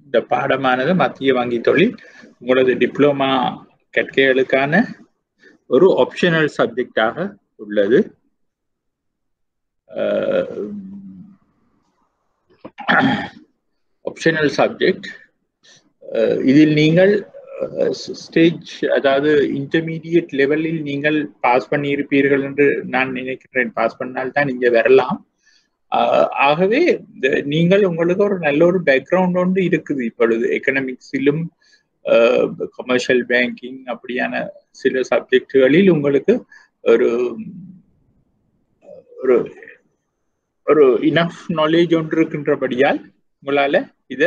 இந்த பாடமானது மத்திய வங்கி தொழில் உங்களது டிப்ளமா கற்கைகளுக்கான ஒரு ஆப்ஷனல் சப்ஜெக்டாக உள்ளது ஆப்ஷனல் சப்ஜெக்ட் இதில் நீங்கள் ஸ்டேஜ் அதாவது இன்டர்மீடியட் லெவலில் நீங்கள் பாஸ் பண்ணியிருப்பீர்கள் என்று நான் நினைக்கிறேன் பாஸ் பண்ணால் தான் இங்கே வரலாம் ஆகவே நீங்கள் உங்களுக்கு ஒரு நல்ல ஒரு பேக்ரவுண்ட் ஒன்று இருக்குது இப்பொழுது எக்கனாமிக்ஸிலும் கமர்ஷியல் பேங்கிங் அப்படியான சில சப்ஜெக்டுகளில் உங்களுக்கு ஒரு ஒரு ஒரு இனஃப் நாலேஜ் ஒன்று இருக்கின்றபடியால் உங்களால இத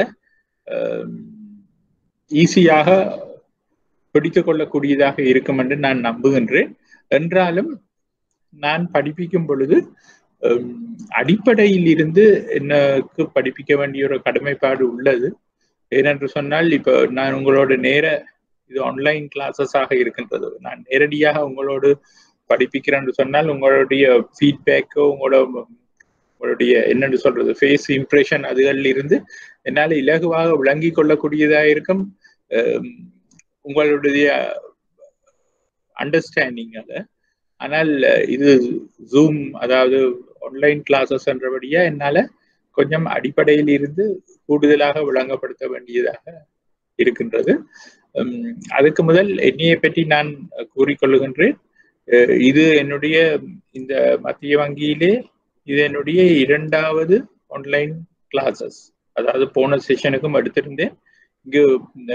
ஈஸியாக பிடித்து கொள்ளக்கூடியதாக இருக்கும் என்று நான் நம்புகின்றேன் என்றாலும் நான் படிப்பிக்கும் பொழுது அடிப்படையில் இருந்து எனக்கு படிப்பிக்க வேண்டிய ஒரு கடமைப்பாடு உள்ளது ஏனென்று சொன்னால் இப்போ நான் உங்களோட நேர இது ஆன்லைன் கிளாஸஸாக இருக்கின்றது நான் நேரடியாக உங்களோடு படிப்பிக்கிறேன்னு சொன்னால் உங்களுடைய ஃபீட்பேக்கோ உங்களோட உங்களுடைய என்னென்னு சொல்றது ஃபேஸ் இம்ப்ரெஷன் அதுகளில் இருந்து என்னால் இலகுவாக விளங்கி கொள்ளக்கூடியதாக இருக்கும் உங்களுடைய அண்டர்ஸ்டாண்டிங் அதை ஆனால் இது ஜூம் அதாவது ஆன்லைன் கிளாஸஸ் என்றபடியா என்னால கொஞ்சம் அடிப்படையில் இருந்து கூடுதலாக விளங்கப்படுத்த வேண்டியதாக இருக்கின்றது அதுக்கு முதல் என்னையை பற்றி நான் கூறிக்கொள்ளுகின்றேன் இது என்னுடைய இந்த மத்திய வங்கியிலே இது என்னுடைய இரண்டாவது ஆன்லைன் கிளாஸஸ் அதாவது போன செஷனுக்கும் எடுத்திருந்தேன் இங்கு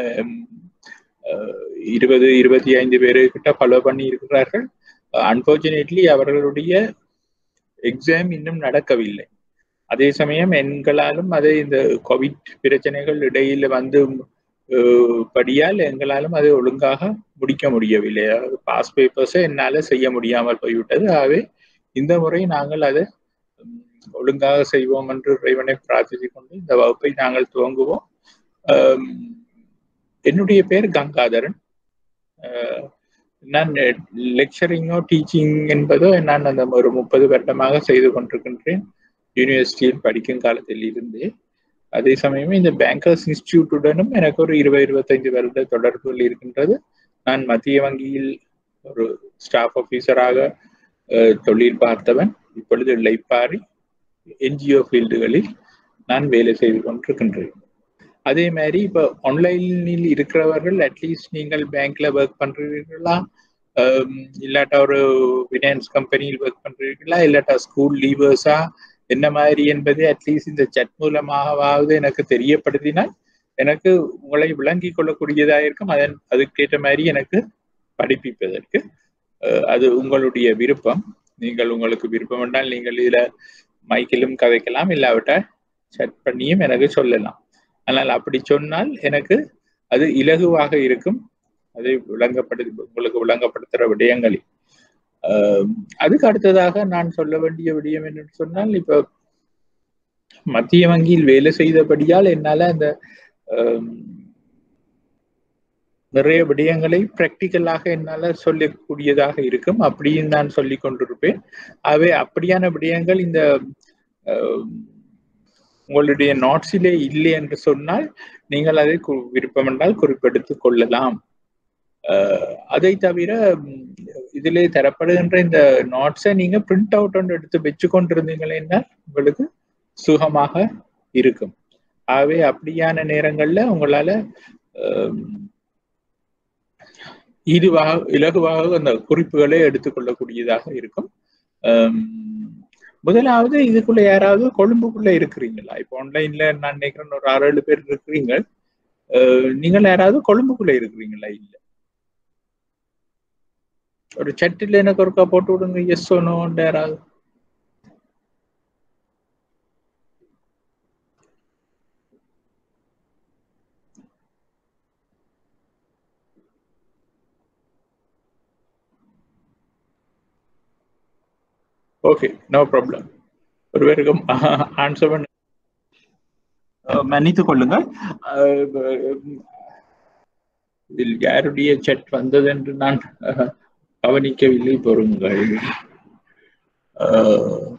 இருபது இருபத்தி ஐந்து பேரு கிட்ட ஃபாலோ பண்ணி இருக்கிறார்கள் அன்பார்ச்சுனேட்லி அவர்களுடைய எக்ஸாம் இன்னும் நடக்கவில்லை அதே சமயம் எங்களாலும் அதை இந்த கோவிட் பிரச்சனைகள் இடையில வந்து படியால் எங்களாலும் அதை ஒழுங்காக முடிக்க முடியவில்லை அதாவது பாஸ் பேப்பர்ஸை என்னால் செய்ய முடியாமல் போய்விட்டது ஆகவே இந்த முறை நாங்கள் அதை ஒழுங்காக செய்வோம் என்று இறைவனை பிரார்த்தித்துக் கொண்டு இந்த வகுப்பை நாங்கள் துவங்குவோம் என்னுடைய பேர் கங்காதரன் நான் லெக்சரிங்கோ டீச்சிங் என்பதோ நான் அந்த ஒரு முப்பது வருடமாக செய்து கொண்டிருக்கின்றேன் யூனிவர்சிட்டியில் படிக்கும் காலத்தில் இருந்து அதே சமயம் இந்த பேங்கர்ஸ் இன்ஸ்டிடியூட்டுடனும் எனக்கு ஒரு இருபது இருபத்தைந்து வருட தொடர்புகள் இருக்கின்றது நான் மத்திய வங்கியில் ஒரு ஸ்டாஃப் ஆஃபீஸராக தொழில் பார்த்தவன் இப்பொழுது லைப்பாரி என்ஜிஓ ஃபீல்டுகளில் நான் வேலை செய்து கொண்டிருக்கின்றேன் அதே மாதிரி இப்போ ஆன்லைனில் இருக்கிறவர்கள் அட்லீஸ்ட் நீங்கள் பேங்க்ல ஒர்க் பண்றீர்களா இல்லாட்டா ஒரு ஃபினான்ஸ் கம்பெனியில் ஒர்க் பண்றீர்களா இல்லாட்டா ஸ்கூல் லீவர்ஸா என்ன மாதிரி என்பதை அட்லீஸ்ட் இந்த சட் மூலமாகவாவது எனக்கு தெரியப்படுத்தினால் எனக்கு உங்களை விளங்கி கொள்ளக்கூடியதாக இருக்கும் அதன் அதுக்கேற்ற மாதிரி எனக்கு படிப்பிப்பதற்கு அது உங்களுடைய விருப்பம் நீங்கள் உங்களுக்கு விருப்பம் என்றால் நீங்கள் இதுல மைக்கிலும் கதைக்கலாம் இல்லாவிட்டால் சட் பண்ணியும் எனக்கு சொல்லலாம் ஆனால் அப்படி சொன்னால் எனக்கு அது இலகுவாக இருக்கும் அதை விளங்கப்படு உங்களுக்கு விளங்கப்படுத்துகிற விடயங்களில் அதுக்கு அடுத்ததாக நான் சொல்ல வேண்டிய விடயம் என்னன்னு சொன்னால் இப்போ மத்திய வங்கியில் வேலை செய்தபடியால் என்னால அந்த நிறைய விடயங்களை பிராக்டிக்கலாக என்னால சொல்லக்கூடியதாக இருக்கும் அப்படின்னு நான் சொல்லி கொண்டிருப்பேன் ஆகவே அப்படியான விடயங்கள் இந்த உங்களுடைய நோட்ஸிலே இல்லை என்று சொன்னால் நீங்கள் அதை விருப்பம் என்றால் குறிப்பெடுத்துக் கொள்ளலாம் அதை தவிர இதிலே தரப்படுகின்ற இந்த நோட்ஸை நீங்க பிரிண்ட் அவுட் ஒன்று எடுத்து வச்சு கொண்டிருந்தீங்கன்னா உங்களுக்கு சுகமாக இருக்கும் ஆகவே அப்படியான நேரங்கள்ல உங்களால இதுவாக இலகுவாக அந்த குறிப்புகளை எடுத்துக்கொள்ளக்கூடியதாக இருக்கும் முதலாவது இதுக்குள்ள யாராவது கொழும்புக்குள்ள இருக்கிறீங்களா இப்போ ஆன்லைன்ல நான் நினைக்கிறேன் ஒரு ஆறு ஏழு பேர் இருக்கிறீங்க நீங்கள் யாராவது கொழும்புக்குள்ள இருக்கிறீங்களா இல்ல ஒரு சட்டில் எனக்கு ஒருக்கா போட்டு விடுங்க எஸ் ஒன்னு யாராவது ஓகே நோ ப்ராப்ளம் ஒருவருக்கும் ஆன்சர் பண்ண மன்னித்துக் கொள்ளுங்கள் இதில் யாருடைய செட் வந்தது என்று நான் கவனிக்கவில்லை பொருங்கள்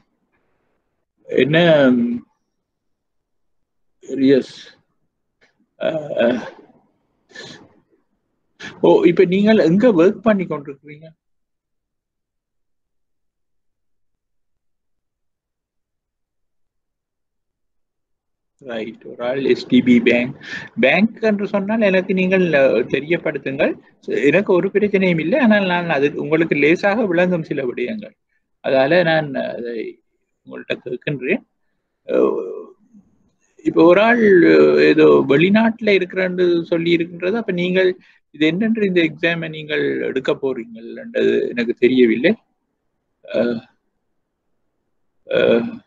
என்ன எஸ் அஹ், ஓ இப்ப நீங்கள் எங்க ஒர்க் பண்ணி கொண்டிருக்கிறீங்க ரைட் ஒரு ஆள் எஸ்டிபி பேங்க் பேங்க் என்று சொன்னால் எனக்கு நீங்கள் அஹ், தெரியப்படுத்துங்கள் எனக்கு ஒரு பிரச்சனையும் இல்லை ஆனால் நான் அது உங்களுக்கு லேசாக விளங்கும் சில விடயங்கள் அதால நான் அதை உங்கள்கிட்ட கேட்கின்றேன் அஹ், இப்போ ஒரு ஆள் அஹ், ஏதோ வெளிநாட்டுல இருக்கிறன்னு சொல்லி இருக்கின்றது அப்ப நீங்கள் இது என்னென்று இந்த எக்ஸாமை நீங்கள் எடுக்க போறீங்கன்றது எனக்கு தெரியவில்லை அஹ், அஹ்,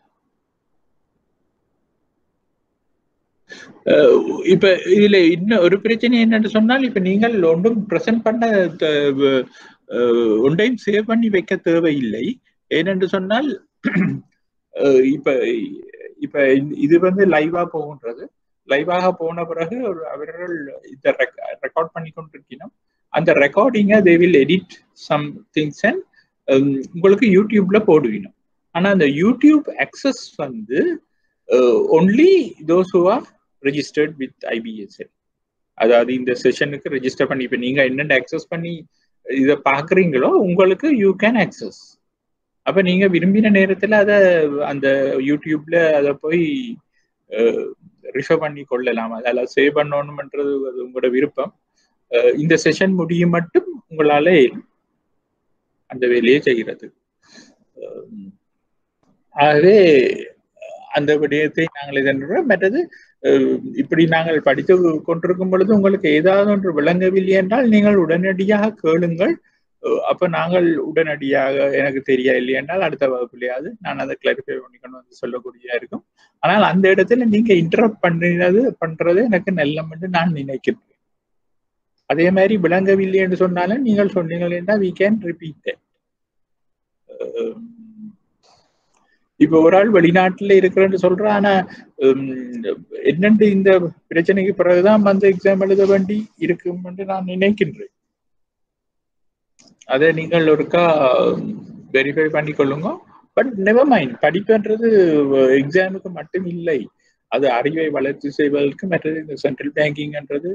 அஹ், இப்ப இதுல இன்னும் ஒரு பிரச்சனை என்னன்னு சொன்னால் இப்ப நீங்கள் ஒன்றும் ப்ரெசென்ட் பண்ண த- அஹ், ஒன்றையும் சேவ் பண்ணி வைக்க தேவையில்லை ஏனென்று சொன்னால் அஹ், இப்ப இப்ப இந்த- இது வந்து லைவா போகின்றது லைவாக போன பிறகு ஒரு அவர்கள் இதை ரெக்கார்ட் பண்ணி கொண்டிருக்கணும் அந்த ரெக்கார்டிங்கை they will edit some things and உங்களுக்கு யூடியூப்ல போடுவீணும் ஆனா அந்த யூடியூப் அக்சஸ் வந்து only those who are registered with IPSL அதாவது இந்த செஷனுக்கு ரெஜிஸ்டர் பண்ணி இப்போ நீங்க என்னென்ன அக்சஸ் பண்ணி இதை பாக்குறீங்களோ உங்களுக்கு யூ கேன் அக்சஸ் அப்ப நீங்க விரும்பின நேரத்துல அதை அந்த யூடியூப்ல அதை போய் ரிஃபர் பண்ணி கொள்ளலாம் அதில் சேவ் பண்ணணும்ன்றது அது உங்களோட விருப்பம் அஹ் இந்த செஷன் முடியும் மட்டும் உங்களால அந்த வேலையை செய்கிறது அஹ் ஆகவே அந்த விடயத்தை நாங்கள் இதன்றோம் மற்றது அஹ் இப்படி நாங்கள் படித்து கொண்டிருக்கும் பொழுது உங்களுக்கு ஏதாவது ஒன்று விளங்கவில்லை என்றால் நீங்கள் உடனடியாக கேளுங்கள் அஹ் அப்ப நாங்கள் உடனடியாக எனக்கு தெரிய இல்லை என்றால் அடுத்த வகுப்புலையாவது நான் அதை கிளாரிஃபை பண்ணிக்கணும் வந்து சொல்லக்கூடியதா இருக்கும் ஆனால் அந்த இடத்துல நீங்க இன்டரப்ட் பண்ணினது பண்றது எனக்கு நல்லம் என்று நான் நினைக்கிறேன் அதே மாதிரி விளங்கவில்லை என்று சொன்னாலும் நீங்கள் சொன்னீங்கள் என்றால் வி கேன் ரிப்பீட் இப்ப ஒரு ஆள் வெளிநாட்டுல இருக்கிறேன்னு சொல்றேன் ஆனா என்னென்று இந்த பிரச்சனைக்கு பிறகுதான் வந்து எக்ஸாம் எழுத வேண்டி இருக்கும் என்று நான் நினைக்கின்றேன் அதை நீங்கள் ஒருக்கா வெரிஃபை பண்ணி கொள்ளுங்க பட் நெவர் மைண்ட் படிப்புன்றது எக்ஸாமுக்கு மட்டும் இல்லை அது அறிவை வளர்ச்சி செய்வதற்கு மற்றது இந்த சென்ட்ரல் பேங்கிங்ன்றது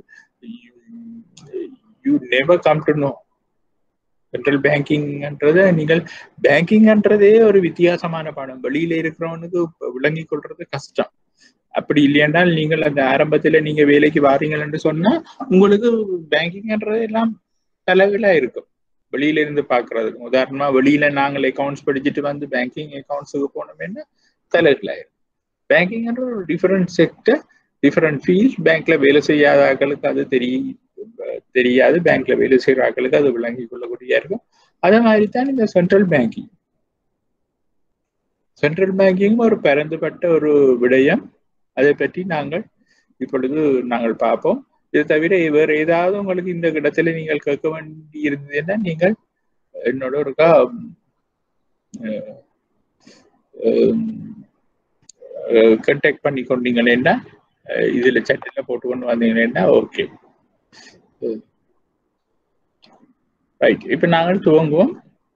you never come to know central பேங்கிங்ன்றது நீங்கள் பேங்கிங்ன்றதே ஒரு வித்தியாசமான பாடம் வெளியில இருக்கிறவனுக்கு விளங்கி கொள்றது கஷ்டம் அப்படி இல்லையென்றால் நீங்கள் அந்த ஆரம்பத்துல நீங்க வேலைக்கு வாரீங்கள் என்று சொன்னா உங்களுக்கு பேங்கிங்ன்றது எல்லாம் தலைவிலா இருக்கும் வெளியில இருந்து பாக்குறதுக்கு உதாரணமா வெளியில நாங்கள் அக்கௌண்ட்ஸ் படிச்சுட்டு வந்து பேங்கிங் அக்கௌண்ட்ஸுக்கு போனோம்னா தலைவிலாயிரும் பேங்கிங்ன்ற ஒரு டிஃபரெண்ட் செக்டர் டிஃபரெண்ட் ஃபீல்ட் பேங்க்ல வேலை செய்யாத ஆட்களுக்கு அது தெரிய தெரியாது பேங்க்ல வேலை செய்யற ஆட்களுக்கு அது விளங்கி கொள்ளக்கூடிய இருக்கும் அதே மாதிரி தான் இந்த சென்ட்ரல் பேங்கிங் சென்ட்ரல் பேங்கிங் ஒரு பரந்துபட்ட ஒரு விடயம் அதை பற்றி நாங்கள் இப்பொழுது நாங்கள் பார்ப்போம் இது தவிர வேற ஏதாவது உங்களுக்கு இந்த இடத்துல நீங்கள் கேட்க வேண்டி இருந்ததுன்னா நீங்கள் என்னோட ஒருக்கா கண்டாக்ட் பண்ணி கொண்டீங்களேன்னா இதுல சட்டில போட்டு கொண்டு வந்தீங்கன்னா ஓகே ரைட் இப்ப நாங்கள் துவங்குவோம்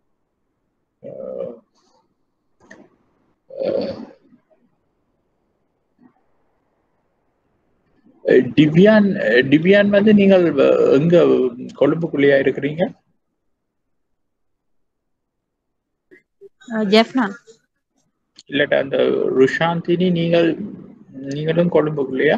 டிவ்யான் டிவ்யான் வந்து நீங்கள் எங்க கொழும்புக்குள்ளேயா இருக்கிறீங்க ஜெஃப்னா இல்லாட்டா அந்த ருஷாந்தினி நீங்கள் நீங்களும் கொழும்புக்குள்ளேயா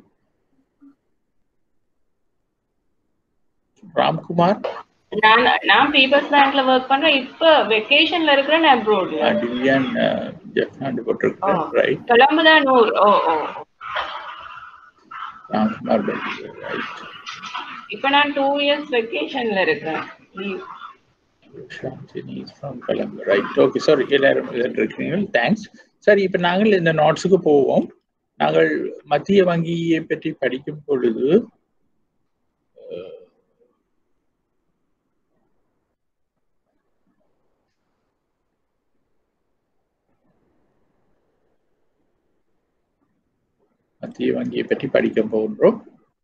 ராம்குமார் நான் நான் பீபர்ஸ் பேங்க்ல ஒர்க் பண்றேன் இப்ப வெக்கேஷன்ல இருக்கிறேன் அப்ரோட்ல டிவ்யான் ஜெஃப்னாண்டு போட்டிருக்கேன் ரைட் கொலம்புதா நூர் ஓ ஓ ராம்குமார் ரைட் இப்ப நான் டூ இயர்ஸ் வெக்கேஷன்ல இருக்கேன் leave Shanthini from Colombo right okay sorry எல்லாரும் இருக்கீங்க தேங்க்ஸ் சரி இப்போ நாங்கள் இந்த நோட்ஸுக்கு போவோம் நாங்கள் மத்திய வங்கியை பற்றி படிக்கும் பொழுது மத்திய வங்கியை பற்றி படிக்க போகின்றோம்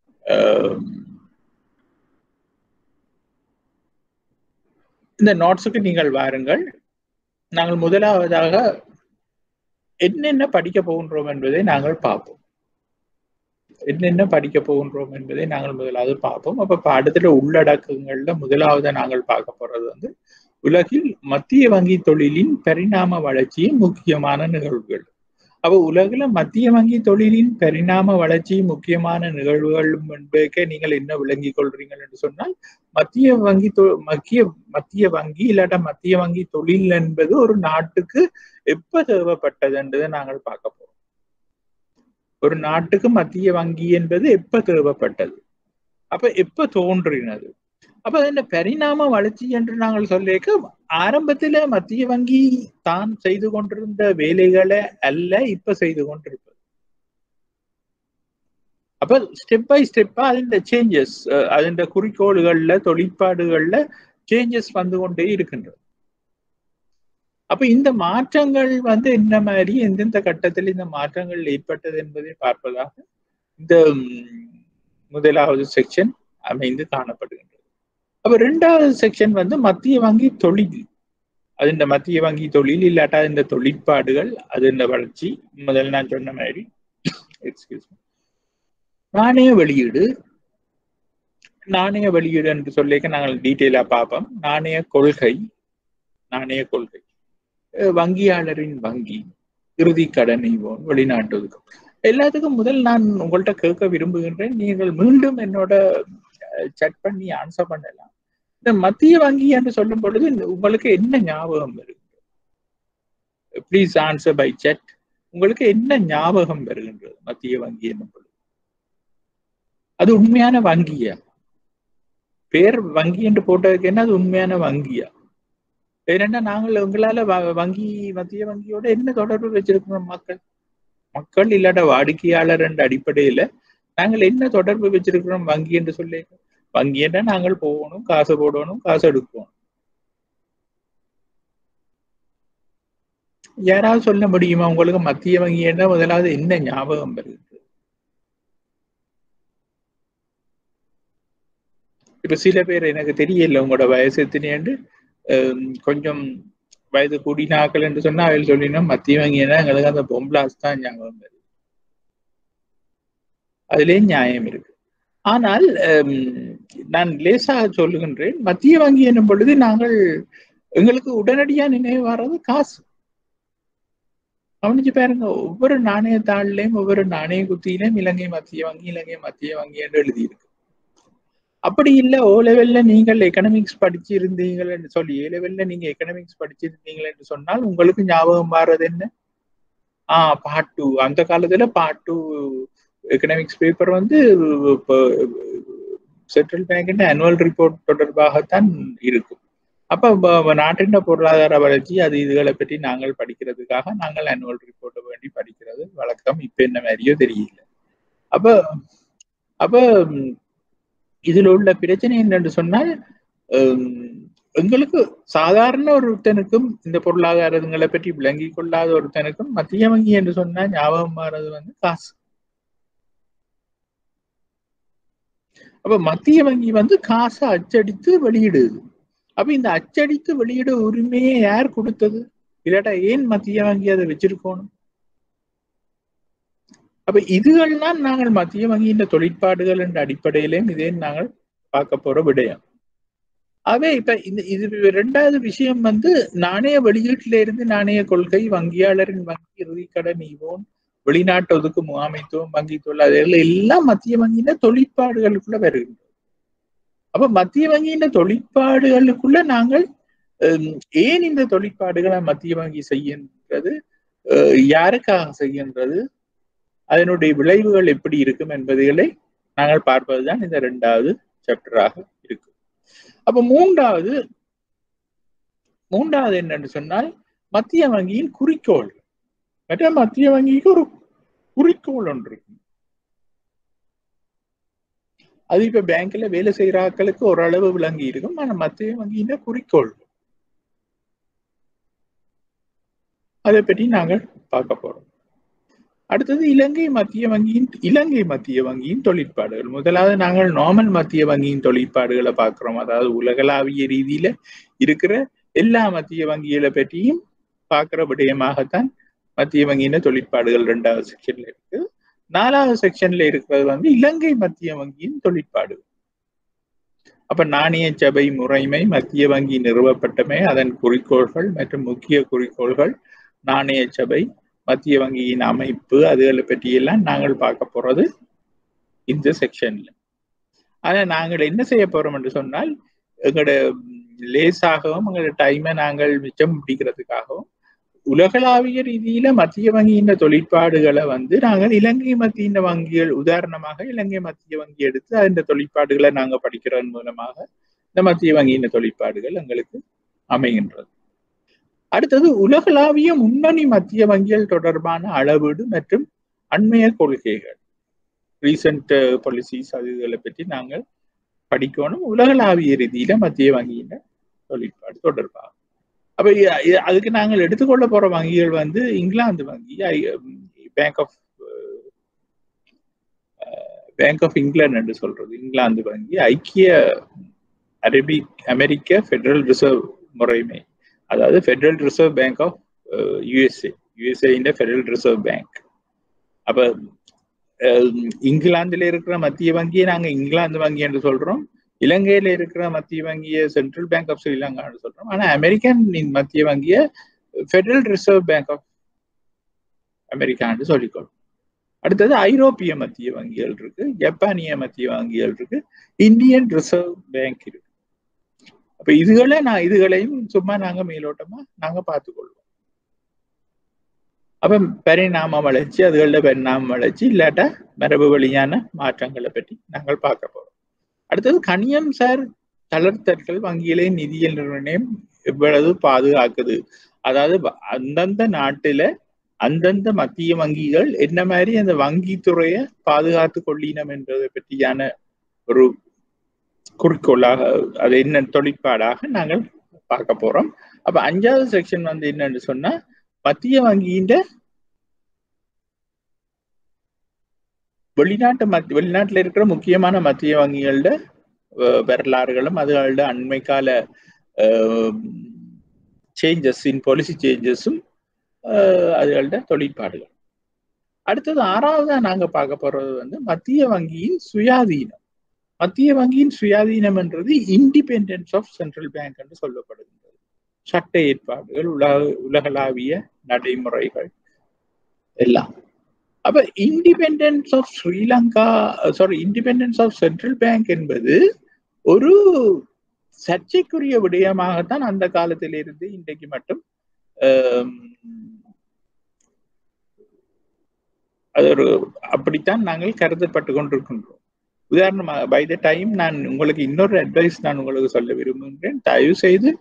இந்த நோட்ஸுக்கு நீங்கள் வாருங்கள் நாங்கள் முதலாவதாக என்னென்ன படிக்க போகின்றோம் என்பதை நாங்கள் பார்ப்போம் என்னென்ன படிக்க போகின்றோம் என்பதை நாங்கள் முதலாவது பார்ப்போம் அப்ப பாடத்துல உள்ளடக்கங்கள்ல முதலாவது நாங்கள் பார்க்க போறது வந்து உலகில் மத்திய வங்கி தொழிலின் பரிணாம வளர்ச்சியின் முக்கியமான நிகழ்வுகள் அப்ப உலகில மத்திய வங்கி தொழிலின் பரிணாம வளர்ச்சி முக்கியமான நிகழ்வுகள் என்பதற்கே நீங்கள் என்ன விளங்கிக் கொள்றீங்கள் என்று சொன்னால் மத்திய வங்கி மத்திய மத்திய வங்கி இல்லாட்ட மத்திய வங்கி தொழில் என்பது ஒரு நாட்டுக்கு எப்ப தேவைப்பட்டது என்றதை நாங்கள் பார்க்க போறோம் ஒரு நாட்டுக்கு மத்திய வங்கி என்பது எப்ப தேவைப்பட்டது அப்ப எப்ப தோன்றினது அப்ப இந்த பரிணாம வளர்ச்சி என்று நாங்கள் சொல்லிக்க ஆரம்பத்துல மத்திய வங்கி தான் செய்து கொண்டிருந்த வேலைகளை அல்ல இப்ப செய்து கொண்டிருப்பது அப்ப ஸ்டெப் பை ஸ்டெப்பா அதிண்ட சேஞ்சஸ் அதிண்ட குறிக்கோள்கள்ல தொழிற்பாடுகள்ல சேஞ்சஸ் வந்து கொண்டே இருக்கின்றது அப்ப இந்த மாற்றங்கள் வந்து என்ன மாதிரி எந்தெந்த கட்டத்தில் இந்த மாற்றங்கள் ஏற்பட்டது என்பதை பார்ப்பதாக இந்த முதலாவது செக்ஷன் அமைந்து காணப்படுகின்றது அப்ப ரெண்டாவது செக்ஷன் வந்து மத்திய வங்கி தொழில் அது இந்த மத்திய வங்கி தொழில் இல்லாட்டா இந்த தொழிற்பாடுகள் அது இந்த வளர்ச்சி முதல் நான் சொன்ன மாதிரி எக்ஸ்கியூஸ் நாணய வெளியீடு நாணய வெளியீடு என்று சொல்லிக்க நாங்கள் டீட்டெயிலா பார்ப்போம் நாணய கொள்கை நாணய கொள்கை வங்கியாளரின் வங்கி இறுதி கடன் ஈவோன் வெளிநாட்டு ஒதுக்கம் எல்லாத்துக்கும் முதல் நான் உங்கள்கிட்ட கேட்க விரும்புகின்றேன் நீங்கள் மீண்டும் என்னோட செக் பண்ணி ஆன்சர் பண்ணலாம் இந்த மத்திய வங்கி என்று சொல்லும் பொழுது உங்களுக்கு என்ன ஞாபகம் வருகின்றது ப்ளீஸ் ஆன்சர் பை செட் உங்களுக்கு என்ன ஞாபகம் வருகின்றது மத்திய வங்கி என்னும் பொழுது அது உண்மையான வங்கியா பேர் வங்கி என்று போட்டதுக்கு என்ன அது உண்மையான வங்கியா ஏனென்னா நாங்கள் உங்களால வங்கி மத்திய வங்கியோட என்ன தொடர்பு வச்சிருக்கிறோம் மக்கள் மக்கள் இல்லாட்ட வாடிக்கையாளர் என்ற அடிப்படையில நாங்கள் என்ன தொடர்பு வச்சிருக்கிறோம் வங்கி என்று சொல்லி வங்கி என்ற நாங்கள் போகணும் காசு போடணும் காசு எடுக்கணும் யாராவது சொல்ல முடியுமா உங்களுக்கு மத்திய வங்கி என்ன முதலாவது என்ன ஞாபகம் வருது இப்ப சில பேர் எனக்கு தெரியல உங்களோட வயசு எத்தனையாண்டு கொஞ்சம் வயது கூடினாக்கள் என்று சொன்னா அவள் சொல்லினா மத்திய வங்கினா எங்களுக்கு அந்த பொம்பளாஸ் தான் ஞாபகம் வருது அதுலேயே நியாயம் இருக்கு ஆனால் நான் லேசாக சொல்லுகின்றேன் மத்திய வங்கி என்னும் பொழுது நாங்கள் எங்களுக்கு உடனடியா நினைவு வர்றது காசு கவனிச்சு பாருங்க ஒவ்வொரு நாணயத்தாள்லயும் ஒவ்வொரு நாணய குத்தியிலும் இலங்கை மத்திய வங்கி இலங்கை மத்திய வங்கி என்று எழுதியிருக்கு அப்படி இல்ல ஓ லெவல்ல நீங்கள் எக்கனாமிக்ஸ் படிச்சிருந்தீங்கள் என்று சொல்லி ஏ லெவல்ல நீங்க எக்கனாமிக்ஸ் படிச்சிருந்தீங்கள் என்று சொன்னால் உங்களுக்கு ஞாபகம் மாறது என்ன ஆஹ் பார்ட் டூ அந்த காலத்துல பார்ட் டூ எக்கனாமிக்ஸ் பேப்பர் வந்து சென்ட்ரல் பேங்கின் அனுவல் ரிப்போர்ட் தொடர்பாகத்தான் இருக்கும் அப்ப நாட்டின் பொருளாதார வளர்ச்சி அது இதுகளை பற்றி நாங்கள் படிக்கிறதுக்காக நாங்கள் அனுவல் ரிப்போர்ட்டை வேண்டி படிக்கிறது வழக்கம் இப்ப என்ன மாதிரியோ தெரியல அப்ப அப்ப இதுல உள்ள பிரச்சனை என்னன்னு சொன்னால் எங்களுக்கு சாதாரண ஒருத்தனுக்கும் இந்த பொருளாதாரங்களை பற்றி விளங்கி கொள்ளாத ஒருத்தனுக்கும் மத்திய வங்கி என்று சொன்னா ஞாபகம் மாறது வந்து காசு அப்ப மத்திய வங்கி வந்து காசை அச்சடித்து வெளியிடுது அப்ப இந்த அச்சடித்து வெளியிட உரிமையை யார் கொடுத்தது இல்லாட்டா ஏன் மத்திய வங்கி அதை வச்சிருக்கணும் அப்ப இதுகள்லாம் நாங்கள் மத்திய வங்கியின் தொழிற்பாடுகள் என்ற அடிப்படையிலும் இதே நாங்கள் பார்க்க போற விடயம் அவே இப்ப இந்த இது ரெண்டாவது விஷயம் வந்து நாணய வெளியீட்டில இருந்து நாணய கொள்கை வங்கியாளரின் வங்கி இறுதி கடன் ஈவோன் வெளிநாட்டு ஒதுக்கு முகாமைத்துவம் வங்கி தொழில் எல்லாம் மத்திய வங்கியின தொழிற்பாடுகளுக்குள்ள வருகின்றது அப்ப மத்திய வங்கியின் தொழிற்பாடுகளுக்குள்ள நாங்கள் ஏன் இந்த தொழிற்பாடுகளை மத்திய வங்கி செய்கின்றது யாருக்காக செய்கின்றது அதனுடைய விளைவுகள் எப்படி இருக்கும் என்பதுகளை நாங்கள் பார்ப்பதுதான் இந்த இரண்டாவது சாப்டராக இருக்கும் அப்ப மூன்றாவது மூன்றாவது என்னன்னு சொன்னால் மத்திய வங்கியின் குறிக்கோள் மற்ற மத்திய வங்கிக்கு ஒரு குறிக்கோள் ஒன்று இருக்கு அது இப்ப பேங்க்ல வேலை செய்யற ஆட்களுக்கு ஓரளவு விளங்கி இருக்கும் ஆனா மத்திய வங்கியின் குறிக்கோள் அதை பற்றி நாங்கள் பார்க்க போறோம் அடுத்தது இலங்கை மத்திய வங்கியின் இலங்கை மத்திய வங்கியின் தொழிற்பாடுகள் முதலாவது நாங்கள் நார்மல் மத்திய வங்கியின் தொழிற்பாடுகளை பார்க்கிறோம் அதாவது உலகளாவிய ரீதியில இருக்கிற எல்லா மத்திய வங்கிகளை பற்றியும் பார்க்கிற விடயமாகத்தான் மத்திய வங்கியின் தொழிற்பாடுகள் ரெண்டாவது செக்ஷன்ல இருக்கு நாலாவது செக்ஷன்ல இருக்கிறது வந்து இலங்கை மத்திய வங்கியின் தொழிற்பாடு அப்ப நாணய சபை முறைமை மத்திய வங்கி நிறுவப்பட்டமை அதன் குறிக்கோள்கள் மற்றும் முக்கிய குறிக்கோள்கள் நாணய சபை மத்திய வங்கியின் அமைப்பு அதுகளை பற்றியெல்லாம் நாங்கள் பார்க்க போறது இந்த செக்ஷன்ல ஆனா நாங்கள் என்ன செய்ய போறோம் என்று சொன்னால் எங்களோட லேசாகவும் எங்களோட டைமை நாங்கள் மிச்சம் பிடிக்கிறதுக்காகவும் உலகளாவிய ரீதியில மத்திய வங்கியின் தொழிற்பாடுகளை வந்து நாங்கள் இலங்கை மத்திய வங்கிகள் உதாரணமாக இலங்கை மத்திய வங்கி எடுத்து அந்த தொழிற்பாடுகளை நாங்க படிக்கிறதன் மூலமாக இந்த மத்திய வங்கியின் தொழிற்பாடுகள் எங்களுக்கு அமைகின்றது அடுத்தது உலகளாவிய முன்னணி மத்திய வங்கிகள் தொடர்பான அளவீடு மற்றும் அண்மைய கொள்கைகள் ரீசன்ட் பாலிசிஸ் அது இதுகளை பற்றி நாங்கள் படிக்கணும் உலகளாவிய ரீதியில மத்திய வங்கியின் தொழிற்பாடு தொடர்பாக அப்ப அதுக்கு நாங்கள் எடுத்துக்கொள்ள போற வங்கிகள் வந்து இங்கிலாந்து வங்கி bank of bank of England என்று சொல்றது இங்கிலாந்து வங்கி ஐக்கிய அரபிக் அமெரிக்க ஃபெடரல் ரிசர்வ் முறைமை அதாவது federal reserve bank of USA USA federal reserve bank அப்ப இங்கிலாந்துல இருக்கிற மத்திய வங்கியை நாங்க இங்கிலாந்து வங்கி என்று சொல்றோம் இலங்கையில இருக்கிற மத்திய வங்கியை சென்ட்ரல் பேங்க் ஆஃப் ஸ்ரீலங்கான்னு சொல்றோம் ஆனா அமெரிக்கன் மத்திய வங்கியை ஃபெடரல் ரிசர்வ் பேங்க் ஆஃப் அமெரிக்கான்னு சொல்லிக்கொள்ளும் அடுத்தது ஐரோப்பிய மத்திய வங்கிகள் இருக்கு ஜப்பானிய மத்திய வங்கிகள் இருக்கு இந்தியன் ரிசர்வ் பேங்க் இருக்கு அப்ப இதுகளை நான் இதுகளையும் சும்மா நாங்க மேலோட்டமா நாங்க பார்த்துக்கொள்வோம் அப்ப பரிணாம வளர்ச்சி அதுகளில் பரிணாம வளர்ச்சி இல்லாட்டா மரபு வழியான மாற்றங்களை பற்றி நாங்கள் பார்க்க போறோம் அடுத்தது கனியம் சார் தளர்த்தல்கள் வங்கிகளை நிதியியல் நிர்ணயம் எவ்வளவு பாதுகாக்குது அதாவது அந்தந்த நாட்டுல அந்தந்த மத்திய வங்கிகள் என்ன மாதிரி அந்த வங்கி துறையை பாதுகாத்து கொள்ளினம் என்பதை பற்றியான ஒரு குறிக்கோளாக அது என்ன தொழிற்பாடாக நாங்கள் பார்க்க போறோம் அப்ப அஞ்சாவது செக்ஷன் வந்து என்னன்னு சொன்னா மத்திய வங்கியின் வெளிநாட்டு மத் வெளிநாட்டில் இருக்கிற முக்கியமான மத்திய வங்கிகளோட வரலாறுகளும் அதுகளோட அண்மை கால சேஞ்சஸ் இன் பாலிசி சேஞ்சஸும் அதுகளோட தொழிற்பாடுகள் அடுத்தது ஆறாவதா நாங்க பார்க்க போறது வந்து மத்திய வங்கியின் சுயாதீனம் மத்திய வங்கியின் சுயாதீனம் என்றது இண்டிபெண்டன்ஸ் ஆஃப் சென்ட்ரல் பேங்க் என்று சொல்லப்படுகின்றது சட்ட ஏற்பாடுகள் உலக உலகளாவிய நடைமுறைகள் எல்லாம் அப்ப independence of Sri Lanka sorry independence of central bank என்பது ஒரு சர்ச்சைக்குரிய விடயமாகத்தான் அந்த காலத்திலிருந்து இன்றைக்கு மட்டும் அது ஒரு அப்படித்தான் நாங்கள் கருதப்பட்டு கொண்டிருக்கின்றோம் உதாரணமாக பை த டைம் நான் உங்களுக்கு இன்னொரு அட்வைஸ் நான் உங்களுக்கு சொல்ல விரும்புகின்றேன் தயவு செய்து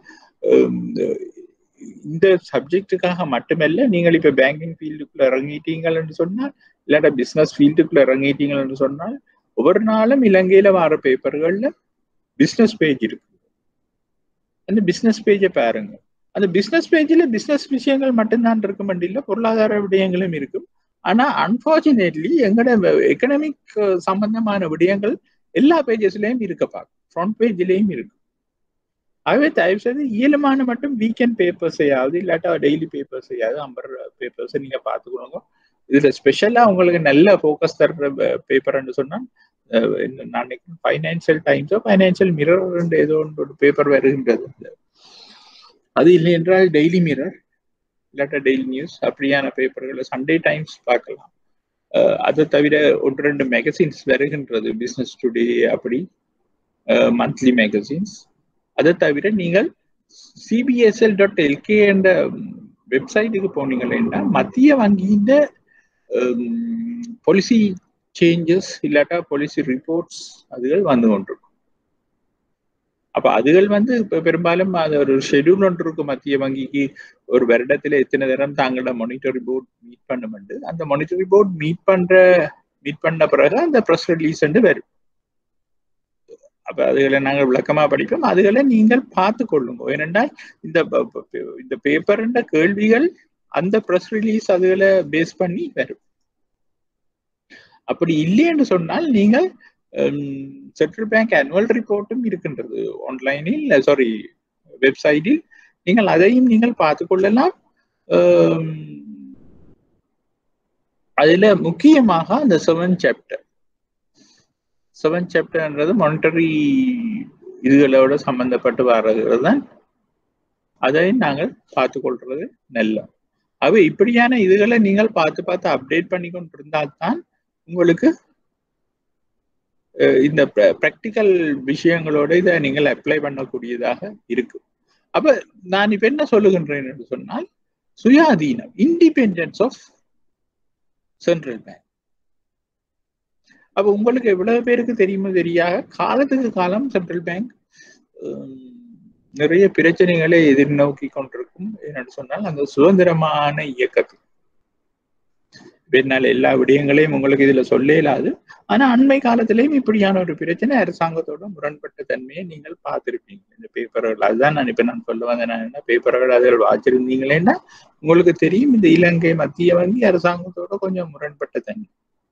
இந்த சப்ஜெக்டுக்காக மட்டுமல்ல நீங்கள் இப்ப பேங்கிங் ஃபீல்டுக்குள்ள இறங்கிட்டீங்கன்னு சொன்னால் இல்லாட்ட பிசினஸ் ஃபீல்டுக்குள்ள இறங்கிட்டீங்கன்னு சொன்னால் ஒவ்வொரு நாளும் இலங்கையில வர பேப்பர்கள்ல பிசினஸ் பேஜ் இருக்கு அந்த பிசினஸ் பேஜை பாருங்க அந்த பிசினஸ் பேஜ்ல பிசினஸ் விஷயங்கள் மட்டும்தான் இருக்க மாட்டில்ல பொருளாதார விடயங்களும் இருக்கும் ஆனா அன்பார்ச்சுனேட்லி எங்கட எக்கனாமிக் சம்பந்தமான விடயங்கள் எல்லா பேஜஸ்லயும் இருக்க பார்க்கும் ஃப்ரண்ட் பேஜ்லயும் இருக்கு ஆகவே தயவு செய்து இயலுமான மட்டும் வீக்கெண்ட் பேப்பர்ஸையாவது இல்லாட்டா டெய்லி பேப்பர்ஸையாவது அம்பர் பேப்பர்ஸ் நீங்க பார்த்துக்கணுங்க இதுல ஸ்பெஷலா உங்களுக்கு நல்ல ஃபோக்கஸ் தர்ற பேப்பர்னு சொன்னா நான் நினைக்கிறேன் ஃபைனான்சியல் டைம்ஸோ ஃபைனான்சியல் மிரர் ஏதோ ஒரு பேப்பர் வருகின்றது அது இல்லை என்றால் டெய்லி மிரர் இல்லாட்டா டெய்லி நியூஸ் அப்படியான பேப்பர்களை சண்டே டைம்ஸ் பார்க்கலாம் அதை தவிர ஒன்று ரெண்டு மேகசின்ஸ் வருகின்றது பிஸ்னஸ் டுடே அப்படி மந்த்லி மேகசின்ஸ் அதை தவிர நீங்கள் சிபிஎஸ்எல் டாட் எல்கே என்ற வெப்சைட்டுக்கு போனீங்கன்னா மத்திய வங்கியின் பாலிசி சேஞ்சஸ் இல்லாட்டா பாலிசி ரிப்போர்ட்ஸ் அதுகள் வந்து கொண்டிருக்கும் அப்ப அதுகள் வந்து இப்ப பெரும்பாலும் அது ஒரு ஷெடியூல் ஒன்று இருக்கும் மத்திய வங்கிக்கு ஒரு வருடத்துல எத்தனை தரம் தாங்களோட மானிட்டரி போர்ட் மீட் பண்ணுமெண்டு அந்த மானிட்டரி போர்ட் மீட் பண்ற மீட் பண்ண பிறகு அந்த ப்ரெஸ் ரிலீஸ் வரும் அப்ப அதுகளை நாங்கள் விளக்கமா படிப்போம் அதுகளை நீங்கள் பார்த்து கொள்ளுங்க ஏனென்றால் இந்த இந்த பேப்பர்ன்ற கேள்விகள் அந்த ப்ரெஸ் ரிலீஸ் அதுகளை பேஸ் பண்ணி வரும் அப்படி இல்லை என்று சொன்னால் நீங்கள் சென்ட்ரல் பேங்க் ஆனுவல் ரிப்போர்ட்டும் இருக்கின்றது ஆன்லைனில் சாரி வெப்சைட்டில் நீங்கள் அதையும் நீங்கள் பார்த்து கொள்ளலாம் அதுல முக்கியமாக அந்த செவன் சாப்டர் செவன் சாப்டர்ன்றது மானிட்டரி இதுகளோட சம்பந்தப்பட்டு வர்றது தான் அதை நாங்கள் பார்த்து கொள்றது நல்ல அவை இப்படியான இதுகளை நீங்கள் பார்த்து பார்த்து அப்டேட் பண்ணி கொண்டு இருந்தால்தான் உங்களுக்கு இந்த ப்ராக்டிக்கல் விஷயங்களோட இதை நீங்கள் அப்ளை பண்ணக்கூடியதாக இருக்கு அப்ப நான் இப்ப என்ன சொல்லுகின்றேன் என்று சொன்னால் சுயாதீனம் இண்டிபெண்டன்ஸ் ஆஃப் சென்ட்ரல் பேங்க் அப்ப உங்களுக்கு எவ்வளவு பேருக்கு தெரியுமோ தெரியாக காலத்துக்கு காலம் சென்ட்ரல் பேங்க் நிறைய பிரச்சனைகளை எதிர்நோக்கி கொண்டிருக்கும் என்னன்னு சொன்னால் அந்த சுதந்திரமான இயக்கத்தில் என்னால் எல்லா விடயங்களையும் உங்களுக்கு இதுல சொல்ல இயலாது ஆனா அண்மை காலத்திலையும் இப்படியான ஒரு பிரச்சனை அரசாங்கத்தோட முரண்பட்ட தன்மையை நீங்கள் பார்த்திருப்பீங்க இந்த பேப்பர்கள் அதுதான் நான் இப்ப நான் சொல்ல வந்தேன் நான் என்ன பேப்பர்கள் அதில் வாச்சிருந்தீங்களேன்னா உங்களுக்கு தெரியும் இந்த இலங்கை மத்திய வங்கி அரசாங்கத்தோட கொஞ்சம் முரண்பட்ட தன்மை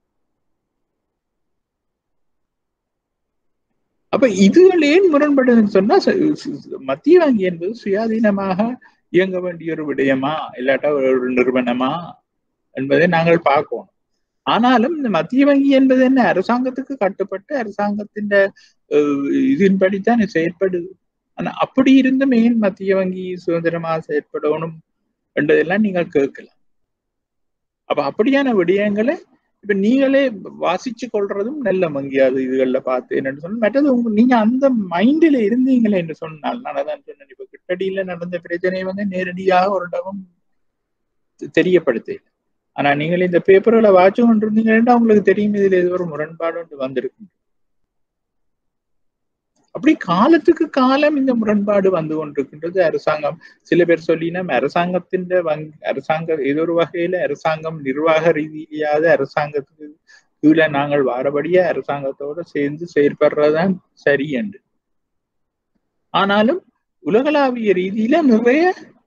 அப்ப இதுகள் ஏன் முரண்படுதுன்னு சொன்னா மத்திய வங்கி என்பது சுயாதீனமாக இயங்க வேண்டிய ஒரு விடயமா இல்லாட்டா ஒரு நிறுவனமா என்பதை நாங்கள் பார்க்கணும் ஆனாலும் இந்த மத்திய வங்கி என்பது என்ன அரசாங்கத்துக்கு கட்டுப்பட்டு அரசாங்கத்தின் இதன்படித்தான் செயற்படுது ஆனா அப்படி இருந்தும் ஏன் மத்திய வங்கி சுதந்திரமாக செயற்படணும் என்றதெல்லாம் நீங்கள் கேட்கலாம் அப்ப அப்படியான விடயங்களை இப்ப நீங்களே வாசிச்சு கொள்றதும் நல்ல வங்கியாது இதுகள்ல பார்த்து என்னன்னு சொன்ன மற்றது உங்க நீங்க அந்த மைண்டில இருந்தீங்களே என்று சொன்னால் நான் அதான் சொன்னேன் இப்ப கிட்டடியில நடந்த பிரச்சனை வந்து நேரடியாக ஒரு இடமும் தெரியப்படுத்த ஆனா நீங்கள் இந்த பேப்பர்களை வாட்சி கொண்டிருந்தீங்கன்னா உங்களுக்கு தெரியும் இதுல ஏதோ ஒரு முரண்பாடு ஒன்று வந்திருக்கு அப்படி காலத்துக்கு காலம் இந்த முரண்பாடு வந்து கொண்டிருக்கின்றது அரசாங்கம் சில பேர் சொல்லினா அரசாங்கத்தின் வங்கி அரசாங்க ஏதோ ஒரு வகையில அரசாங்கம் நிர்வாக ரீதியிலாத அரசாங்கத்துக்கு கீழே நாங்கள் வாரபடியா அரசாங்கத்தோட சேர்ந்து செயற்படுறதுதான் சரி என்று ஆனாலும் உலகளாவிய ரீதியில நிறைய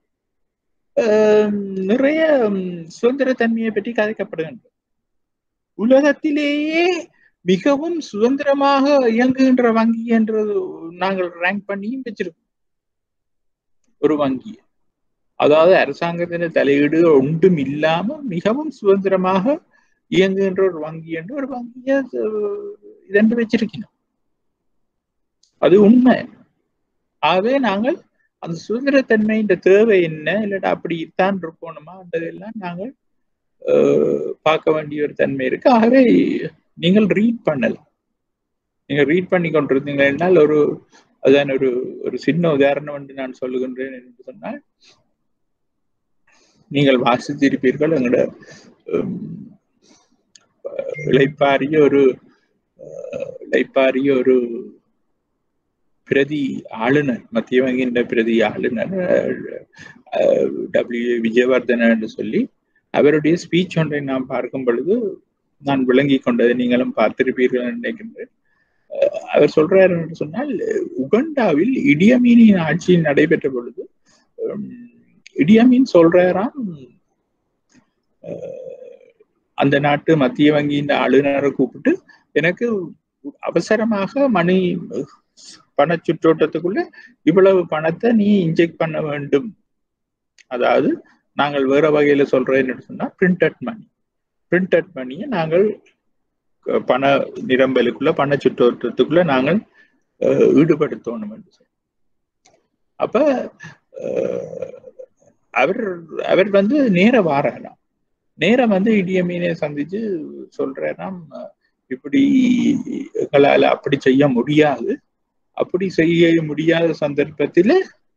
நிறைய சுதந்திரத்தன்மையை பற்றி கதைக்கப்படுகின்றது உலகத்திலேயே மிகவும் சுதந்திரமாக இயங்குகின்ற வங்கி என்றது நாங்கள் ரேங்க் பண்ணியும் வச்சிருக்கோம் ஒரு வங்கி அதாவது அரசாங்கத்தின் தலையீடு ஒன்றும் இல்லாம மிகவும் சுதந்திரமாக இயங்குகின்ற ஒரு வங்கி என்று ஒரு வங்கிய இதென்று வச்சிருக்கணும் அது உண்மை ஆகவே நாங்கள் அந்த சுதந்திரத்தன்மையின் தேவை என்ன இல்லாட்டா அப்படி தான் இருக்கணுமா என்றதெல்லாம் நாங்கள் பார்க்க வேண்டிய ஒரு தன்மை இருக்கு ஆகவே நீங்கள் ரீட் பண்ணலாம் நீங்க ரீட் பண்ணி கொண்டிருந்தீங்கன்னா ஒரு அதான் ஒரு ஒரு சின்ன உதாரணம் என்று நான் சொல்லுகின்றேன் என்று சொன்னால் நீங்கள் வாசித்திருப்பீர்கள் எங்களோட இழைப்பாரிய ஒரு இழைப்பாரிய ஒரு பிரதி ஆளுநர் மத்திய வங்கியின் பிரதி ஆளுநர் டபிள்யூ விஜயவர்தன என்று சொல்லி அவருடைய ஸ்பீச் ஒன்றை நாம் பார்க்கும் பொழுது நான் விளங்கி கொண்டதை நீங்களும் பார்த்திருப்பீர்கள் நினைக்கின்றேன் அவர் சொல்றாரு என்று சொன்னால் உகண்டாவில் இடியமீனின் ஆட்சி நடைபெற்ற பொழுது இடியமீன் சொல்றாராம் அந்த நாட்டு மத்திய வங்கியின் ஆளுநரை கூப்பிட்டு எனக்கு அவசரமாக மணி பண சுற்றோட்டத்துக்குள்ள இவ்வளவு பணத்தை நீ இன்ஜெக்ட் பண்ண வேண்டும் அதாவது நாங்கள் வேற வகையில சொல்றேன்னு சொன்னா பிரிண்டட் மணி பிரிண்டட் மணியை நாங்கள் பண நிரம்பலுக்குள்ள பண சுற்றோட்டத்துக்குள்ள நாங்கள் ஈடுபடுத்தணும் என்று சொல்லி அப்ப அவர் அவர் வந்து நேர வாராராம் நேரம் வந்து இடியமீனை சந்திச்சு சொல்றாராம் இப்படி எங்களால அப்படி செய்ய முடியாது அப்படி செய்ய முடியாத சந்தர்ப்பத்தில்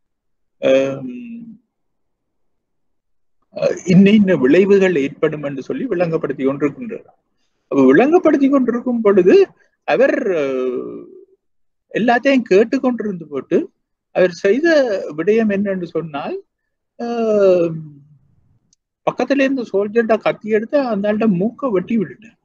இன்ன இன்ன விளைவுகள் ஏற்படும் என்று சொல்லி விளங்கப்படுத்தி கொண்டிருக்கின்றார் விளங்கப்படுத்தி கொண்டிருக்கும் பொழுது அவர் எல்லாத்தையும் கேட்டுக்கொண்டிருந்து போட்டு அவர் செய்த விடயம் என்னன்னு சொன்னால் பக்கத்துல இருந்து சோல்ஜர்டா கத்தி எடுத்து அந்த மூக்க வெட்டி விட்டுட்டார்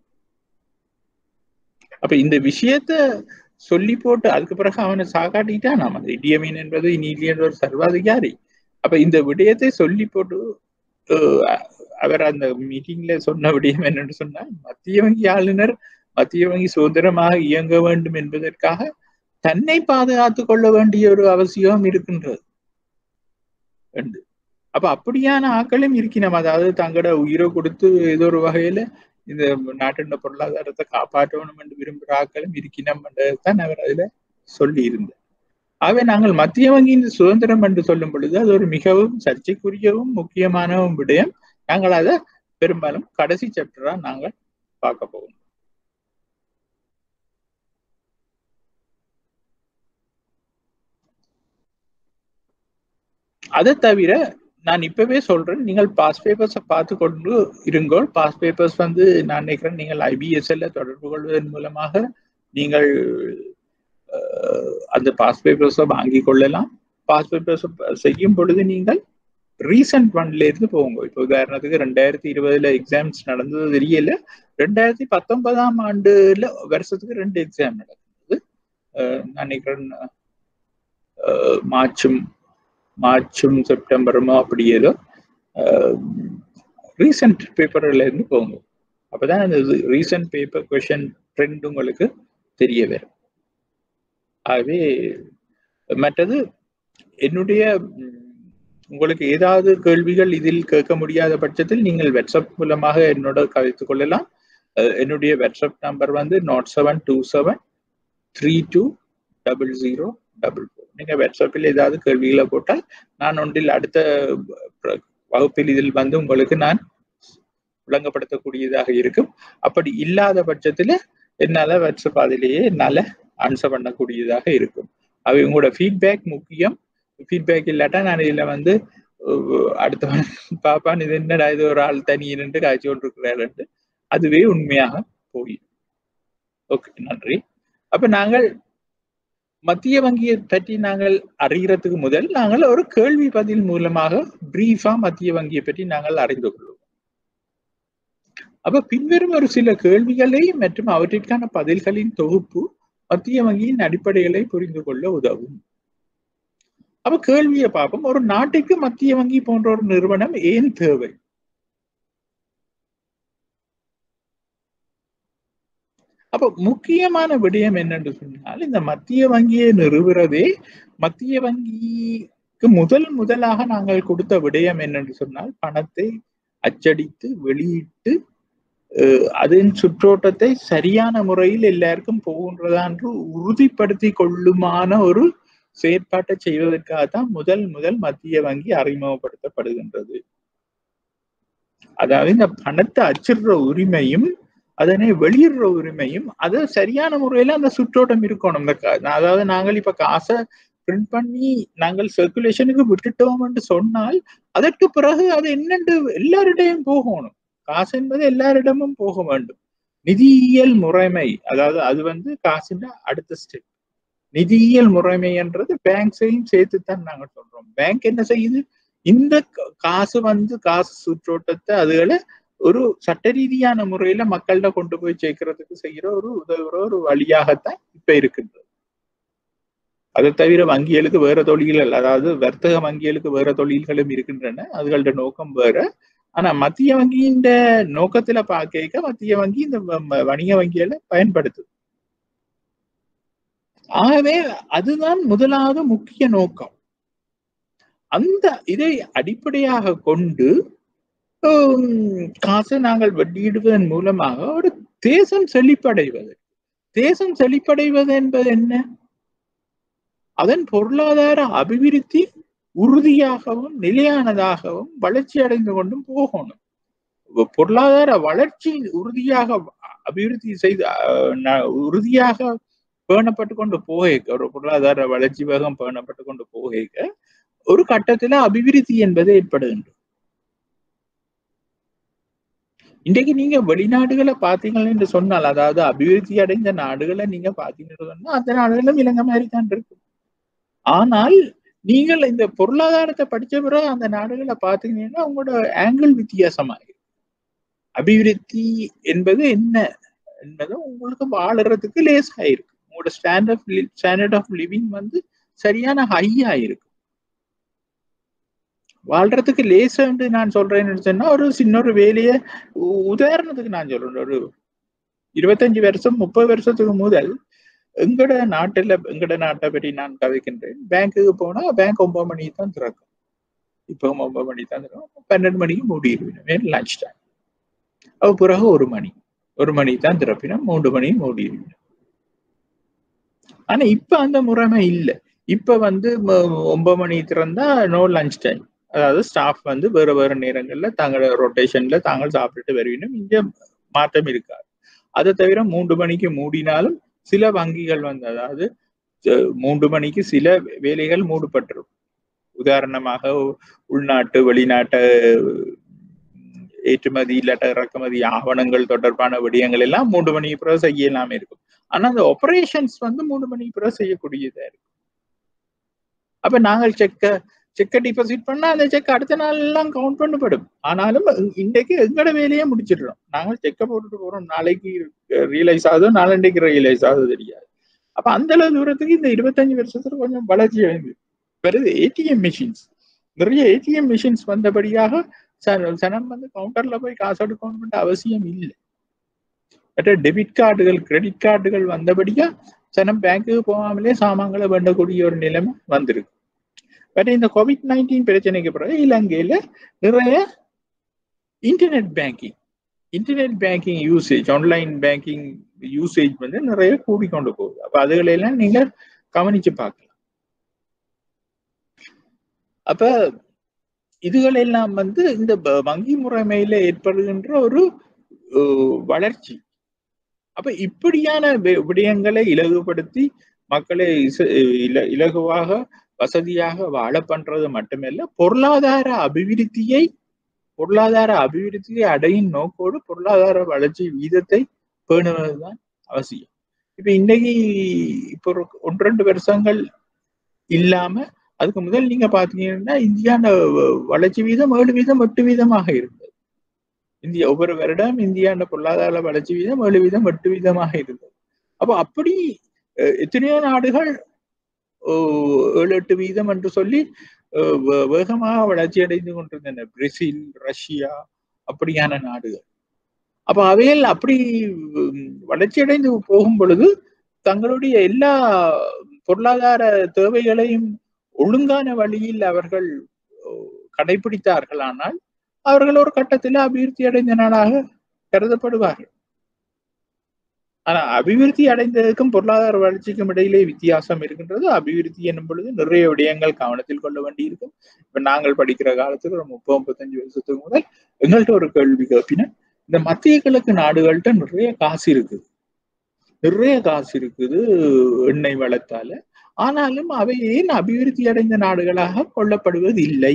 அப்ப இந்த விஷயத்த சொல்லி போட்டு அதுக்கு பிறகு அவனை சாகாட்டிட்டான் நாம அந்த இடியமீன் என்பது நீலியன்ற ஒரு சர்வாதிகாரி அப்ப இந்த விடயத்தை சொல்லி போட்டு அவர் அந்த மீட்டிங்ல சொன்ன விடயம் என்னன்னு சொன்னா மத்திய வங்கி ஆளுநர் மத்திய வங்கி சுதந்திரமாக இயங்க வேண்டும் என்பதற்காக தன்னை பாதுகாத்துக் கொள்ள வேண்டிய ஒரு அவசியம் இருக்கின்றது என்று அப்ப அப்படியான ஆக்களும் இருக்கணும் அதாவது தங்களோட உயிரை கொடுத்து ஏதோ ஒரு வகையில இந்த நாட்டின் பொருளாதாரத்தை காப்பாற்றணும் என்று விரும்புகிற ஆக்களும் இருக்கணும் தான் அவர் அதுல சொல்லி இருந்தார் ஆகவே நாங்கள் மத்திய வங்கியின் சுதந்திரம் என்று சொல்லும் பொழுது அது ஒரு மிகவும் சர்ச்சைக்குரியவும் முக்கியமானவும் விடயம் நாங்கள் அதை பெரும்பாலும் கடைசி சாப்டரா நாங்கள் பார்க்க போவோம் அதை தவிர நான் இப்பவே சொல்றேன் நீங்கள் பாஸ் பேப்பர்ஸை பார்த்து கொண்டு இருங்கோள் பாஸ் பேப்பர்ஸ் வந்து நான் நினைக்கிறேன் நீங்கள் ஐபிஎஸ்எல்ல தொடர்பு கொள்வதன் மூலமாக நீங்கள் அந்த பாஸ் பேப்பர்ஸை வாங்கி கொள்ளலாம் பாஸ் பேப்பர்ஸ் செய்யும் பொழுது நீங்கள் ரீசன்ட் ஒன்ல இருந்து போங்க இப்போ உதாரணத்துக்கு ரெண்டாயிரத்தி இருபதுல எக்ஸாம்ஸ் நடந்தது தெரியல ரெண்டாயிரத்தி பத்தொன்பதாம் ஆண்டுல வருஷத்துக்கு ரெண்டு எக்ஸாம் நடந்தது நான் நினைக்கிறேன் மார்ச்சும் மார்ச்சும் செப்டம்பருமோ அப்படி ஏதோ ரீசன்ட் பேப்பர்ல இருந்து போங்க அப்பதான் அந்த ரீசன்ட் பேப்பர் கொஷன் ட்ரெண்ட் உங்களுக்கு தெரிய வரும் ஆகவே மற்றது என்னுடைய உங்களுக்கு ஏதாவது கேள்விகள் இதில் கேட்க முடியாத பட்சத்தில் நீங்கள் வாட்ஸ்அப் மூலமாக என்னோட கதைத்துக் கொள்ளலாம் என்னுடைய வாட்ஸ்அப் நம்பர் வந்து nought seven two seven three two double zero double four நீங்க வாட்ஸ்அப்பில் ஏதாவது கேள்விகளை போட்டால் நான் ஒன்றில் அடுத்த வகுப்பில் இதில் வந்து உங்களுக்கு நான் விளங்கப்படுத்தக்கூடியதாக இருக்கும் அப்படி இல்லாத பட்சத்துல என்னால வாட்ஸ்அப் அதிலேயே என்னால ஆன்சர் பண்ணக்கூடியதாக இருக்கும் அவை உங்களோட ஃபீட்பேக் முக்கியம் ஃபீட்பேக் இல்லாட்டா நான் இதுல வந்து அடுத்தவன் பாப்பான் இது என்னடா இது ஒரு ஆள் தனி நின்று காய்ச்சி கொண்டிருக்கிறாரு அதுவே உண்மையாக போயிடும் ஓகே நன்றி அப்ப நாங்கள் மத்திய வங்கியை பற்றி நாங்கள் அறிகிறதுக்கு முதல் நாங்கள் ஒரு கேள்வி பதில் மூலமாக பிரீஃபா மத்திய வங்கியை பற்றி நாங்கள் அறிந்து கொள்வோம் அப்ப பின்வரும் ஒரு சில கேள்விகளை மற்றும் அவற்றிற்கான பதில்களின் தொகுப்பு மத்திய வங்கியின் அடிப்படைகளை புரிந்து கொள்ள உதவும் அப்ப கேள்வியை பார்ப்போம் ஒரு நாட்டுக்கு மத்திய வங்கி போன்ற ஒரு நிறுவனம் ஏன் தேவை அப்ப முக்கியமான விடயம் என்னன்னு சொன்னால் இந்த மத்திய வங்கியை நிறுவுறதே மத்திய வங்கிக்கு முதல் முதலாக நாங்கள் கொடுத்த விடயம் என்னன்னு சொன்னால் பணத்தை அச்சடித்து வெளியிட்டு அதன் சுற்றோட்டத்தை சரியான முறையில் எல்லாருக்கும் போகின்றதா என்று உறுதிப்படுத்தி கொள்ளுமான ஒரு செயற்பாட்டை செய்வதற்காக தான் முதல் முதல் மத்திய வங்கி அறிமுகப்படுத்தப்படுகின்றது அதாவது இந்த பணத்தை அச்சிடுற உரிமையும் அதனை வெளியிடுற உரிமையும் அது சரியான முறையில அந்த சுற்றோட்டம் இருக்கணும் இந்த அதாவது நாங்கள் இப்ப காசை பிரிண்ட் பண்ணி நாங்கள் சர்க்குலேஷனுக்கு விட்டுட்டோம் என்று சொன்னால் அதற்கு பிறகு அது என்னென்று எல்லாரிடையும் போகணும் காசு என்பது எல்லாரிடமும் போக வேண்டும் நிதியியல் முறைமை அதாவது அது வந்து காசின் அடுத்த ஸ்டெப் நிதியியல் முறைமை என்றது பேங்க்ஸையும் சேர்த்துத்தான் நாங்க சொல்றோம் பேங்க் என்ன செய்யுது இந்த காசு வந்து காசு சுற்றோட்டத்தை அதுகளை ஒரு சட்ட ரீதியான முறையில மக்கள்கிட்ட கொண்டு போய் சேர்க்கறதுக்கு செய்யற ஒரு உதவுற ஒரு வழியாகத்தான் இப்ப இருக்கின்றது அதை தவிர வங்கிகளுக்கு வேற தொழில்கள் அதாவது வர்த்தக வங்கிகளுக்கு வேற தொழில்களும் இருக்கின்றன அதுகளோட நோக்கம் வேற ஆனா மத்திய வங்கியின் நோக்கத்துல பார்க்க மத்திய வங்கி இந்த வணிக வங்கிகளை பயன்படுத்துது ஆகவே அதுதான் முதலாவது முக்கிய நோக்கம் அந்த இதை அடிப்படையாக கொண்டு காசை நாங்கள் வெளியிடுவதன் மூலமாக ஒரு தேசம் செழிப்படைவது தேசம் செழிப்படைவது என்பது என்ன அதன் பொருளாதார அபிவிருத்தி உறுதியாகவும் நிலையானதாகவும் வளர்ச்சி அடைந்து கொண்டும் போகணும் பொருளாதார வளர்ச்சி உறுதியாக அபிவிருத்தி செய்து உறுதியாக பேணப்பட்டு கொண்டு போக ஒரு பொருளாதார வளர்ச்சி வேகம் பேணப்பட்டு கொண்டு போக ஒரு கட்டத்துல அபிவிருத்தி என்பது ஏற்படுகின்றது இன்றைக்கு நீங்க வெளிநாடுகளை பாத்தீங்கள் என்று சொன்னால் அதாவது அபிவிருத்தி அடைந்த நாடுகளை நீங்க பாத்தீங்கன்னு சொன்னா அந்த நாடுகளும் இலங்கை மாதிரி தான் இருக்கும் ஆனால் நீங்கள் இந்த பொருளாதாரத்தை படிச்ச பிறகு அந்த நாடுகளை பாத்தீங்கன்னா உங்களோட ஆங்கிள் வித்தியாசமாயிரும் அபிவிருத்தி என்பது என்ன என்பது உங்களுக்கு வாழறதுக்கு லேஸ் ஆயிருக்கு உங்களோட ஸ்டாண்டர்ட் ஸ்டாண்டர்ட் ஆஃப் லிவிங் வந்து சரியான ஹை ஆயிருக்கு வாழ்றதுக்கு லேசு நான் சொல்றேன்னு சொன்னா ஒரு சின்ன ஒரு வேலையை உதாரணத்துக்கு நான் சொல்றேன் ஒரு இருபத்தஞ்சு வருஷம் முப்பது வருஷத்துக்கு முதல் எங்கட நாட்டுல எங்கட நாட்டை பற்றி நான் கதைக்கின்றேன் பேங்க்குக்கு போனா பேங்க் ஒன்பது மணிக்கு தான் திறக்கும் இப்போ ஒன்பது மணி தான் திறப்போம் பன்னெண்டு மணிக்கு மூடிடுவேன் லஞ்ச் டைம் அது பிறகு ஒரு மணி ஒரு மணி தான் திறப்பினா மூன்று மணி மூடிடுவேன் ஆனா இப்ப அந்த முறைமை இல்லை இப்ப வந்து ஒன்பது மணி திறந்தா நோ லஞ்ச் டைம் அதாவது ஸ்டாஃப் வந்து வேறு வேறு நேரங்கள்ல தாங்களோட ரொட்டேஷன்ல தாங்கள் சாப்பிட்டுட்டு வருவினும் இங்க மாற்றம் இருக்காது அதை தவிர மூன்று மணிக்கு மூடினாலும் சில வங்கிகள் வந்து அதாவது மூன்று மணிக்கு சில வேலைகள் மூடப்பட்டிரும் உதாரணமாக உள்நாட்டு வெளிநாட்டு ஏற்றுமதி இல்லாட்ட இறக்குமதி ஆவணங்கள் தொடர்பான விடயங்கள் எல்லாம் மூன்று மணிக்கு பிறகு செய்யலாமே இருக்கும் ஆனா அந்த ஆபரேஷன்ஸ் வந்து மூணு மணிக்கு பிறகு செய்யக்கூடியதா இருக்கும் அப்ப நாங்கள் செக்க செக்கை டிபாசிட் பண்ணா அந்த செக் அடுத்த நாள் எல்லாம் கவுண்ட் பண்ணப்படும் ஆனாலும் இன்றைக்கு எங்கட வேலையே முடிச்சிடுறோம் நாங்கள் செக்கை போட்டுட்டு போறோம் நாளைக்கு ரியலைஸ் ஆகுதோ நாளண்டைக்கு ரியலைஸ் ஆகுது தெரியாது அப்ப அந்த அளவு தூரத்துக்கு இந்த இருபத்தஞ்சு வருஷத்துல கொஞ்சம் வளர்ச்சி அடைந்து வருது ஏடிஎம் மிஷின்ஸ் நிறைய ஏடிஎம் மிஷின்ஸ் வந்தபடியாக சனம் வந்து கவுண்டர்ல போய் காசு எடுக்கணும்ன்ற அவசியம் இல்லை மற்ற டெபிட் கார்டுகள் கிரெடிட் கார்டுகள் வந்தபடியா சனம் பேங்க்குக்கு போகாமலே சாமான்களை வேண்டக்கூடிய ஒரு நிலைமை வந்திருக்கு பட் இந்த கோவிட் நைன்டீன் பிரச்சனைக்கு பிறகு இலங்கையில நிறைய internet banking internet banking usage online banking usage வந்து நிறைய கூடிக்கொண்டு போகுது அப்ப அதுகளெல்லாம் நீங்க கவனிச்சு பார்க்கலாம் அப்ப இதுகள் எல்லாம் வந்து இந்த வங்கி முறைமையில ஏற்படுகின்ற ஒரு வளர்ச்சி அப்ப இப்படியான விடயங்களை இலகுபடுத்தி மக்களை இலகுவாக வசதியாக வாழ பண்றது மட்டுமல்ல பொருளாதார அபிவிருத்தியை பொருளாதார அபிவிருத்தியை அடையும் நோக்கோடு பொருளாதார வளர்ச்சி வீதத்தை பேணுவதுதான் அவசியம் இப்ப இன்னைக்கு இப்போ ஒரு ஒன்று ரெண்டு வருஷங்கள் இல்லாம அதுக்கு முதல் நீங்க பாத்தீங்கன்னா இந்தியாண்ட வளர்ச்சி வீதம் ஏழு வீதம் எட்டு வீதமாக இருந்தது இந்தியா ஒவ்வொரு வருடம் இந்தியாண்ட பொருளாதார வளர்ச்சி வீதம் ஏழு வீதம் எட்டு வீதமாக இருந்தது அப்போ அப்படி எத்தனையோ நாடுகள் ஏழு எட்டு வீதம் என்று சொல்லி வேகமாக வளர்ச்சி அடைந்து கொண்டிருந்தன பிரேசில் ரஷ்யா அப்படியான நாடுகள் அப்ப அவைகள் அப்படி வளர்ச்சி அடைந்து போகும் பொழுது தங்களுடைய எல்லா பொருளாதார தேவைகளையும் ஒழுங்கான வழியில் அவர்கள் கடைபிடித்தார்களானால் அவர்கள் ஒரு கட்டத்தில் அபிவிருத்தி அடைந்த நாடாக கருதப்படுவார்கள் ஆனா அபிவிருத்தி அடைந்ததுக்கும் பொருளாதார வளர்ச்சிக்கும் இடையிலே வித்தியாசம் இருக்கின்றது அபிவிருத்தி என்னும் பொழுது நிறைய விடயங்கள் கவனத்தில் கொள்ள வேண்டி இருக்கும் இப்ப நாங்கள் படிக்கிற காலத்துல ஒரு முப்பது முப்பத்தஞ்சு வருஷத்துக்கு முதல் எங்கள்கிட்ட ஒரு கேள்வி கேட்பின இந்த மத்திய கிழக்கு நாடுகள்கிட்ட நிறைய காசு இருக்குது நிறைய காசு இருக்குது எண்ணெய் வளத்தால ஆனாலும் அவை ஏன் அபிவிருத்தி அடைந்த நாடுகளாக கொள்ளப்படுவது இல்லை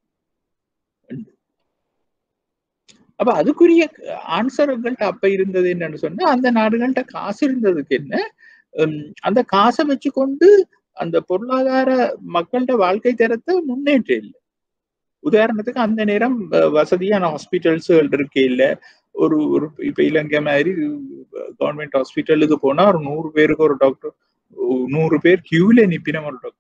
அப்ப அதுக்குரிய ஆன்சர் உங்கள்கிட்ட அப்ப இருந்தது என்னன்னு சொன்னா அந்த நாடுகள்கிட்ட காசு இருந்ததுக்கு என்ன அந்த காசை வச்சுக்கொண்டு அந்த பொருளாதார மக்கள்கிட்ட வாழ்க்கை தரத்தை முன்னேற்ற இல்லை உதாரணத்துக்கு அந்த நேரம் வசதியான ஹாஸ்பிட்டல்ஸுகள் இருக்கே இல்லை ஒரு ஒரு இப்ப இலங்கை மாதிரி கவர்மெண்ட் ஹாஸ்பிட்டலுக்கு போனா ஒரு நூறு பேருக்கு ஒரு டாக்டர் நூறு பேர் கியூல நிப்பின ஒரு டாக்டர்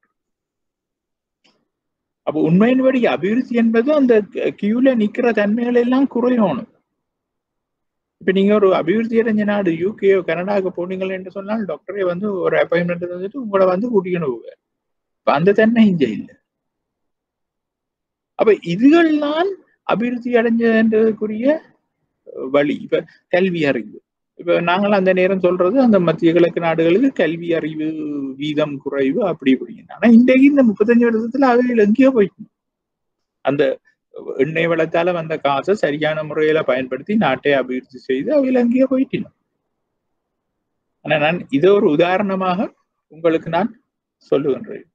அப்ப உண்மையின்படி அபிவிருத்தி என்பது அந்த கியூல நிக்கிற தன்மைகள் எல்லாம் குறையணும் இப்ப நீங்க ஒரு அபிவிருத்தி அடைஞ்ச நாடு யூகேயோ கனடாவுக்கு போனீங்கள் என்று சொன்னால் டாக்டரே வந்து ஒரு அப்பாயின்மெண்ட் வந்துட்டு உங்களை வந்து கூட்டிக்கணும் போவார் இப்ப அந்த தன்மை இங்க இல்லை அப்ப இதுகள்லாம் அபிவிருத்தி அடைஞ்சதுக்குரிய வழி இப்ப கல்வி அறிவு இப்ப நாங்கள் அந்த நேரம் சொல்றது அந்த மத்திய கிழக்கு நாடுகளுக்கு கல்வி அறிவு வீதம் குறைவு அப்படி இப்படின்னு ஆனா இன்றைக்கு இந்த முப்பத்தஞ்சு வருஷத்துல அவைகள் எங்கேயோ போயிட்டு அந்த எண்ணெய் வளத்தால வந்த காசை சரியான முறையில பயன்படுத்தி நாட்டை அபிவிருத்தி செய்து அவைகள் எங்கேயோ போயிட்டினோம் ஆனா நான் இதை ஒரு உதாரணமாக உங்களுக்கு நான் சொல்லுகின்றேன்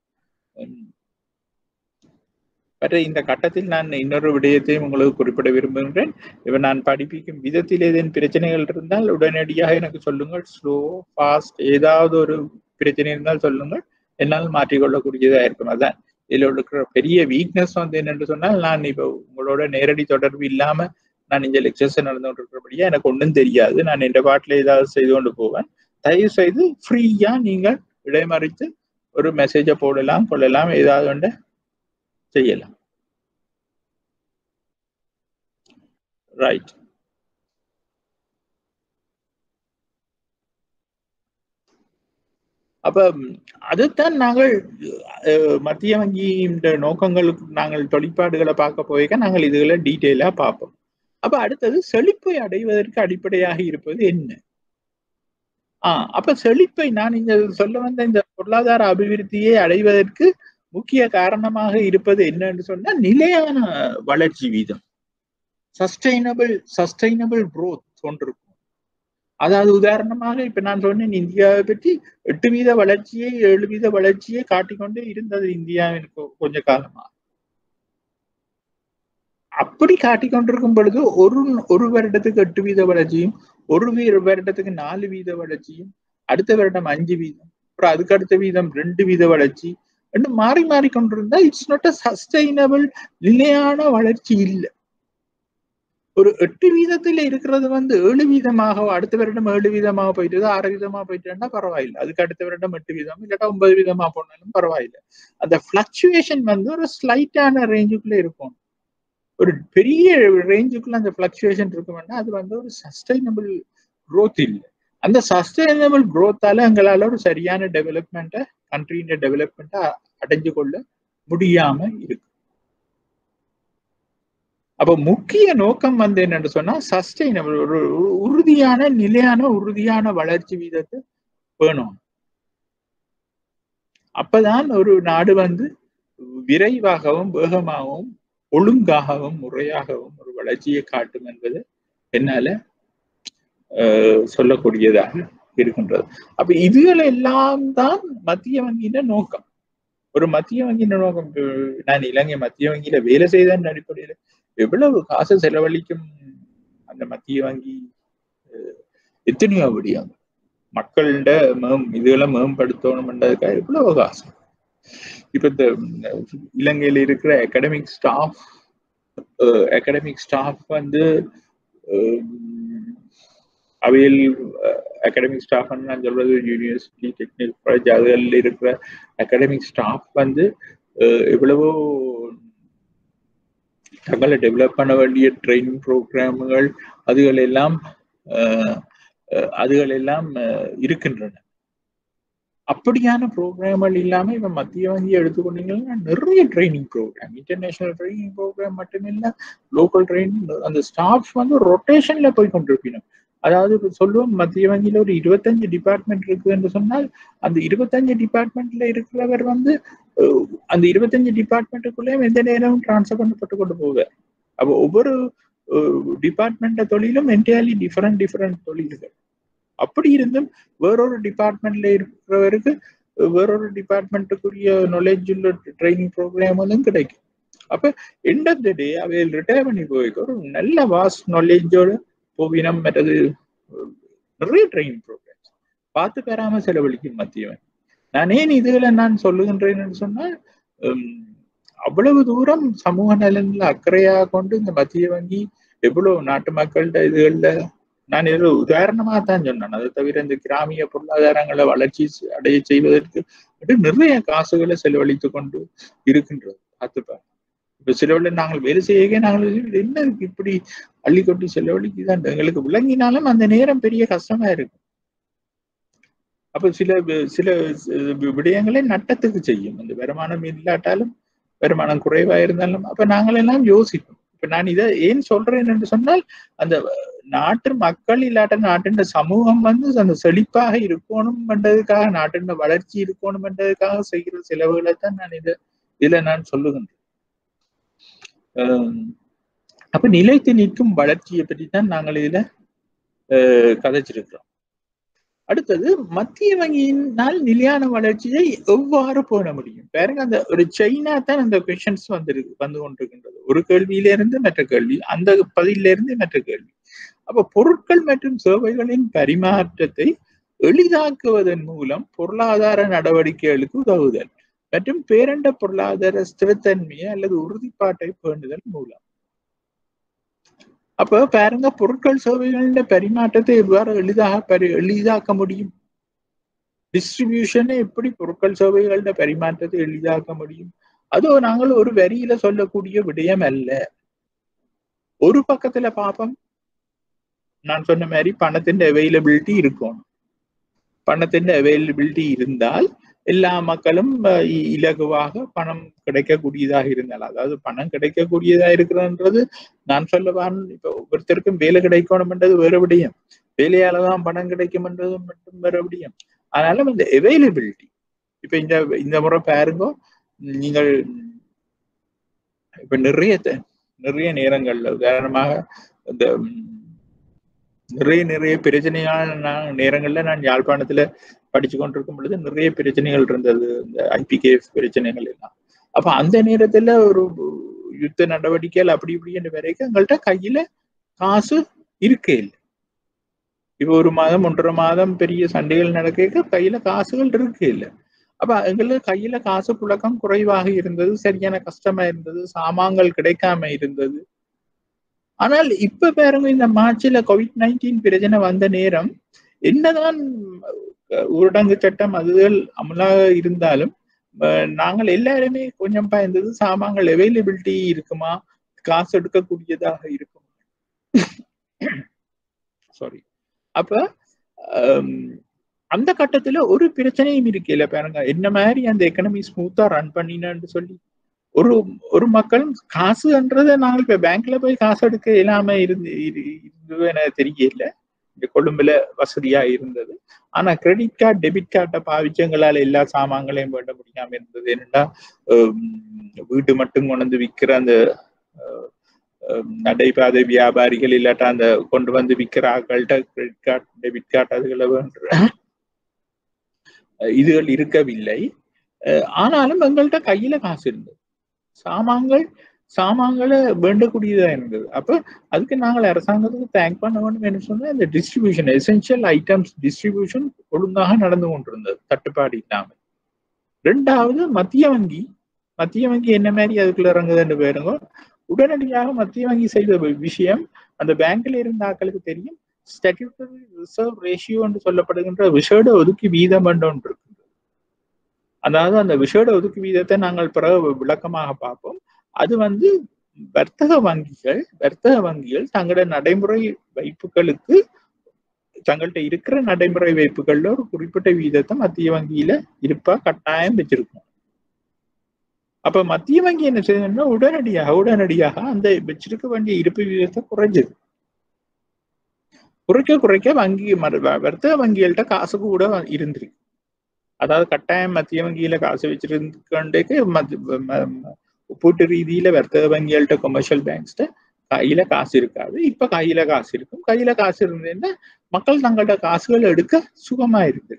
மற்ற இந்த கட்டத்தில் நான் இன்னொரு விடயத்தையும் உங்களுக்கு குறிப்பிட விரும்புகின்றேன் இப்ப நான் படிப்பிக்கும் விதத்தில் ஏதேனும் பிரச்சனைகள் இருந்தால் உடனடியாக எனக்கு சொல்லுங்கள் ஸ்லோ ஃபாஸ்ட் ஏதாவது ஒரு பிரச்சனை இருந்தால் சொல்லுங்கள் என்னால் மாற்றிக்கொள்ளக்கூடியதா இருக்கும் அதான் இதுல இருக்கிற பெரிய வீக்னஸ் வந்து என்னென்று சொன்னால் நான் இப்போ உங்களோட நேரடி தொடர்பு இல்லாம நான் இந்த லெக்சர்ஸ் நடந்து கொண்டிருக்கிறபடியா எனக்கு ஒன்றும் தெரியாது நான் எந்த பாட்டில் ஏதாவது செய்து கொண்டு போவேன் தயவு செய்து ஃப்ரீயா நீங்கள் இடைமறித்து ஒரு மெசேஜை போடலாம் கொள்ளலாம் ஏதாவது ஒன்று செய்யலாம் ரைட் அப்ப அதைத்தான் நாங்கள் மத்திய வங்கியின் நோக்கங்களுக்கு நாங்கள் தொழிற்பாடுகளை பார்க்க போய்க்க நாங்கள் இதுகளை டீட்டெயிலா பார்ப்போம் அப்ப அடுத்தது செழிப்பை அடைவதற்கு அடிப்படையாக இருப்பது என்ன ஆஹ் அப்ப செழிப்பை நான் இங்க சொல்ல வந்த இந்த பொருளாதார அபிவிருத்தியை அடைவதற்கு முக்கிய காரணமாக இருப்பது என்னன்னு சொன்னா நிலையான வளர்ச்சி வீதம் சஸ்டைனபிள் சஸ்டைனபிள் குரோத் கொண்டிருக்கும் அதாவது உதாரணமாக இப்ப நான் சொன்னேன் இந்தியாவை பற்றி எட்டு வீத வளர்ச்சியை ஏழு வீத வளர்ச்சியை காட்டிக்கொண்டே இருந்தது இந்தியாவின் கொஞ்ச காலமா அப்படி காட்டிக்கொண்டிருக்கும் பொழுது ஒரு ஒரு வருடத்துக்கு எட்டு வீத வளர்ச்சியும் ஒரு வருடத்துக்கு நாலு வீத வளர்ச்சியும் அடுத்த வருடம் அஞ்சு வீதம் அப்புறம் அதுக்கு அடுத்த வீதம் ரெண்டு வீத வளர்ச்சி ரெண்டு மாறி மாறி கொண்டிருந்தா இட்ஸ் நாட் அ சஸ்டைனபிள் நிலையான வளர்ச்சி இல்லை ஒரு எட்டு வீதத்துல இருக்கிறது வந்து ஏழு வீதமாக அடுத்த வருடம் ஏழு வீதமாக போயிட்டு ஆறு வீதமா போயிட்டுன்னா பரவாயில்லை அதுக்கு அடுத்த வருடம் எட்டு வீதம் இல்லாட்டா ஒன்பது வீதமா போனாலும் பரவாயில்லை அந்த பிளக்சுவேஷன் வந்து ஒரு ஸ்லைட்டான ரேஞ்சுக்குள்ள இருக்கும் ஒரு பெரிய ரேஞ்சுக்குள்ள அந்த பிளக்சுவேஷன் இருக்கும்னா அது வந்து ஒரு சஸ்டைனபிள் க்ரோத் இல்லை அந்த சஸ்டைனபிள் க்ரோத்தால எங்களால ஒரு சரியான டெவலப்மெண்ட்டை கண்ட்ரியின் டெவலப்மெண்ட்டை அடைஞ்சு கொள்ள முடியாம இருக்கு அப்ப முக்கிய நோக்கம் வந்து என்னன்னு சொன்னா சஸ்டைனபிள் ஒரு உறுதியான நிலையான உறுதியான வளர்ச்சி வீதத்தை வேணும் அப்பதான் ஒரு நாடு வந்து விரைவாகவும் வேகமாகவும் ஒழுங்காகவும் முறையாகவும் ஒரு வளர்ச்சியை காட்டும் என்பது என்னால சொல்லக்கூடியதாக இருக்கின்றது அப்ப இதுகள் எல்லாம் தான் மத்திய வங்கியின் நோக்கம் ஒரு மத்திய வங்கியின் நோக்கம் நான் இலங்கை மத்திய வங்கியில வேலை செய்தன் அடிப்படையில எவ்வளவு காசு செலவழிக்கும் அந்த மத்திய வங்கி எத்தனையோ விடியாங்க மக்கள்கிட்ட மேம் இதுகளை மேம்படுத்தணும்ன்றதுக்காக எவ்வளவு காசு இப்ப இந்த இலங்கையில இருக்கிற அகாடமிக் ஸ்டாஃப் அகாடமிக் ஸ்டாஃப் வந்து அவையில் அகாடமிக் ஸ்டாஃப் நான் சொல்றது யூனிவர்சிட்டி டெக்னிக்கல் காலேஜ் அதுகளில் இருக்கிற அகாடமிக் ஸ்டாஃப் வந்து எவ்வளவோ தங்களை டெவலப் பண்ண வேண்டிய ட்ரைனிங் ப்ரோக்ராம்கள் அதுகள் எல்லாம் அதுகள் எல்லாம் இருக்கின்றன அப்படியான ப்ரோக்ராம்கள் இல்லாம இப்ப மத்திய வங்கி எடுத்துக்கொண்டீங்கன்னா நிறைய training program international training program மட்டுமில்ல லோக்கல் ட்ரைனிங் அந்த ஸ்டாஃப்ஸ் வந்து ரொட்டேஷன்ல போய் கொண்டிருக்கணும் அதாவது இப்ப சொல்லுவோம் மத்திய வங்கியில ஒரு இருபத்தஞ்சு டிபார்ட்மெண்ட் இருக்குது என்று சொன்னால் அந்த இருபத்தஞ்சு டிபார்ட்மெண்ட்ல இருக்கிறவர் வந்து அந்த இருபத்தஞ்சு டிபார்ட்மெண்ட்டுக்குள்ளேயும் எந்த நேரமும் டிரான்ஸ்ஃபர் பண்ணப்பட்டு கொண்டு போவார் அப்போ ஒவ்வொரு டிபார்ட்மெண்ட் தொழிலும் என்டையர்லி டிஃபரெண்ட் டிஃபரெண்ட் தொழில்கள் அப்படி இருந்தும் வேறொரு டிபார்ட்மெண்ட்ல இருக்கிறவருக்கு வேறொரு டிபார்ட்மெண்ட்டுக்குரிய நாலேஜ் உள்ள ட்ரைனிங் ப்ரோக்ராம் வந்து கிடைக்கும் அப்ப எண்ட் ஆஃப் த டே அவையில் ரிட்டையர் பண்ணி போய்க்க ஒரு நல்ல வாஸ்ட் நாலேஜோட போவினம் மற்றது நிறைய ட்ரைனிங் ப்ரோக்ராம்ஸ் பார்த்து பெறாம செலவழிக்கும் மத்தியவன் நான் ஏன் இதுல நான் சொல்லுகின்றேன்னு சொன்னால் அவ்வளவு தூரம் சமூக நலன்ல அக்கறையாக கொண்டு இந்த மத்திய வங்கி எவ்வளவு நாட்டு மக்கள்கிட்ட இதுகள்ல நான் இது உதாரணமா தான் சொன்னேன் அதை தவிர இந்த கிராமிய பொருளாதாரங்களை வளர்ச்சி அடைய செய்வதற்கு நிறைய காசுகளை செலவழித்து கொண்டு இருக்கின்றது பார்த்துப்பாங்க இப்ப சிலவழில் நாங்கள் வேலை செய்ய நாங்கள் என்ன இருக்கு இப்படி அள்ளி கொட்டி செலவழிக்குதான் எங்களுக்கு விளங்கினாலும் அந்த நேரம் பெரிய கஷ்டமா இருக்கு அப்ப சில சில விடயங்களை நட்டத்துக்கு செய்யும் அந்த வருமானம் இல்லாட்டாலும் வருமானம் குறைவா இருந்தாலும் அப்ப நாங்கள் எல்லாம் யோசிப்போம் இப்ப நான் இதை ஏன் சொல்றேன் என்று சொன்னால் அந்த நாட்டு மக்கள் இல்லாட்ட நாட்டின் சமூகம் வந்து அந்த செழிப்பாக இருக்கணும் என்றதுக்காக நாட்டின் வளர்ச்சி இருக்கணும் என்றதுக்காக செய்கிற செலவுகளை தான் நான் இதை இதுல நான் சொல்லுகின்றேன் அப்ப நிலைத்து நிற்கும் வளர்ச்சியை பற்றி தான் நாங்கள் இதுல கதைச்சிருக்கிறோம் அடுத்தது மத்திய வங்கியினால் நிலையான வளர்ச்சியை எவ்வாறு போட முடியும் பாருங்க அந்த ஒரு சைனா தான் அந்த கொஷன்ஸ் வந்திருக்கு வந்து கொண்டிருக்கின்றது ஒரு கேள்வியில இருந்து மற்ற கேள்வி அந்த பதில இருந்து மற்ற கேள்வி அப்ப பொருட்கள் மற்றும் சேவைகளின் பரிமாற்றத்தை எளிதாக்குவதன் மூலம் பொருளாதார நடவடிக்கைகளுக்கு உதவுதல் மற்றும் பேரண்ட பொருளாதார ஸ்திரத்தன்மையை அல்லது உறுதிப்பாட்டை பேணுதல் மூலம் அப்ப பாருங்க பொருட்கள் சேவைகளின் பரிமாற்றத்தை எவ்வாறு எளிதாக பரி எளிதாக்க முடியும் டிஸ்ட்ரிபியூஷனை எப்படி பொருட்கள் சேவைகளின் பரிமாற்றத்தை எளிதாக்க முடியும் அதோ நாங்கள் ஒரு வரியில சொல்லக்கூடிய விடயம் அல்ல ஒரு பக்கத்துல பாப்போம் நான் சொன்ன மாதிரி பணத்தின் அவைலபிலிட்டி இருக்கணும் பணத்தின் அவைலபிலிட்டி இருந்தால் எல்லா மக்களும் அஹ், இ- இலகுவாக பணம் கிடைக்கக்கூடியதாக இருந்தால் அதாவது பணம் கிடைக்கக்கூடியதா இருக்கிறன்றது நான் சொல்லவான் இப்ப ஒருத்தருக்கும் வேலை கிடைக்கணும்ன்றது வேற விடயம் வேலையால தான் பணம் கிடைக்கும்ன்றது மட்டும் வேற விடயம் ஆனாலும் இந்த அவைலபிலிட்டி இப்ப இந்த இந்த முறை பாருங்க நீங்கள் இப்ப நிறைய த- நிறைய நேரங்கள்ல உதாரணமாக இந்த ம், நிறைய நிறைய பிரச்சனையான நான் நேரங்கள்ல நான் யாழ்ப்பாணத்துல படிச்சு கொண்டிருக்கும் பொழுது நிறைய பிரச்சனைகள் இருந்தது இந்த ஐபிகே பிரச்சனைகள் எல்லாம் அப்ப அந்த நேரத்துல ஒரு யுத்த நடவடிக்கைகள் அப்படி இப்படி வரைக்கும் எங்கள்கிட்ட கையில காசு இருக்கே இல்லை இப்ப ஒரு மாதம் ஒன்றரை மாதம் பெரிய சண்டைகள் நடக்க கையில காசுகள் இருக்கே இல்லை அப்ப எங்களுக்கு கையில காசு புழக்கம் குறைவாக இருந்தது சரியான கஷ்டமா இருந்தது சாமான்கள் கிடைக்காம இருந்தது ஆனால் இப்ப பாருங்க இந்த மார்ச்ல கோவிட் நைன்டீன் பிரச்சனை வந்த நேரம் என்னதான் அஹ், ஊரடங்கு சட்டம் அதுகள் அமலாக இருந்தாலும் அஹ், நாங்கள் எல்லாருமே கொஞ்சம் பயந்தது சாமான்கள் அவைலபிலிட்டி இருக்குமா காசு எடுக்கக்கூடியதாக இருக்குமா சாரி அப்ப ஹம், அந்த கட்டத்துல ஒரு பிரச்சனையும் இருக்கல பாருங்க என்ன மாதிரி அந்த எக்கனமி ஸ்மூத்தா ரன் பண்ணினான்னு சொல்லி ஒரு ஒரு மக்கள் காசுன்றத நாங்கள் இப்ப பேங்க்ல போய் காசு எடுக்க இல்லாம இருந்து இரு- இருந்தது எனக்கு தெரியல இந்த கொழும்புல வசதியா இருந்தது ஆனா கிரெடிட் கார்டு டெபிட் கார்டை பாவிச்சங்களால எல்லா சாமான்களையும் வேண்ட முடியாம இருந்தது என்னடா ஹம், வீடு மட்டும் கொண்டு வந்து விற்கிற அந்த அஹ், அஹ், நடைபாதை வியாபாரிகள் இல்லாட்டா அந்த கொண்டு வந்து விற்கிற ஆட்கள்கிட்ட கிரெடிட் கார்டு டெபிட் கார்டு அதுகளை வேண்ட அஹ், இதுகள் இருக்கவில்லை அஹ், ஆனாலும் எங்கள்கிட்ட கையில காசு இருந்தது சாமான்கள் சாமான்களை வேண்டக்கூடியதா இருந்தது அப்ப அதுக்கு நாங்கள் அரசாங்கத்துக்கு தேங்க் பண்ண வேண்டும் என்று சொன்னா இந்த டிஸ்ட்ரிபியூஷன் எசென்ஷியல் ஐட்டம்ஸ் டிஸ்ட்ரிபியூஷன் ஒழுங்காக நடந்து கொண்டிருந்தது தட்டுப்பாடு இல்லாமல் ரெண்டாவது மத்திய வங்கி மத்திய வங்கி என்ன மாதிரி அதுக்குள்ள இறங்குதுன்னு பாருங்க உடனடியாக மத்திய வங்கி செய்த வி- விஷயம் அந்த பேங்க்ல இருந்த ஆட்களுக்கு தெரியும் ஸ்டாட்யூட்டரி ரிசர்வ் ரேஷியோ என்று சொல்லப்படுகின்ற விஷேட ஒதுக்கி வீதம் என்று ஒன்று இருக்கு அதாவது அந்த விஷேட ஒதுக்கு வீதத்தை நாங்கள் பிறகு விளக்கமாக பார்ப்போம் அது வந்து வர்த்தக வங்கிகள் வர்த்தக வங்கிகள் தங்களோட நடைமுறை வைப்புகளுக்கு தங்கள்கிட்ட இருக்கிற நடைமுறை வைப்புகள்ல ஒரு குறிப்பிட்ட வீதத்தை மத்திய வங்கியில இருப்பா கட்டாயம் வச்சிருக்கும் அப்ப மத்திய வங்கி என்ன செய்யணும்னா உடனடியாக உடனடியாக அந்த வச்சிருக்க வேண்டிய இருப்பு வீதத்தை குறைஞ்சது குறைக்க குறைக்க வங்கி மறு- வ- வர்த்தக வங்கிகள்கிட்ட காசு கூட இருந்திருக்கு அதாவது கட்டாயம் மத்திய வங்கியில காசு வச்சிருந்துக்கொண்டேக்கு ஒப்பீட்டு ரீதியில வர்த்தக வங்கிகள்கிட்ட கொமர்ஷியல் பேங்க்ஸ்ட கையில காசு இருக்காது இப்ப கையில காசு இருக்கும் கையில காசு இருந்ததுன்னா மக்கள் தங்களோட காசுகள் எடுக்க சுகமா இருக்கு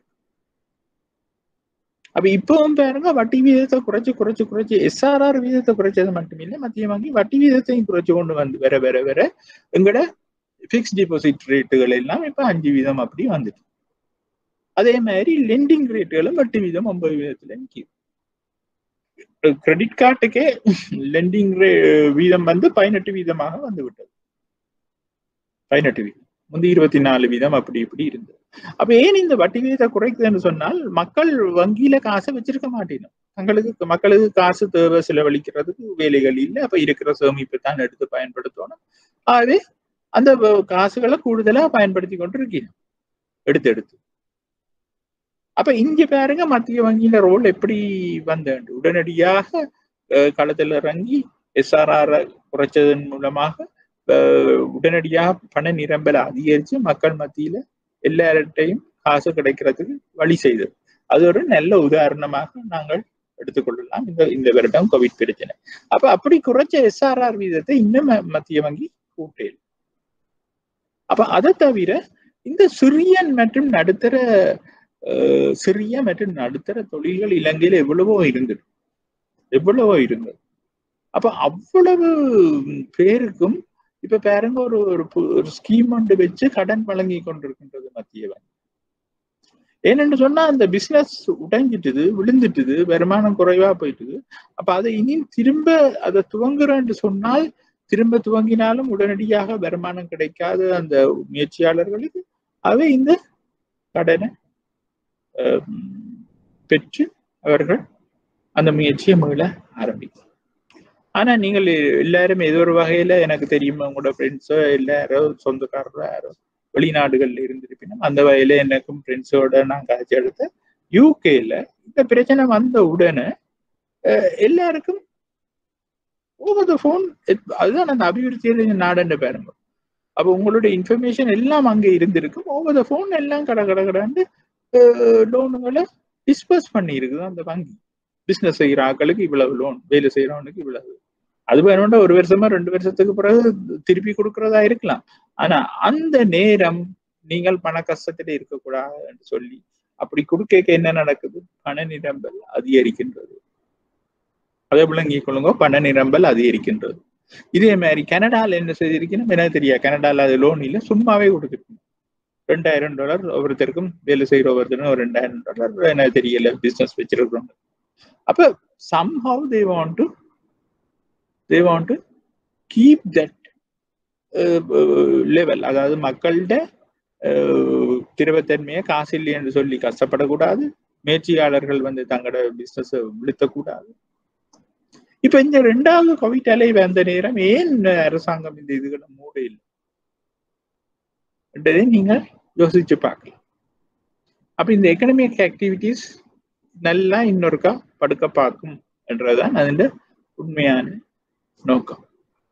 அப்ப இப்பவும் பாருங்க வட்டி வீதத்தை குறைச்சு குறைச்சு குறைச்சு எஸ்ஆர்ஆர் வீதத்தை குறைச்சது மட்டுமில்லை மத்திய வங்கி வட்டி வீதத்தையும் குறைச்சு கொண்டு வந்து வர வர வர எங்கட பிக்ஸ் டிபாசிட் ரேட்டுகள் எல்லாம் இப்ப அஞ்சு வீதம் அப்படி வந்துட்டு அதே மாதிரி லெண்டிங் ரேட்டுகளும் வட்டி வீதம் ஒன்பது வீதத்துல நிற்கிது கிரெடிட் கார்டுக்கே லெண்டிங் வீதம் வந்து பதினெட்டு வீதமாக வந்து விட்டது பதினெட்டு வீதம் முந்தி இருபத்தி நாலு வீதம் அப்படி இப்படி இருந்தது அப்ப ஏன் இந்த வட்டி வீதத்தை குறைக்குதுன்னு சொன்னால் மக்கள் வங்கியில காசை வச்சிருக்க மாட்டேனும் தங்களுக்கு மக்களுக்கு காசு தேவை செலவழிக்கிறதுக்கு வேலைகள் இல்லை அப்ப இருக்கிற சேமிப்பு தான் எடுத்து பயன்படுத்தணும் ஆகவே அந்த வ- காசுகளை கூடுதலா பயன்படுத்தி கொண்டு இருக்கணும் எடுத்து எடுத்து அப்ப இங்க பாருங்க மத்திய வங்கியில ரோல் எப்படி வந்தேன் உடனடியாக அஹ், களத்துல இறங்கி எஸ்ஆர்ஆர் குறைச்சதன் மூலமாக அஹ், உடனடியாக பண நிரம்பலை அதிகரிச்சு மக்கள் மத்தியில எல்லார்ட்டையும் காசு கிடைக்கிறதுக்கு வழி செய்தது அது ஒரு நல்ல உதாரணமாக நாங்கள் எடுத்துக்கொள்ளலாம் இந்த இந்த வருடம் கோவிட் பிரச்சனை அப்ப அப்படி குறைச்ச எஸ்ஆர்ஆர் வீதத்தை இன்னும் ம- மத்திய வங்கி கூட்டேன் அப்ப அதை தவிர இந்த சிறிய மற்றும் நடுத்தர அஹ், சிறிய மற்றும் நடுத்தர தொழில்கள் இலங்கையில எவ்வளவோ இருந்தது எவ்வளவோ இருந்தது அப்ப அவ்வளவு பேருக்கும் இப்ப பாருங்க ஒரு ஒரு பு- ஒரு ஸ்கீம் ஒன்று வச்சு கடன் வழங்கி கொண்டிருக்கின்றது மத்திய வங்கி ஏனென்று சொன்னா அந்த பிசினஸ் உடைஞ்சிட்டுது விழுந்துட்டுது வருமானம் குறைவா போயிட்டுது அப்ப அதை இனி திரும்ப அதை துவங்குறேன்னு சொன்னால் திரும்ப துவங்கினாலும் உடனடியாக வருமானம் கிடைக்காத அந்த முயற்சியாளர்களுக்கு அவை இந்த கடனை அஹ், பெற்று அவர்கள் அந்த முயற்சியை மீள ஆரம்பிக்கும் ஆனா நீங்கள் எல்லாரும் ஏதோ ஒரு வகையில எனக்கு தெரியும் உங்களோட ஃப்ரெண்ட்ஸோ இல்ல யாரோ சொந்தக்காரரோ யாரோ வெளிநாடுகள்ல இருந்திருப்பினும் அந்த வகையில எனக்கும் ஃப்ரெண்ட்ஸோட நான் காய்ச்சி எடுத்த யூகேல இந்த பிரச்சனை வந்த உடனே எல்லாருக்கும் ஓவர் த ஃபோன் அதுதான் அந்த அபிவிருத்தி நாடுன்ற பாருங்க அப்போ உங்களோட இன்ஃபர்மேஷன் எல்லாம் அங்கே இருந்திருக்கும் ஓவர் த ஃபோன் எல்லாம் கட கட கடந்து லோனுங்களை டிஸ்பர்ஸ் பண்ணி இருக்குது அந்த வங்கி பிஸ்னஸ் செய்கிற ஆட்களுக்கு இவ்வளவு லோன் வேலை செய்யறவனுக்கு இவ்வளவு அது வேணும்னா ஒரு வருஷமா ரெண்டு வருஷத்துக்கு பிறகு திருப்பி கொடுக்கறதா இருக்கலாம் ஆனா அந்த நேரம் நீங்கள் பண கஷ்டத்திலே இருக்கக்கூடாதுன்னு சொல்லி அப்படி கொடுக்க என்ன நடக்குது பண நிரம்பல் அதிகரிக்கின்றது அதே விளங்கிக் கொள்ளுங்க பண நிரம்பல் அதிகரிக்கின்றது இதே மாதிரி கனடால என்ன செய்திருக்கணும் எனக்கு தெரியா கனடால அது லோன் இல்லை சும்மாவே கொடுத்துருக்கணும் ரெண்டாயிரம் டாலர் ஒவ்வொருத்தருக்கும் வேலை செய்யற ஒவ்வொருத்தரும் ஒரு ரெண்டாயிரம் டாலர் எனக்கு தெரியல பிசினஸ் வச்சிருக்கிறோம் அப்ப somehow they want to they want to keep that level அதாவது மக்கள்கிட்ட திரவத்தன்மையை காசு இல்லை என்று சொல்லி கஷ்டப்படக்கூடாது முயற்சியாளர்கள் வந்து தங்களோட பிசினஸ் விழுத்தக்கூடாது இப்ப இந்த ரெண்டாவது கோவிட் அலை வந்த நேரம் ஏன் அரசாங்கம் இந்த இதுகளை மூட இல்லை என்றதை நீங்கள் யோசிச்சு பார்க்கலாம் அப்ப இந்த எக்கனாமிக் ஆக்டிவிட்டிஸ் நல்லா இன்னொருக்கா படுக்க பார்க்கும் என்றதான் அதிന്റെ உண்மையான நோக்கம்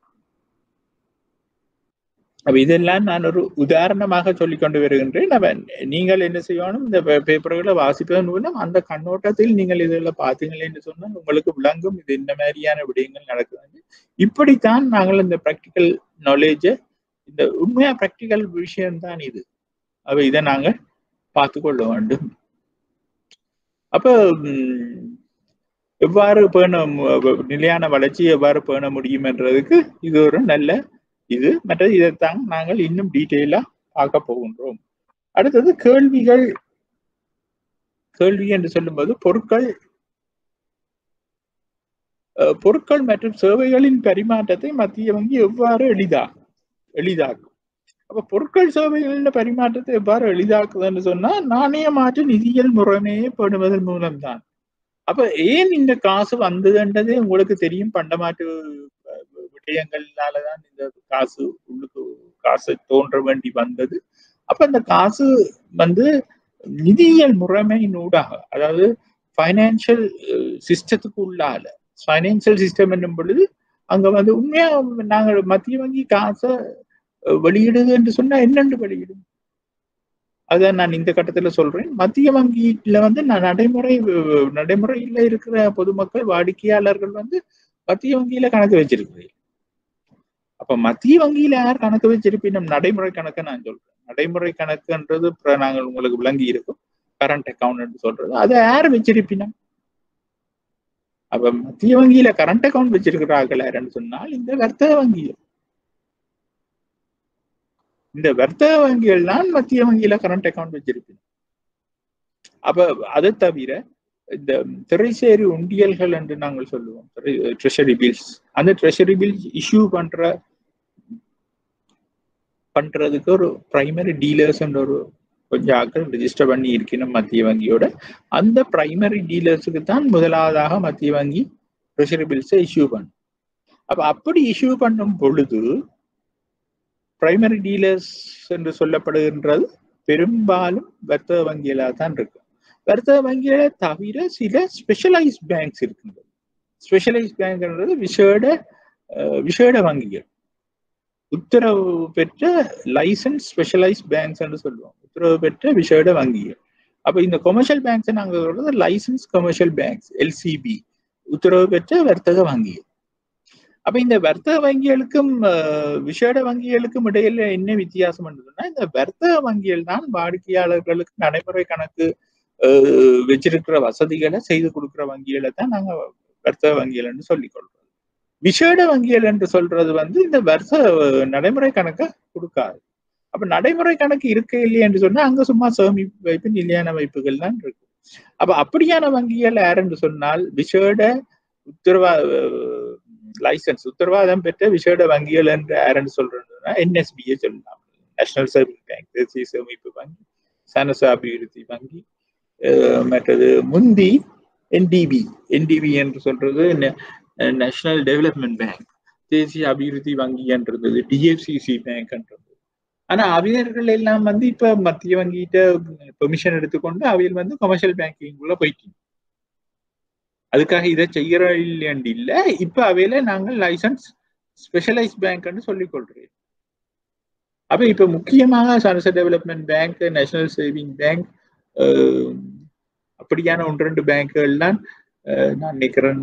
அப்ப இதெல்லாம் நான் ஒரு உதாரணமாக சொல்லிக் கொண்டு வருகின்றேன் நீங்கள் என்ன செய்யணும் இந்த பேப்பர்களை வாசிப்பதன் மூலம் அந்த கண்ணோட்டத்தில் நீங்கள் இதெல்லாம் பார்த்தீங்களே என்று சொன்னால் உங்களுக்கு விளங்கும் இது இந்த மாதிரியான விடயங்கள் நடக்குது இப்படித்தான் நாங்கள் இந்த ப்ராக்டிக்கல் நாலேஜை இந்த உண்மையா ப்ராக்டிக்கல் விஷயம்தான் இது அப்ப இதை நாங்கள் பார்த்து கொள்ள வேண்டும் அப்ப எவ்வாறு பேண நிலையான வளர்ச்சி எவ்வாறு பேண முடியும் என்றதுக்கு இது ஒரு நல்ல இது மற்றது இதைத்தான் நாங்கள் இன்னும் டீட்டெயிலா பார்க்க போகின்றோம் அடுத்தது கேள்விகள் கேள்வி என்று சொல்லும்போது பொருட்கள் பொருட்கள் மற்றும் சேவைகளின் பரிமாற்றத்தை மத்திய வங்கி எவ்வாறு எளிதா எளிதாக்கும் அப்ப பொருட்கள் சேவைகளின் பரிமாற்றத்தை எவ்வாறு எளிதாக்குதுன்னு சொன்னா நாணய மாற்று நிதியியல் முறைமையை பேணுவதன் மூலம்தான் அப்ப ஏன் இந்த காசு வந்ததுன்றதே உங்களுக்கு தெரியும் பண்டமாற்று விடயங்கள்னாலதான் இந்த காசு உள்ளுக்கு காசு தோன்ற வேண்டி வந்தது அப்ப அந்த காசு வந்து நிதியியல் முறைமையின் ஊடாக அதாவது பைனான்சியல் சிஸ்டத்துக்கு உள்ளால பைனான்சியல் சிஸ்டம் என்னும் பொழுது அங்க வந்து உண்மையா நாங்கள் மத்திய வங்கி காசை வெளியிடுது என்று சொன்னா என்னென்று வெளியிடும் அதான் நான் இந்த கட்டத்துல சொல்றேன் மத்திய வங்கியில வந்து நடைமுறை நடைமுறையில இருக்கிற பொதுமக்கள் வாடிக்கையாளர்கள் வந்து மத்திய வங்கியில கணக்கு வச்சிருக்கிறேன் அப்ப மத்திய வங்கியில யார் கணக்கு வச்சிருப்பினும் நடைமுறை கணக்கு நான் சொல்றேன் நடைமுறை கணக்குன்றது நாங்கள் உங்களுக்கு விளங்கி இருக்கும் கரண்ட் அக்கௌண்ட் சொல்றது அதை யார் வச்சிருப்பினும் அப்ப மத்திய வங்கியில கரண்ட் அக்கௌண்ட் வச்சிருக்கிறார்கள் யாருன்னு சொன்னால் இந்த வர்த்தக வங்கியில் இந்த வர்த்தக வங்கிகள் தான் மத்திய வங்கியில கரண்ட் அக்கௌண்ட் வச்சிருப்பினும் அப்ப அதை தவிர இந்த திரைசேரி உண்டியல்கள் என்று நாங்கள் சொல்லுவோம் ட்ரெஷரி பில்ஸ் அந்த ட்ரெஷரி பில்ஸ் இஷ்யூ பண்ற பண்றதுக்கு ஒரு பிரைமரி டீலர்ஸ் ஒரு கொஞ்சம் ஆக்கள் ரிஜிஸ்டர் பண்ணி இருக்கணும் மத்திய வங்கியோட அந்த பிரைமரி டீலர்ஸுக்கு தான் முதலாவதாக மத்திய வங்கி ட்ரெஷரி பில்ஸை இஷ்யூ பண்ணும் அப்ப அப்படி இஷ்யூ பண்ணும் பொழுது பிரைமரி டீலர்ஸ் என்று சொல்லப்படுகின்றது பெரும்பாலும் வர்த்தக வங்கிகளாக தான் இருக்கும் வர்த்தக வங்கிகளை தவிர சில ஸ்பெஷலைஸ் பேங்க்ஸ் இருக்கின்றது ஸ்பெஷலைஸ் பேங்க்ன்றது விசேட விசேட வங்கிகள் உத்தரவு பெற்ற லைசன்ஸ் ஸ்பெஷலைஸ் பேங்க்ஸ் என்று சொல்லுவோம் உத்தரவு பெற்ற விசேட வங்கிகள் அப்ப இந்த கொமர்ஷியல் பேங்க்ஸ் நாங்க சொல்றது லைசன்ஸ் கமர்ஷியல் பேங்க்ஸ் எல்சிபி உத்தரவு பெற்ற வர்த்தக வங்கிகள் அப்ப இந்த வர்த்தக வங்கிகளுக்கும் விசேட வங்கிகளுக்கும் இடையில என்ன வித்தியாசம் சொன்னா இந்த வர்த்தக வங்கிகள் தான் வாடிக்கையாளர்களுக்கு நடைமுறை கணக்கு வச்சிருக்கிற வசதிகளை செய்து கொடுக்கிற வங்கிகளை தான் நாங்க வர்த்தக வங்கிகள் சொல்லிக் கொள்றோம் விசேட வங்கிகள் என்று சொல்றது வந்து இந்த வருஷ நடைமுறை கணக்கை கொடுக்காது அப்ப நடைமுறை கணக்கு இருக்க இல்லையா என்று சொன்னா அங்க சும்மா சேமிப்பு வைப்பு நிலையான வைப்புகள் தான் இருக்கு அப்ப அப்படியான வங்கிகள் யாருன்னு சொன்னால் விசேட உத்தரவா லைசன்ஸ் உத்தரவாதம் பெற்ற விசேட வங்கிகள் என்று யாருன்னு சொல்றதுன்னா என்எஸ்பியை சொல்லலாம் நேஷனல் சேவிங் பேங்க் தேசிய சேமிப்பு வங்கி சனச அபிவிருத்தி வங்கி மற்றது முந்தி என்டிபி என்டிபி என்று சொல்றது நேஷனல் டெவலப்மெண்ட் பேங்க் தேசிய அபிவிருத்தி வங்கி என்றது டிஎஃப்சிசி பேங்க் என்றது ஆனா அவையர்கள் எல்லாம் வந்து இப்ப மத்திய வங்கிட்ட பெர்மிஷன் எடுத்துக்கொண்டு அவையில் வந்து கமர்ஷியல் பேங்கிங் உள்ள போயிட்டீங்க அதுக்காக இதை செய்யற இல்லையாண்டு இல்ல இப்ப அவையில நாங்கள் லைசன்ஸ் ஸ்பெஷலைஸ் பேங்க்னு சொல்லிக் கொள்றேன் அப்ப இப்ப முக்கியமாக சரச development bank national saving bank அப்படியான ஒன்று ரெண்டு பேங்க்குகள்லாம் நான் நினைக்கிறேன்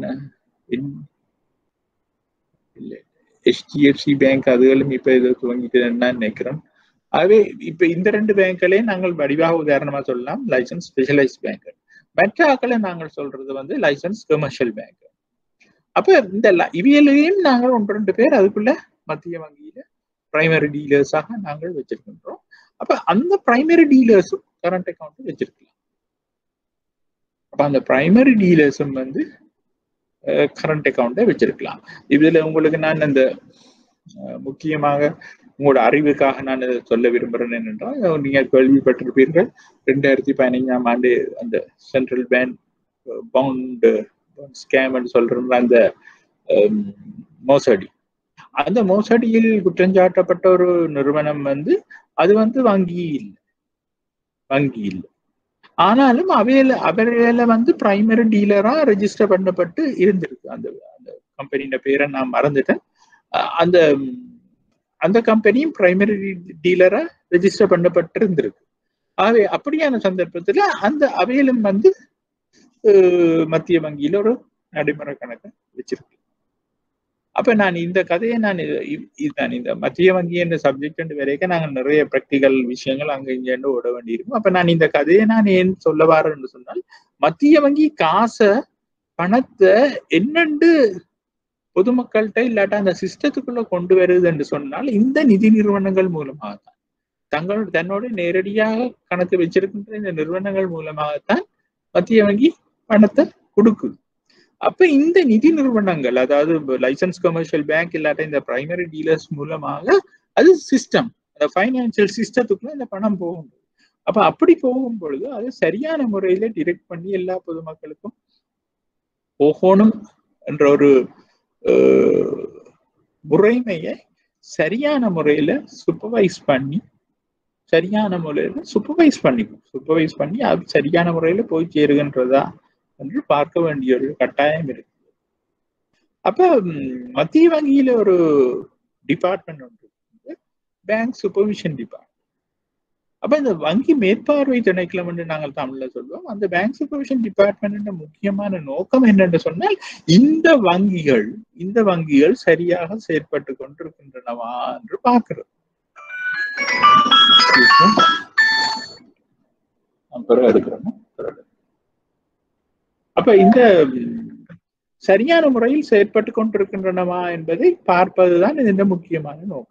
ஹெச்டிஎஃப்சி பேங்க் அதுகளும் இப்ப இதை துவங்கிட்டு நினைக்கிறேன் ஆகவே இப்ப இந்த ரெண்டு பேங்க்களே நாங்கள் வடிவாக உதாரணமா சொல்லலாம் லைசன்ஸ் ஸ்பெஷலைஸ் பேங்க் மற்ற ஆக்களை நாங்கள் சொல்றது வந்து லைசன்ஸ் கமர்ஷியல் பேங்க் அப்ப இந்த இவியலையும் நாங்கள் ஒன்று ரெண்டு பேர் அதுக்குள்ள மத்திய வங்கியில பிரைமரி டீலர்ஸாக நாங்கள் வச்சிருக்கின்றோம் அப்ப அந்த பிரைமரி டீலர்ஸும் கரண்ட் அக்கௌண்ட் வச்சிருக்கலாம் அப்ப அந்த பிரைமரி டீலர்ஸும் வந்து கரண்ட் அக்கௌண்ட்டை வச்சிருக்கலாம் இதுல உங்களுக்கு நான் அந்த முக்கியமாக உங்களோட அறிவுக்காக நான் சொல்ல விரும்புகிறேன் என்னென்றால் நீங்க கேள்விப்பட்டிருப்பீர்கள் ரெண்டாயிரத்தி பதினைஞ்சாம் ஆண்டு அந்த சென்ட்ரல் பேங்க் பவுண்ட் ஸ்கேம் சொல்ற அந்த மோசடி அந்த மோசடியில் குற்றஞ்சாட்டப்பட்ட ஒரு நிறுவனம் வந்து அது வந்து வங்கி இல்லை வங்கி இல்லை ஆனாலும் அவையில அவையில வந்து பிரைமரி டீலரா ரெஜிஸ்டர் பண்ணப்பட்டு இருந்திருக்கு அந்த அந்த கம்பெனியோட பேரை நான் மறந்துட்டேன் அந்த அந்த கம்பெனியும் பிரைமரி டீலரா ரெஜிஸ்டர் பண்ணப்பட்டு இருந்திருக்கு ஆகவே அப்படியான சந்தர்ப்பத்துல அந்த அவையிலும் வந்து மத்திய வங்கியில ஒரு நடைமுறை கணக்கை வச்சிருக்கு அப்ப நான் இந்த கதையை நான் நான் இந்த மத்திய வங்கி என்ற சப்ஜெக்ட் வரைக்கும் நாங்கள் நிறைய ப்ராக்டிக்கல் விஷயங்கள் அங்க இங்கேண்டு ஓட வேண்டியிருக்கும் அப்ப நான் இந்த கதையை நான் ஏன் சொல்ல வரேன்னு சொன்னால் மத்திய வங்கி காசை பணத்தை என்னண்டு பொதுமக்கள்கிட்ட இல்லாட்டா அந்த சிஸ்டத்துக்குள்ள கொண்டு வருது என்று சொன்னால் இந்த நிதி நிறுவனங்கள் மூலமாக தான் தங்கள் தன்னோட நேரடியாக கணக்கு வச்சிருக்கின்ற இந்த நிறுவனங்கள் மூலமாகத்தான் மத்திய வங்கி பணத்தை கொடுக்குது அப்ப இந்த நிதி நிறுவனங்கள் அதாவது லைசன்ஸ் கமர்ஷியல் பேங்க் இல்லாட்ட இந்த பிரைமரி டீலர்ஸ் மூலமாக அது சிஸ்டம் அந்த பைனான்சியல் சிஸ்டத்துக்குள்ள இந்த பணம் போகும் அப்ப அப்படி போகும் பொழுது அது சரியான முறையில டிரெக்ட் பண்ணி எல்லா பொதுமக்களுக்கும் போகணும் என்ற ஒரு முறைமையை சரியான முறையில சூப்பர்வைஸ் பண்ணி சரியான முறையில சூப்பர்வைஸ் பண்ணிக்கும் சூப்பர்வைஸ் பண்ணி அது சரியான முறையில போய் சேருகின்றதா என்று பார்க்க வேண்டிய ஒரு கட்டாயம் இருக்கு அப்ப மத்திய வங்கியில ஒரு டிபார்ட்மெண்ட் ஒன்று பேங்க் சூப்பர்விஷன் டிபார்ட்மெண்ட் அப்ப இந்த வங்கி மேற்பார்வை திணைக்களம் என்று நாங்கள் தமிழ்ல சொல்லுவோம் அந்த பேங்க் சூப்பர்விஷன் டிபார்ட்மெண்ட் முக்கியமான நோக்கம் என்னென்று சொன்னால் இந்த வங்கிகள் இந்த வங்கிகள் சரியாக செயற்பட்டு கொண்டிருக்கின்றனவா என்று பார்க்கிறது பிறகு எடுக்கிறோம் அப்ப இந்த சரியான முறையில் செயற்பட்டு கொண்டிருக்கின்றனவா என்பதை பார்ப்பதுதான் இந்த முக்கியமான நோக்கம்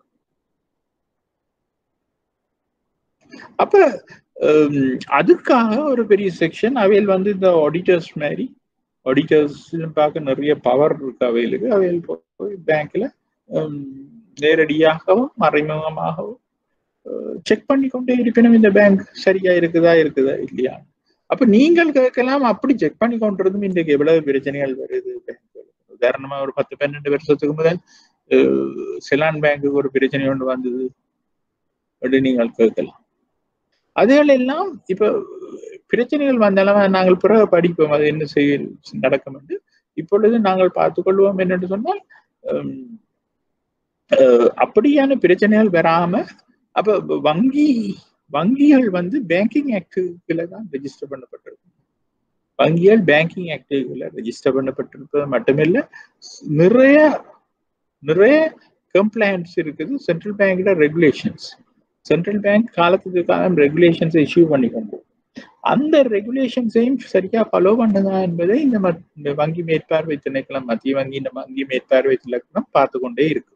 அப்ப அதுக்காக ஒரு பெரிய செக்ஷன் அவையில் வந்து இந்த ஆடிட்டர்ஸ் மாதிரி ஆடிட்டர்ஸ் பார்க்க நிறைய பவர் இருக்கு அவைகளுக்கு அவையில் போய் பேங்க்ல நேரடியாகவும் மறைமுகமாகவும் செக் பண்ணி கொண்டே இருப்பினும் இந்த பேங்க் சரியா இருக்குதா இருக்குதா இல்லையா அப்ப நீங்கள் கேட்கலாம் அப்படி செக் பண்ணி கொண்டிருந்தும் இன்றைக்கு எவ்வளவு பிரச்சனைகள் வருது உதாரணமா ஒரு பத்து பன்னெண்டு வருஷத்துக்கு முதல் செலான் பேங்குக்கு ஒரு பிரச்சனை ஒன்று வந்தது அப்படி நீங்கள் கேட்கலாம் அதுகள் எல்லாம் இப்ப பிரச்சனைகள் வந்தாலும் நாங்கள் பிறகு படிப்போம் அது என்ன செய்ய நடக்கும் என்று இப்பொழுது நாங்கள் பார்த்துக் கொள்வோம் என்னென்று சொன்னால் அப்படியான பிரச்சனைகள் வராம அப்ப வங்கி வங்கிகள் வந்து பேங்கிங் ஆக்டிவ்ல தான் ரெஜிஸ்டர் பண்ணப்பட்டிருக்கு வங்கிகள் பேங்கிங் ஆக்டிவ்ல ரெஜிஸ்டர் பண்ணப்பட்டிருப்பது மட்டுமில்ல நிறைய நிறைய கம்ப்ளைண்ட்ஸ் இருக்குது சென்ட்ரல் பேங்க்ல ரெகுலேஷன்ஸ் சென்ட்ரல் பேங்க் காலத்துக்கு காலம் ரெகுலேஷன்ஸை இஷ்யூ பண்ணிக்கொண்டு அந்த ரெகுலேஷன்ஸையும் சரியா ஃபாலோ பண்ணுதா என்பதை இந்த வங்கி மேற்பார்வை திணைக்களம் மத்திய வங்கி இந்த வங்கி மேற்பார்வை திணைக்களம் பார்த்து கொண்டே இருக்கு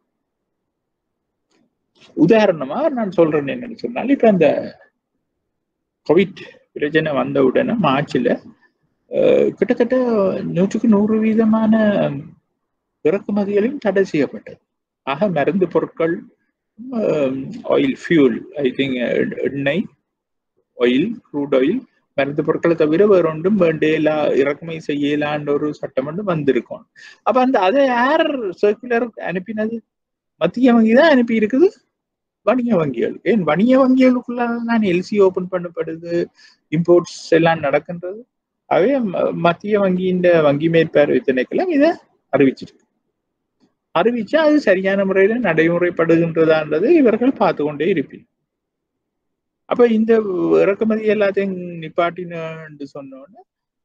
உதாரணமா நான் சொல்றேன் என்னன்னு சொன்னால் இப்ப அந்த கோவிட் பிரச்சனை வந்த உடனே மார்ச்ல கிட்டத்தட்ட நூற்றுக்கு நூறு வீதமான இறக்குமதிகளையும் தடை செய்யப்பட்டது ஆக மருந்து பொருட்கள் ஆயில் ஃபியூல் ஐ திங்க் எண்ணெய் ஆயில் க்ரூட் ஆயில் மருந்து பொருட்களை தவிர வேற ஒன்றும் வேண்டியலா இறக்குமதி செய்யலான்ற ஒரு சட்டம் ஒன்று வந்திருக்கும் அப்ப அந்த அதை யார் சர்க்குலர் அனுப்பினது மத்திய வங்கி தான் அனுப்பி இருக்குது வணிக வங்கிகளுக்கு ஏன் வணிக வங்கிகளுக்குள்ள தான் எல்சி ஓபன் பண்ணப்படுது இம்போர்ட்ஸ் எல்லாம் நடக்கின்றது அவே ம- மத்திய வங்கியின் வங்கி மேற்பார்வை திணைக்களம் இதை அறிவிச்சிருக்கு அறிவிச்சா அது சரியான முறையில நடைமுறைப்படுகின்றதான்றது இவர்கள் பார்த்து கொண்டே இருப்பீங்க அப்ப இந்த இறக்குமதி எல்லாத்தையும் நிப்பாட்டினு சொன்னோன்னு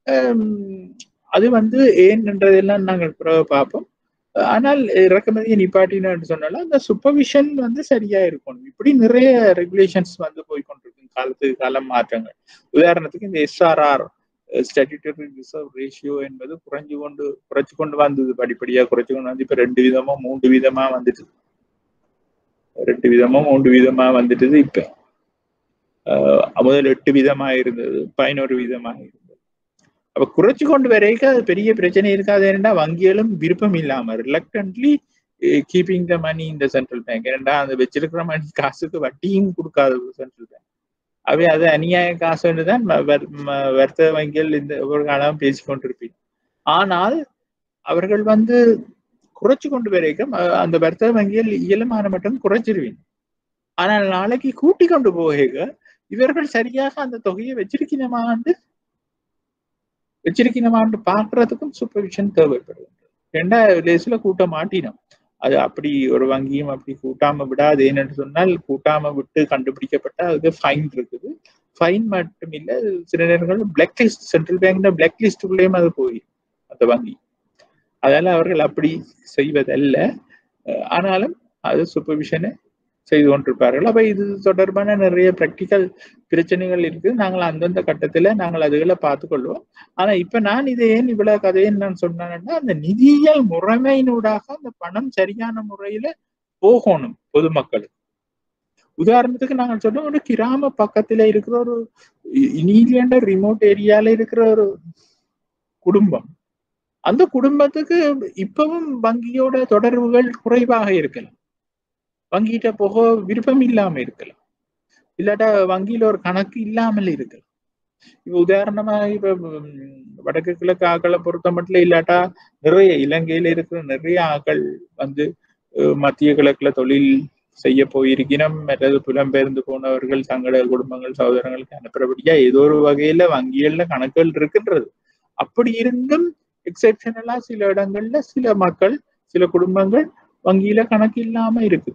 அது வந்து ஏன்ன்றதெல்லாம் நாங்கள் பிறகு பார்ப்போம் ஆனால் இறக்குமதியை நிப்பாட்டினு சொன்னாலும் அந்த சூப்பர்விஷன் வந்து சரியா இருக்கணும் இப்படி நிறைய ரெகுலேஷன்ஸ் வந்து போய் கொண்டிருக்கு காலத்துக்கு காலம் மாற்றங்கள் உதாரணத்துக்கு இந்த எஸ்ஆர்ஆர் ஸ்டாட்யூட்டரி ரிசர்வ் ரேஷியோ என்பது குறைஞ்சு கொண்டு குறைச்சு கொண்டு வந்தது படிப்படியா குறைச்சு கொண்டு வந்து இப்ப ரெண்டு விதமா மூன்று விதமா வந்துட்டு ரெண்டு விதமா மூன்று விதமா வந்துட்டுது இப்ப ஆஹ் முதல் எட்டு விதமா இருந்தது பதினோரு விதமா இருந்தது அப்ப குறைச்சு கொண்டு வரைக்கும் அது பெரிய பிரச்சனை இருக்காது ஏன்னா வங்கிகளும் விருப்பம் இல்லாம ரிலக்டன்ட்லி கீப்பிங் த மணி இந்த சென்ட்ரல் பேங்க் ஏன்னா அந்த வச்சிருக்கிற மணி காசுக்கு வட்டியும் கொடுக்காது சென்ட்ரல் பேங்க் அவை அது அநியாய காசுன்னு தான் வர்த்தக வங்கிகள் இந்த ஒரு காலம் பேசிக்கொண்டிருப்பீங்க ஆனால் அவர்கள் வந்து குறைச்சு கொண்டு வரைக்கும் அந்த வர்த்தக வங்கிகள் இயலுமான மட்டும் குறைச்சிருவீங்க ஆனால் நாளைக்கு கூட்டி கொண்டு போக இவர்கள் சரியாக அந்த தொகையை வச்சிருக்கணுமான்னு வச்சிருக்கணுமான்னு பார்க்கறதுக்கும் சூப்பர்விஷன் தேவைப்படுகின்றது ரெண்டாவது லேஸ்ல கூட்ட மாட்டினோம் அது அப்படி ஒரு வங்கியும் அப்படி கூட்டாம விடாது ஏன்னு சொன்னால் கூட்டாம விட்டு கண்டுபிடிக்கப்பட்ட அதுக்கு ஃபைன் இருக்குது ஃபைன் மட்டும் இல்ல சில நேரங்களில் பிளாக் லிஸ்ட் சென்ட்ரல் பேங்க்ல பிளாக் லிஸ்டுக்குள்ளேயும் அது போய் அந்த வங்கி அதனால அவர்கள் அப்படி செய்வதல்ல ஆனாலும் அது சூப்பர்விஷனை செய்து கொண்டிருப்பார்கள் அப்ப இது தொடர்பான நிறைய பிராக்டிக்கல் பிரச்சனைகள் இருக்கு நாங்கள் அந்தந்த கட்டத்துல நாங்கள் அதுகளை பார்த்துக்கொள்வோம் ஆனா இப்ப நான் இதை ஏன் இவ்வளவு கதையை நான் சொன்னேன்னா அந்த நிதியியல் முறைமையினூடாக அந்த பணம் சரியான முறையில போகணும் பொதுமக்களுக்கு உதாரணத்துக்கு நாங்கள் சொன்னோம் ஒரு கிராம பக்கத்துல இருக்கிற ஒரு நீலியாண்ட ரிமோட் ஏரியால இருக்கிற ஒரு குடும்பம் அந்த குடும்பத்துக்கு இப்பவும் வங்கியோட தொடர்புகள் குறைவாக இருக்கலாம் வங்கிட்ட போக விருப்பம் இல்லாம இருக்கலாம் இல்லாட்டா வங்கியில ஒரு கணக்கு இல்லாமல் இருக்கலாம் இப்ப உதாரணமா இப்ப வடக்கு கிழக்கு ஆக்களை பொறுத்த மட்டும் இல்லாட்டா நிறைய இலங்கையில இருக்கிற நிறைய ஆக்கள் வந்து மத்திய கிழக்குல தொழில் செய்ய போயிருக்கணும் மற்றது புலம்பெயர்ந்து போனவர்கள் தங்களோட குடும்பங்கள் சகோதரங்களுக்கு அனுப்புறபடியா ஏதோ ஒரு வகையில வங்கிகள்ல கணக்குகள் இருக்கின்றது அப்படி இருந்தும் எக்ஸெப்ஷனலா சில இடங்கள்ல சில மக்கள் சில குடும்பங்கள் வங்கியில கணக்கு இல்லாம இருக்கு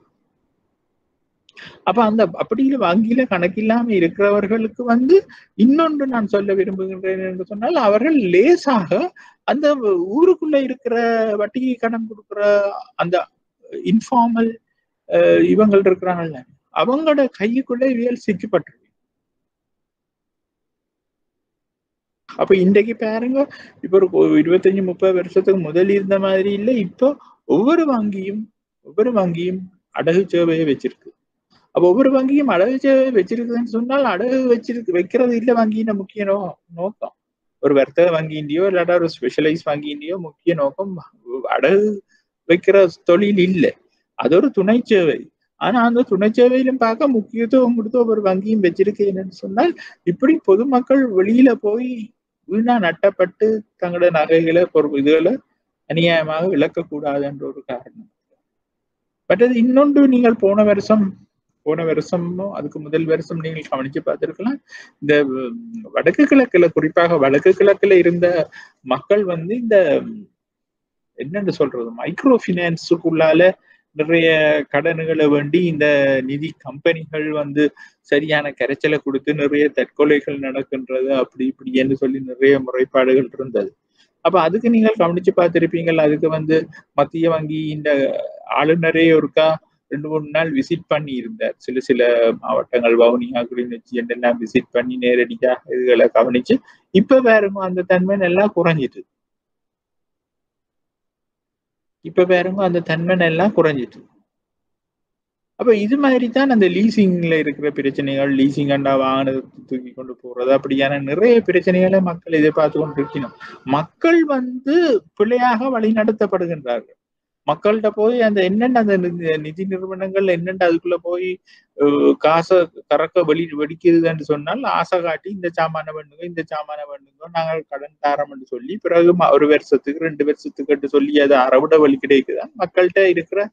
அப்ப அந்த அப்படி வங்கியில கணக்கில்லாம இருக்கிறவர்களுக்கு வந்து இன்னொன்று நான் சொல்ல விரும்புகின்றேன் என்று சொன்னால் அவர்கள் லேசாக அந்த ஊருக்குள்ள இருக்கிற வட்டி கடன் கொடுக்கிற அந்த இன்ஃபார்மல் இவங்கள் இருக்கிறாங்கல்ல அவங்களோட கையுக்குள்ள இவியல் சிக்கப்பட்டு அப்ப இன்றைக்கு பாருங்க இப்ப ஒரு இருபத்தஞ்சு முப்பது வருஷத்துக்கு முதல் இருந்த மாதிரி இல்லை இப்போ ஒவ்வொரு வங்கியும் ஒவ்வொரு வங்கியும் அடகு சேவையை வச்சிருக்கு அப்ப ஒவ்வொரு வங்கியும் அடகு சேவை வச்சிருக்குதுன்னு சொன்னால் அடகு வச்சிருக்கு வைக்கிறது இல்ல வங்கியின் முக்கிய நோ நோக்கம் ஒரு வர்த்தக வங்கியின்டையோ இல்லாட்டா ஒரு ஸ்பெஷலைஸ் வங்கியின்டையோ முக்கிய நோக்கம் அடகு வைக்கிற தொழில் இல்லை அது ஒரு துணை சேவை ஆனா அந்த துணை சேவையிலும் பார்க்க முக்கியத்துவம் கொடுத்து ஒவ்வொரு வங்கியும் வச்சிருக்கேன்னு சொன்னால் இப்படி பொதுமக்கள் வெளியில போய் வீணா நட்டப்பட்டு தங்களோட நகைகளை பொறுப்பு இதுகளை அநியாயமாக இழக்கக்கூடாது என்ற ஒரு காரணம் மற்றது இன்னொன்று நீங்கள் போன வருஷம் போன வருஷமோ அதுக்கு முதல் வருஷம் நீங்கள் கவனிச்சு பார்த்திருக்கலாம் இந்த வடக்கு கிழக்குல குறிப்பாக வடக்கு கிழக்குல இருந்த மக்கள் வந்து இந்த என்னன்னு சொல்றது மைக்ரோ பினான்ஸுக்குள்ளால நிறைய கடன்களை வேண்டி இந்த நிதி கம்பெனிகள் வந்து சரியான கரைச்சலை கொடுத்து நிறைய தற்கொலைகள் நடக்கின்றது அப்படி இப்படி என்று சொல்லி நிறைய முறைப்பாடுகள் இருந்தது அப்ப அதுக்கு நீங்கள் கவனிச்சு பார்த்திருப்பீங்கள் அதுக்கு வந்து மத்திய வங்கி இந்த ஆளுநரே ஒருக்கா ரெண்டு மூணு நாள் விசிட் பண்ணி இருந்தார் சில சில மாவட்டங்கள் வவுனியா கிளிநொச்சி என்றெல்லாம் விசிட் பண்ணி நேரடியாக இதுகளை கவனிச்சு இப்ப வேறுங்க அந்த தன்மை எல்லாம் குறைஞ்சிட்டு இப்ப வேறுங்க அந்த தன்மை எல்லாம் குறைஞ்சிட்டு அப்ப இது மாதிரி தான் அந்த லீசிங்ல இருக்கிற பிரச்சனைகள் லீசிங் அண்டா வாங்கினது தூக்கி கொண்டு போறது அப்படியான நிறைய பிரச்சனைகளை மக்கள் எதிர்பார்த்து கொண்டு இருக்கணும் மக்கள் வந்து பிழையாக வழி நடத்தப்படுகின்றார்கள் மக்கள்கிட்ட போய் அந்த என்னென்ன அந்த நிதி நிறுவனங்கள் என்னென்ன அதுக்குள்ள போய் காசை கறக்க வெளி வெடிக்கிறதுன்னு சொன்னால் ஆசை காட்டி இந்த சாமான பண்ணுங்க இந்த சாமான பண்ணுங்க நாங்கள் கடன் தாரோம்னு சொல்லி பிறகு ஒரு வருஷத்துக்கு ரெண்டு வருஷத்துக்கு சொல்லி அது அறவிட வழி கிடைக்குதான் மக்கள்கிட்ட இருக்கிற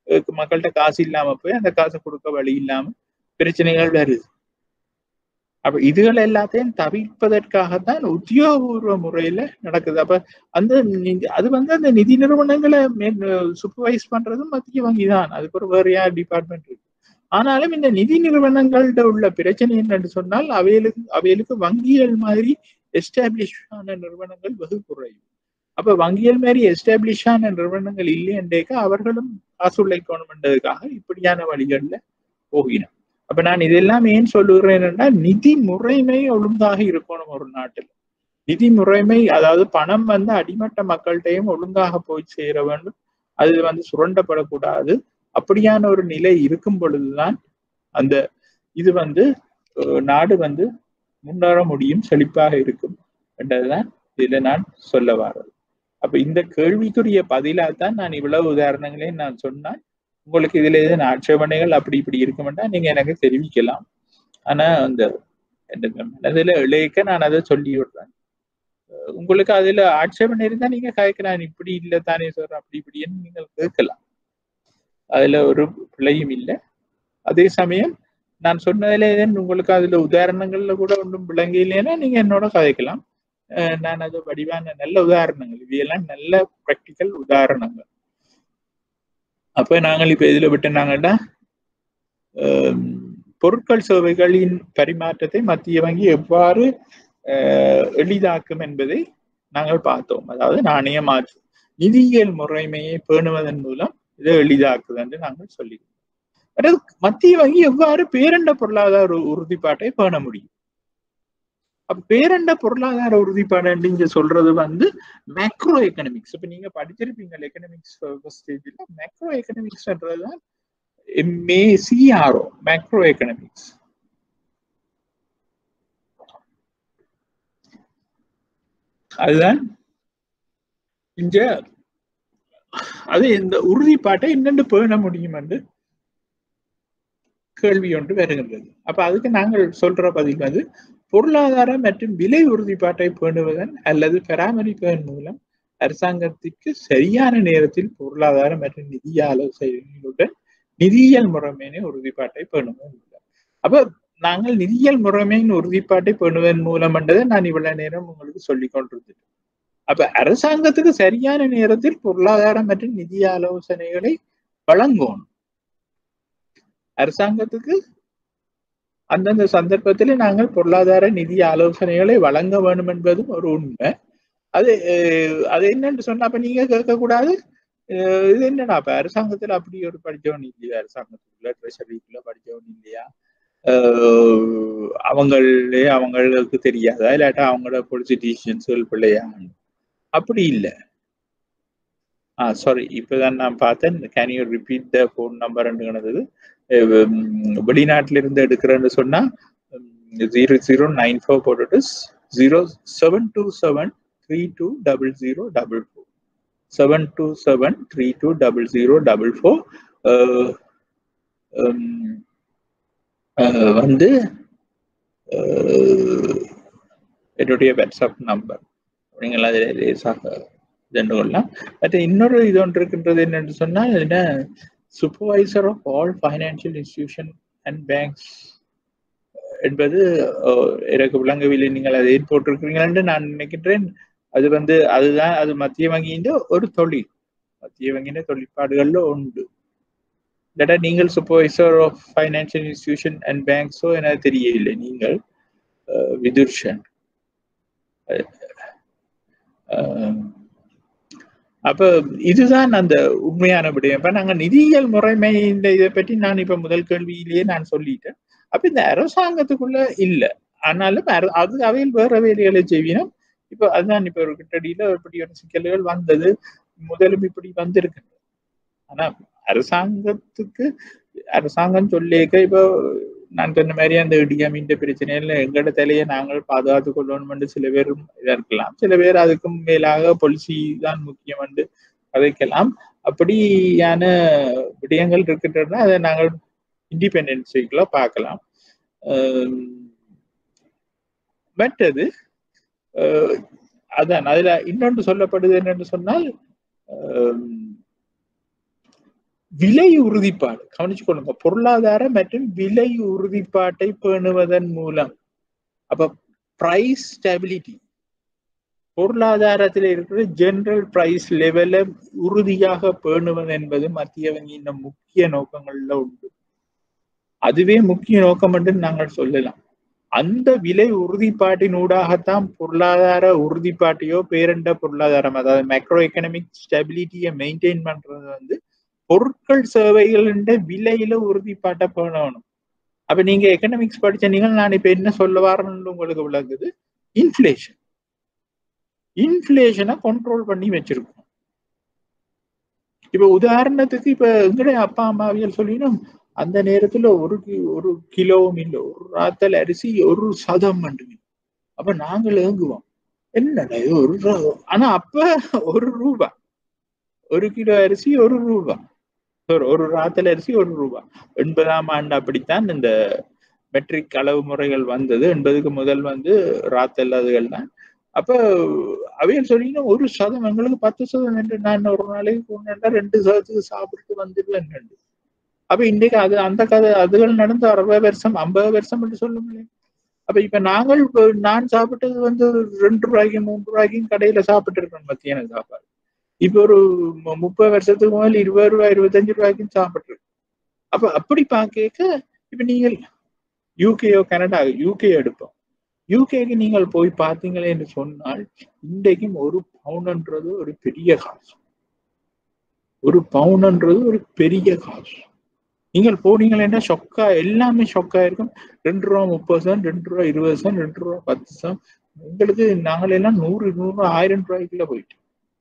மக்கள்கிட்ட காசு இல்லாம போய் அந்த காசை கொடுக்க வழி இல்லாம பிரச்சனைகள் வருது அப்ப இதுகள் எல்லாத்தையும் தவிர்ப்பதற்காகத்தான் உத்தியோகபூர்வ முறையில நடக்குது அப்ப அந்த அது வந்து அந்த நிதி நிறுவனங்களை சூப்பர்வைஸ் பண்றதும் மத்திய வங்கி தான் அதுக்கு ஒரு வேற யார் டிபார்ட்மெண்ட் இருக்கு ஆனாலும் இந்த நிதி நிறுவனங்கள்ட்ட உள்ள பிரச்சனை என்னன்னு சொன்னால் அவைகளுக்கு அவைகளுக்கு வங்கிகள் மாதிரி எஸ்டாப்ளிஷ் ஆன நிறுவனங்கள் வெகு குறையும் அப்ப வங்கிகள் மாதிரி எஸ்டாப்ளிஷ் ஆன நிறுவனங்கள் இல்லையன்றேக்க அவர்களும் காசு உழைக்கணும்ன்றதுக்காக இப்படியான வழிகள்ல போகினோம் அப்ப நான் இதெல்லாம் ஏன் சொல்லுகிறேன் என்றால் நிதி முறைமை ஒழுங்காக இருக்கணும் ஒரு நாட்டில் நிதி முறைமை அதாவது பணம் வந்து அடிமட்ட மக்கள்கிட்டையும் ஒழுங்காக போய் சேர வேண்டும் அது வந்து சுரண்டப்படக்கூடாது அப்படியான ஒரு நிலை இருக்கும் பொழுதுதான் அந்த இது வந்து நாடு வந்து முன்னேற முடியும் செழிப்பாக இருக்கும் என்றதுதான் இதுல நான் சொல்ல வர்றது அப்ப இந்த கேள்விக்குரிய பதிலாக நான் இவ்வளவு உதாரணங்களையும் நான் சொன்னால் உங்களுக்கு இதுல எதுவும் ஆட்சேபனைகள் அப்படி இப்படி இருக்குமெண்டா நீங்க எனக்கு தெரிவிக்கலாம் ஆனா அந்த மனதுல இழைக்க நான் அதை சொல்லி விடுறேன் உங்களுக்கு அதுல ஆட்சேபனை இருந்தா நீங்க கேட்கலாம் இப்படி இல்லை தானே சொல்றேன் அப்படி இப்படின்னு நீங்கள் கேட்கலாம் அதுல ஒரு பிழையும் இல்லை அதே சமயம் நான் சொன்னதுல உங்களுக்கு அதுல உதாரணங்கள்ல கூட ஒன்றும் விளங்க இல்லைன்னா நீங்க என்னோட கதைக்கலாம் நான் அது வடிவான நல்ல உதாரணங்கள் இவையெல்லாம் நல்ல ப்ராக்டிக்கல் உதாரணங்கள் அப்ப நாங்கள் இப்ப இதுல விட்டுனாங்கன்னா பொருட்கள் சேவைகளின் பரிமாற்றத்தை மத்திய வங்கி எவ்வாறு எளிதாக்கும் என்பதை நாங்கள் பார்த்தோம் அதாவது நாணய மாற்று நிதியியல் முறைமையை பேணுவதன் மூலம் இதை எளிதாக்குது என்று நாங்கள் சொல்லி அதாவது மத்திய வங்கி எவ்வாறு பேரண்ட பொருளாதார உறுதிப்பாட்டை பேண முடியும் அப்ப பேரண்ட பொருளாதார உறுதிப்பாடு நீங்க சொல்றது வந்து மேக்ரோ எக்கனாமிக்ஸ் இப்ப நீங்க படிச்சிருப்பீங்க எக்கனாமிக்ஸ் ஸ்டேஜ்ல மேக்ரோ எக்கனாமிக்ஸ்ன்றதுதான் எம்ஏ சிஆர்ஓ மேக்ரோ எக்கனாமிக்ஸ் அதுதான் இங்க அது இந்த உறுதிப்பாட்டை என்னென்று பேண முடியும் என்று கேள்வி ஒன்று வருகின்றது அப்ப அதுக்கு நாங்கள் சொல்ற பதில் வந்து பொருளாதார மற்றும் விலை உறுதிப்பாட்டை பேணுவதன் அல்லது பராமரிப்பதன் மூலம் அரசாங்கத்திற்கு சரியான நேரத்தில் பொருளாதார மற்றும் நிதி ஆலோசனைகளுடன் நிதியியல் முறைமையினை உறுதிப்பாட்டை பேணுவதன் மூலம் அப்ப நாங்கள் நிதியியல் முறைமையின் உறுதிப்பாட்டை பேணுவதன் மூலம் என்றதை நான் இவ்வளவு நேரம் உங்களுக்கு சொல்லிக் கொண்டிருந்தேன் அப்ப அரசாங்கத்துக்கு சரியான நேரத்தில் பொருளாதார மற்றும் நிதி ஆலோசனைகளை வழங்கணும் அரசாங்கத்துக்கு அந்தந்த சந்தர்ப்பத்தில் நாங்கள் பொருளாதார நிதி ஆலோசனைகளை வழங்க வேண்டும் என்பதும் ஒரு உண்மை அது அது என்னன்னு சொன்னா அப்ப நீங்க கேட்கக்கூடாது இது என்னடா அப்ப அரசாங்கத்துல அப்படி ஒரு படிச்சவன் இல்லையா அரசாங்கத்துக்குள்ள ட்ரெஷரிக்குள்ள படிச்சவன் இல்லையா அவங்களே அவங்களுக்கு தெரியாதா இல்லாட்டா அவங்களோட பொலிட்டிஷியன்ஸ்கள் பிள்ளையா அப்படி இல்லை ஆ சாரி இப்பதான் நான் பார்த்தேன் can you repeat the phone நம்பர்ன்றது வெளிநாட்டில இருந்து எடுக்கிறேன்னு சொன்னா ஜீரோ ஜீரோ நைன் ஃபோர் போட்டுட்டு zero seven two seven three two double zero double four seven two seven three two double zero double four வந்து என்னுடைய வாட்ஸ்அப் நம்பர் நீங்கள் அதில் லேசாக சென்று கொள்ளலாம் பட் இன்னொரு இது ஒன்று இருக்கின்றது என்னென்று சொன்னால் என்ன supervisor of all financial institution and banks என்பது எனக்கு விளங்கவில்லை நீங்கள் அதை போட்டிருக்கிறீங்களென்று நான் நினைக்கின்றேன் அது வந்து அதுதான் அது மத்திய வங்கியின் ஒரு தொழில் மத்திய வங்கியின் தொழிற்பாடுகள்ல உண்டு இல்லாட்டா நீங்கள் supervisor of financial institution and பேங்க்ஸோ என தெரியவில்லை நீங்கள் விதுர்ஷன் அப்ப இதுதான் அந்த உண்மையான விடயம் இப்ப நாங்க நிதியியல் முறைமை இந்த இதை பற்றி நான் இப்ப முதல் கேள்வியிலேயே நான் சொல்லிட்டேன் அப்ப இந்த அரசாங்கத்துக்குள்ள இல்ல ஆனாலும் அது அவையில் வேற வேலைகளை செய்வினோம் இப்ப அதுதான் இப்ப ஒரு கிட்டடியில இப்படி ஒரு சிக்கல்கள் வந்தது முதலும் இப்படி வந்திருக்கு ஆனா அரசாங்கத்துக்கு அரசாங்கம் சொல்லியிருக்க இப்போ நான் சொன்ன மாதிரி அந்த இடியமின்ற பிரச்சனையில எங்கட தலையை நாங்கள் பாதுகாத்து கொள்ளணும் சில பேரும் இதா இருக்கலாம் சில பேர் அதுக்கும் மேலாக பொலிசி தான் முக்கியம் என்று கதைக்கலாம் அப்படியான விடயங்கள் இருக்கின்றன அதை நாங்கள் இண்டிபெண்டன்ஸுக்குள்ள பார்க்கலாம் மற்றது அதான் அதுல இன்னொன்று சொல்லப்படுது என்னன்னு சொன்னால் விலை உறுதிப்பாடு கவனிச்சுக்கொள்ளுங்க பொருளாதார மற்றும் விலை உறுதிப்பாட்டை பேணுவதன் மூலம் அப்ப பிரைஸ் ஸ்டெபிலிட்டி பொருளாதாரத்தில் இருக்கிற ஜெனரல் பிரைஸ் லெவலை உறுதியாக பேணுவது என்பது மத்திய வங்கியின் முக்கிய நோக்கங்கள்ல உண்டு அதுவே முக்கிய நோக்கம் என்று நாங்கள் சொல்லலாம் அந்த விலை உறுதிப்பாட்டினூடாகத்தான் பொருளாதார உறுதிப்பாட்டையோ பேரண்ட பொருளாதாரம் அதாவது மேக்ரோ எக்கனாமிக் ஸ்டெபிலிட்டியை மெயின்டைன் பண்றது வந்து பொருட்கள் சேவைகளின் விலையில உறுதிப்பாட்டை பேணணும் அப்ப நீங்க எக்கனாமிக்ஸ் படிச்ச நீங்கள் நான் இப்ப என்ன சொல்ல வரேன்னு உங்களுக்கு விளக்குது இன்ஃபிளேஷன் இன்ஃபிளேஷனை கண்ட்ரோல் பண்ணி வச்சிருக்கோம் இப்ப உதாரணத்துக்கு இப்ப எங்களுடைய அப்பா அம்மாவியல் சொல்லினோம் அந்த நேரத்துல ஒரு ஒரு கிலோவும் இல்லை ஒரு ராத்தல் அரிசி ஒரு சதம் மட்டுமே அப்ப நாங்கள் ஏங்குவோம் என்னடா இது ஒரு ஆனா அப்ப ஒரு ரூபா ஒரு கிலோ அரிசி ஒரு ரூபா ஒரு ராத்தல் அரிசி ஒரு ரூபா எண்பதாம் ஆண்டு அப்படித்தான் இந்த மெட்ரிக் அளவு முறைகள் வந்தது என்பதுக்கு முதல் வந்து ராத்தல் அதுகள் தான் அப்ப அவையல் சொன்னீங்கன்னா ஒரு சதம் எங்களுக்கு பத்து சதம் என்று நான் ஒரு நாளைக்கு கொண்டு ரெண்டு சதத்துக்கு சாப்பிட்டு வந்துடலன்னு அப்ப இன்றைக்கு அது அந்த கதை அதுகள் நடந்து அறுபது வருஷம் ஐம்பது வருஷம் என்று சொல்லுங்களேன் அப்ப இப்ப நாங்கள் நான் சாப்பிட்டது வந்து ரெண்டு ரூபாய்க்கும் மூன்று ரூபாய்க்கும் கடையில சாப்பிட்டு இருக்கோம் மத்தியான சாப்பாடு இப்ப ஒரு முப்பது வருஷத்துக்கு முதல் இருபது ரூபாய் இருபத்தஞ்சு ரூபாய்க்கும் சாப்பிட்டு அப்ப அப்படி பார்க்க இப்ப நீங்கள் யூகேயோ கனடா யூகே எடுப்போம் யூகேக்கு நீங்கள் போய் பார்த்தீங்களே என்று சொன்னால் இன்றைக்கும் ஒரு பவுன்ன்றது ஒரு பெரிய காசு ஒரு பவுன்ன்றது ஒரு பெரிய காசு நீங்கள் போனீங்கன்னா ஷொக்கா எல்லாமே ஷொக்கா இருக்கும் ரெண்டு ரூபா முப்பது சென்ட் ரெண்டு ரூபா இருபது சென்ட் ரெண்டு ரூபா பத்து சென்ட் உங்களுக்கு நாங்கள் எல்லாம் நூறு நூறு ஆயிரம் ரூபாய்க்குள்ள போயிட்டு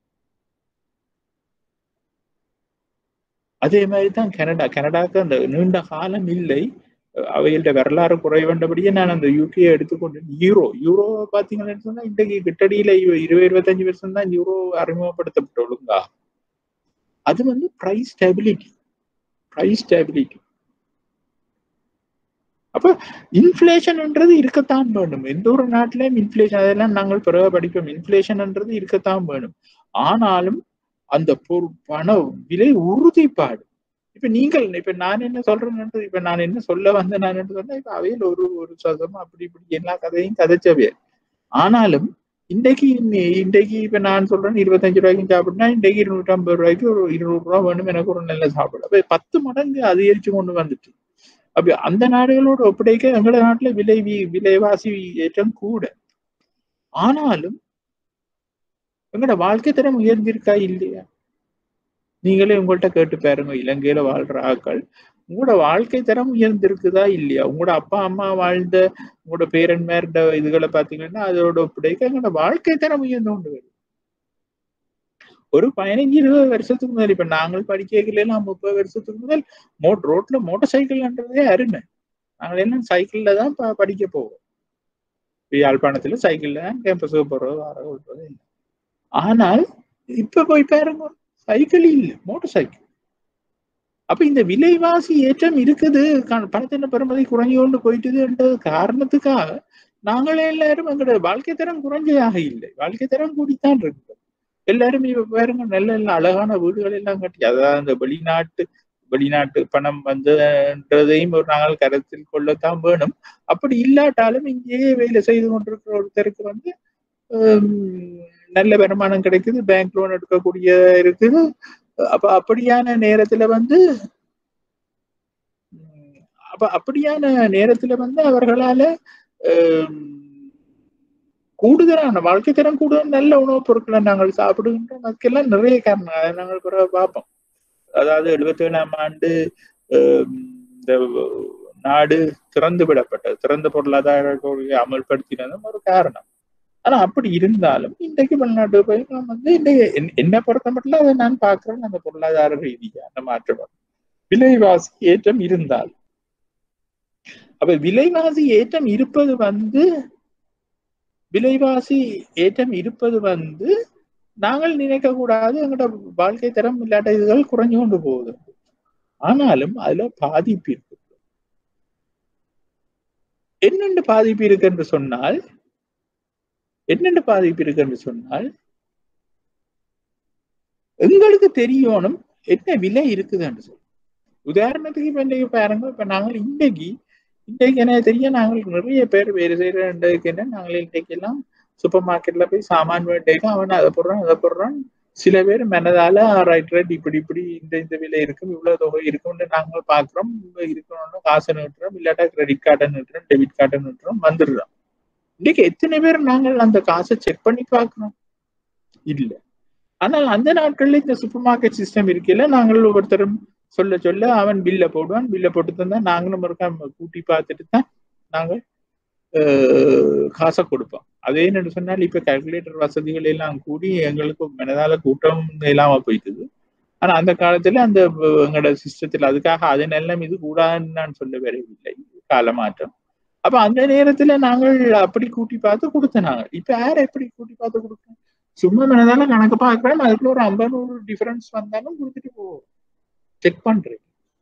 அதே மாதிரி தான் கனடா கனடாக்கு அந்த நீண்ட காலம் இல்லை அவைகளோட வரலாறு குறைவேண்டபடியே நான் அந்த யூகே எடுத்துக்கொண்டேன் யூரோ யூரோ பாத்தீங்கன்னு சொன்னா இன்றைக்கு கிட்டடியில இருபது இருபத்தஞ்சு வருஷம் தான் யூரோ அறிமுகப்படுத்தப்பட்ட ஒழுங்கா அது வந்து பிரைஸ் ஸ்டெபிலிட்டி பிரைஸ் ஸ்டெபிலிட்டி அப்ப இன்ஃபிளேஷன்ன்றது இருக்கத்தான் வேணும் எந்த ஒரு நாட்டிலையும் இன்ஃபிளேஷன் அதெல்லாம் நாங்கள் பிறகு படிப்போம் இன்ஃபிளேஷன்ன்றது இருக்கத்தான் வேணும் ஆனாலும் அந்த பொரு பண விலை உறுதிப்பாடு இப்ப நீங்கள் இப்ப நான் என்ன சொல்றேன்னு இப்ப நான் என்ன சொல்ல வந்தேன் நான் என்ன சொன்னேன் இப்ப அவையில் ஒரு ஒரு சதம் அப்படி இப்படி எல்லா கதையும் கதைச்சவே ஆனாலும் இன்றைக்கு இன்றைக்கு இப்ப நான் சொல்றேன் இருபத்தஞ்சு ரூபாய்க்கும் சாப்பிட்டா இன்றைக்கு இருநூற்றி ஐம்பது ரூபாய்க்கு ஒரு இருநூறு ரூபா வேணும் எனக்கு ஒரு நல்ல சாப்பிடு அப்ப பத்து மடங்கு அதிகரிச்சு கொண்டு வந்துட்டு அப்ப அந்த நாடுகளோடு ஒப்படைக்க எங்களோட நாட்டுல விலை விலைவாசி ஏற்றம் கூட ஆனாலும் எங்களோட வாழ்க்கை தரம் உயர்ந்திருக்கா இல்லையா நீங்களே உங்கள்கிட்ட கேட்டு பாருங்க இலங்கையில வாழ்ற ஆக்கள் உங்களோட வாழ்க்கை தரம் உயர்ந்திருக்குதா இல்லையா உங்களோட அப்பா அம்மா வாழ்ந்த உங்களோட பேரன்மார்ட இதுகளை பாத்தீங்கன்னா அதோட ஒப்படைக்க எங்களோட வாழ்க்கை தரம் உயர்ந்து கொண்டு வருது ஒரு பதினஞ்சு இருபது வருஷத்துக்கு முதல் இப்ப நாங்கள் படிக்கலாம் முப்பது வருஷத்துக்கு முதல் மோட் ரோட்ல மோட்டார் சைக்கிள்ன்றதே அருமை நாங்கள் எல்லாம் சைக்கிள்ல தான் படிக்க போவோம் யாழ்ப்பாணத்துல சைக்கிள்ல தான் கேம்பஸுக்கு போறது வர விடுறது இல்லை ஆனால் இப்ப போய் பாருங்க சைக்கிள் இல்லை மோட்டார் சைக்கிள் அப்ப இந்த விலைவாசி ஏற்றம் இருக்குது பணத்தின பெருமதி குறைஞ்சு கொண்டு போயிட்டுதுன்றது காரணத்துக்காக நாங்களே எல்லாரும் எங்களோட வாழ்க்கை தரம் குறைஞ்சதாக இல்லை வாழ்க்கை தரம் கூடித்தான் இருக்கு எல்லாரும் இப்ப பாருங்க நல்ல நல்ல அழகான வீடுகள் எல்லாம் கட்டி அதாவது அந்த வெளிநாட்டு வெளிநாட்டு பணம் வந்ததுன்றதையும் ஒரு நாங்கள் கருத்தில் கொள்ளத்தான் வேணும் அப்படி இல்லாட்டாலும் இங்கேயே வேலை செய்து கொண்டிருக்கிற ஒருத்தருக்கு வந்து நல்ல வருமானம் கிடைக்குது பேங்க் லோன் எடுக்கக்கூடிய இருக்குது அப்ப அப்படியான நேரத்துல வந்து அப்ப அப்படியான நேரத்துல வந்து அவர்களால கூடுதலான வாழ்க்கை தரம் கூடுதல் நல்ல உணவுப் பொருட்களை நாங்கள் சாப்பிடுகின்றோம் அதுக்கெல்லாம் நிறைய காரணம் அதை நாங்கள் பிறகு பார்ப்போம் அதாவது எழுபத்தி ஏழாம் ஆண்டு இந்த நாடு திறந்து விடப்பட்டது திறந்த பொருளாதார கொள்கையை அமல்படுத்தினதும் ஒரு காரணம் ஆனா அப்படி இருந்தாலும் இன்றைக்கு வெளிநாட்டு போய் நான் வந்து என்ன பொறுத்த மட்டும் அதை நான் பார்க்கிறேன் அந்த பொருளாதார ரீதியான மாற்றம் விலைவாசி ஏற்றம் இருந்தால் அப்ப விலைவாசி ஏற்றம் இருப்பது வந்து விலைவாசி ஏற்றம் இருப்பது வந்து நாங்கள் நினைக்க கூடாது எங்களோட வாழ்க்கை தரம் இல்லாட்ட இதுகள் குறைஞ்சு கொண்டு போகுது ஆனாலும் அதுல பாதிப்பு இருக்கு என்னென்று பாதிப்பு இருக்கு என்று சொன்னால் என்னென்ன பாதிப்பு இருக்கு என்று சொன்னால் எங்களுக்கு தெரியணும் என்ன விலை இருக்குது என்று சொல்லி உதாரணத்துக்கு இப்ப இன்னைக்கு பாருங்க இப்ப நாங்கள் இன்னைக்கு இன்றைக்கு எனக்கு தெரியும் நாங்கள் நிறைய பேர் வேறு செய்யறதுக்கு என்ன நாங்கள் இன்றைக்கு எல்லாம் சூப்பர் மார்க்கெட்ல போய் சாமான் வேண்டியது அவன் அதை போடுறான் அதை போடுறான் சில பேர் மனதால ரைட் ரைட் இப்படி இப்படி இந்த இந்த விலை இருக்கும் இவ்வளவு தொகை இருக்கும்னு நாங்கள் பாக்குறோம் இருக்கணும்னு காசை நிட்டுறோம் இல்லாட்டா கிரெடிட் கார்டை நிட்டுறோம் டெபிட் கார்டை நிட்டுறோம் வந்துடுறோம் இன்னைக்கு எத்தனை பேர் நாங்கள் அந்த காசை செக் பண்ணி பார்க்கிறோம் இல்ல ஆனால் அந்த நாட்கள்ல இந்த சூப்பர் மார்க்கெட் சிஸ்டம் இருக்கையில நாங்கள் ஒவ்வொருத்தரும் சொல்ல சொல்ல அவன் பில்ல போடுவான் பில்ல போட்டு தந்தா நாங்களும் இருக்கா கூட்டி பார்த்துட்டு தான் நாங்கள் காசை கொடுப்போம் அதே என்ன சொன்னால் இப்ப கால்குலேட்டர் வசதிகள் எல்லாம் கூடி எங்களுக்கு மனதால கூட்டம் இல்லாம போயிட்டுது ஆனா அந்த காலத்துல அந்த எங்களோட சிஸ்டத்துல அதுக்காக அது நல்லம் இது கூடாதுன்னு நான் சொல்ல வரவில்லை காலமாற்றம் அப்ப அந்த நேரத்துல நாங்கள் அப்படி கூட்டி பார்த்து கொடுத்தனாங்க இப்ப யார் எப்படி கூட்டி பார்த்து கொடுக்கணும் சும்மா மனதால கணக்கு பார்க்கிறேன் அதுக்குள்ள ஒரு ஐம்பது நூறு டிஃபரன்ஸ் வந்தாலும் கொடுத்துட்டு போவோம் செக் பண்றேன்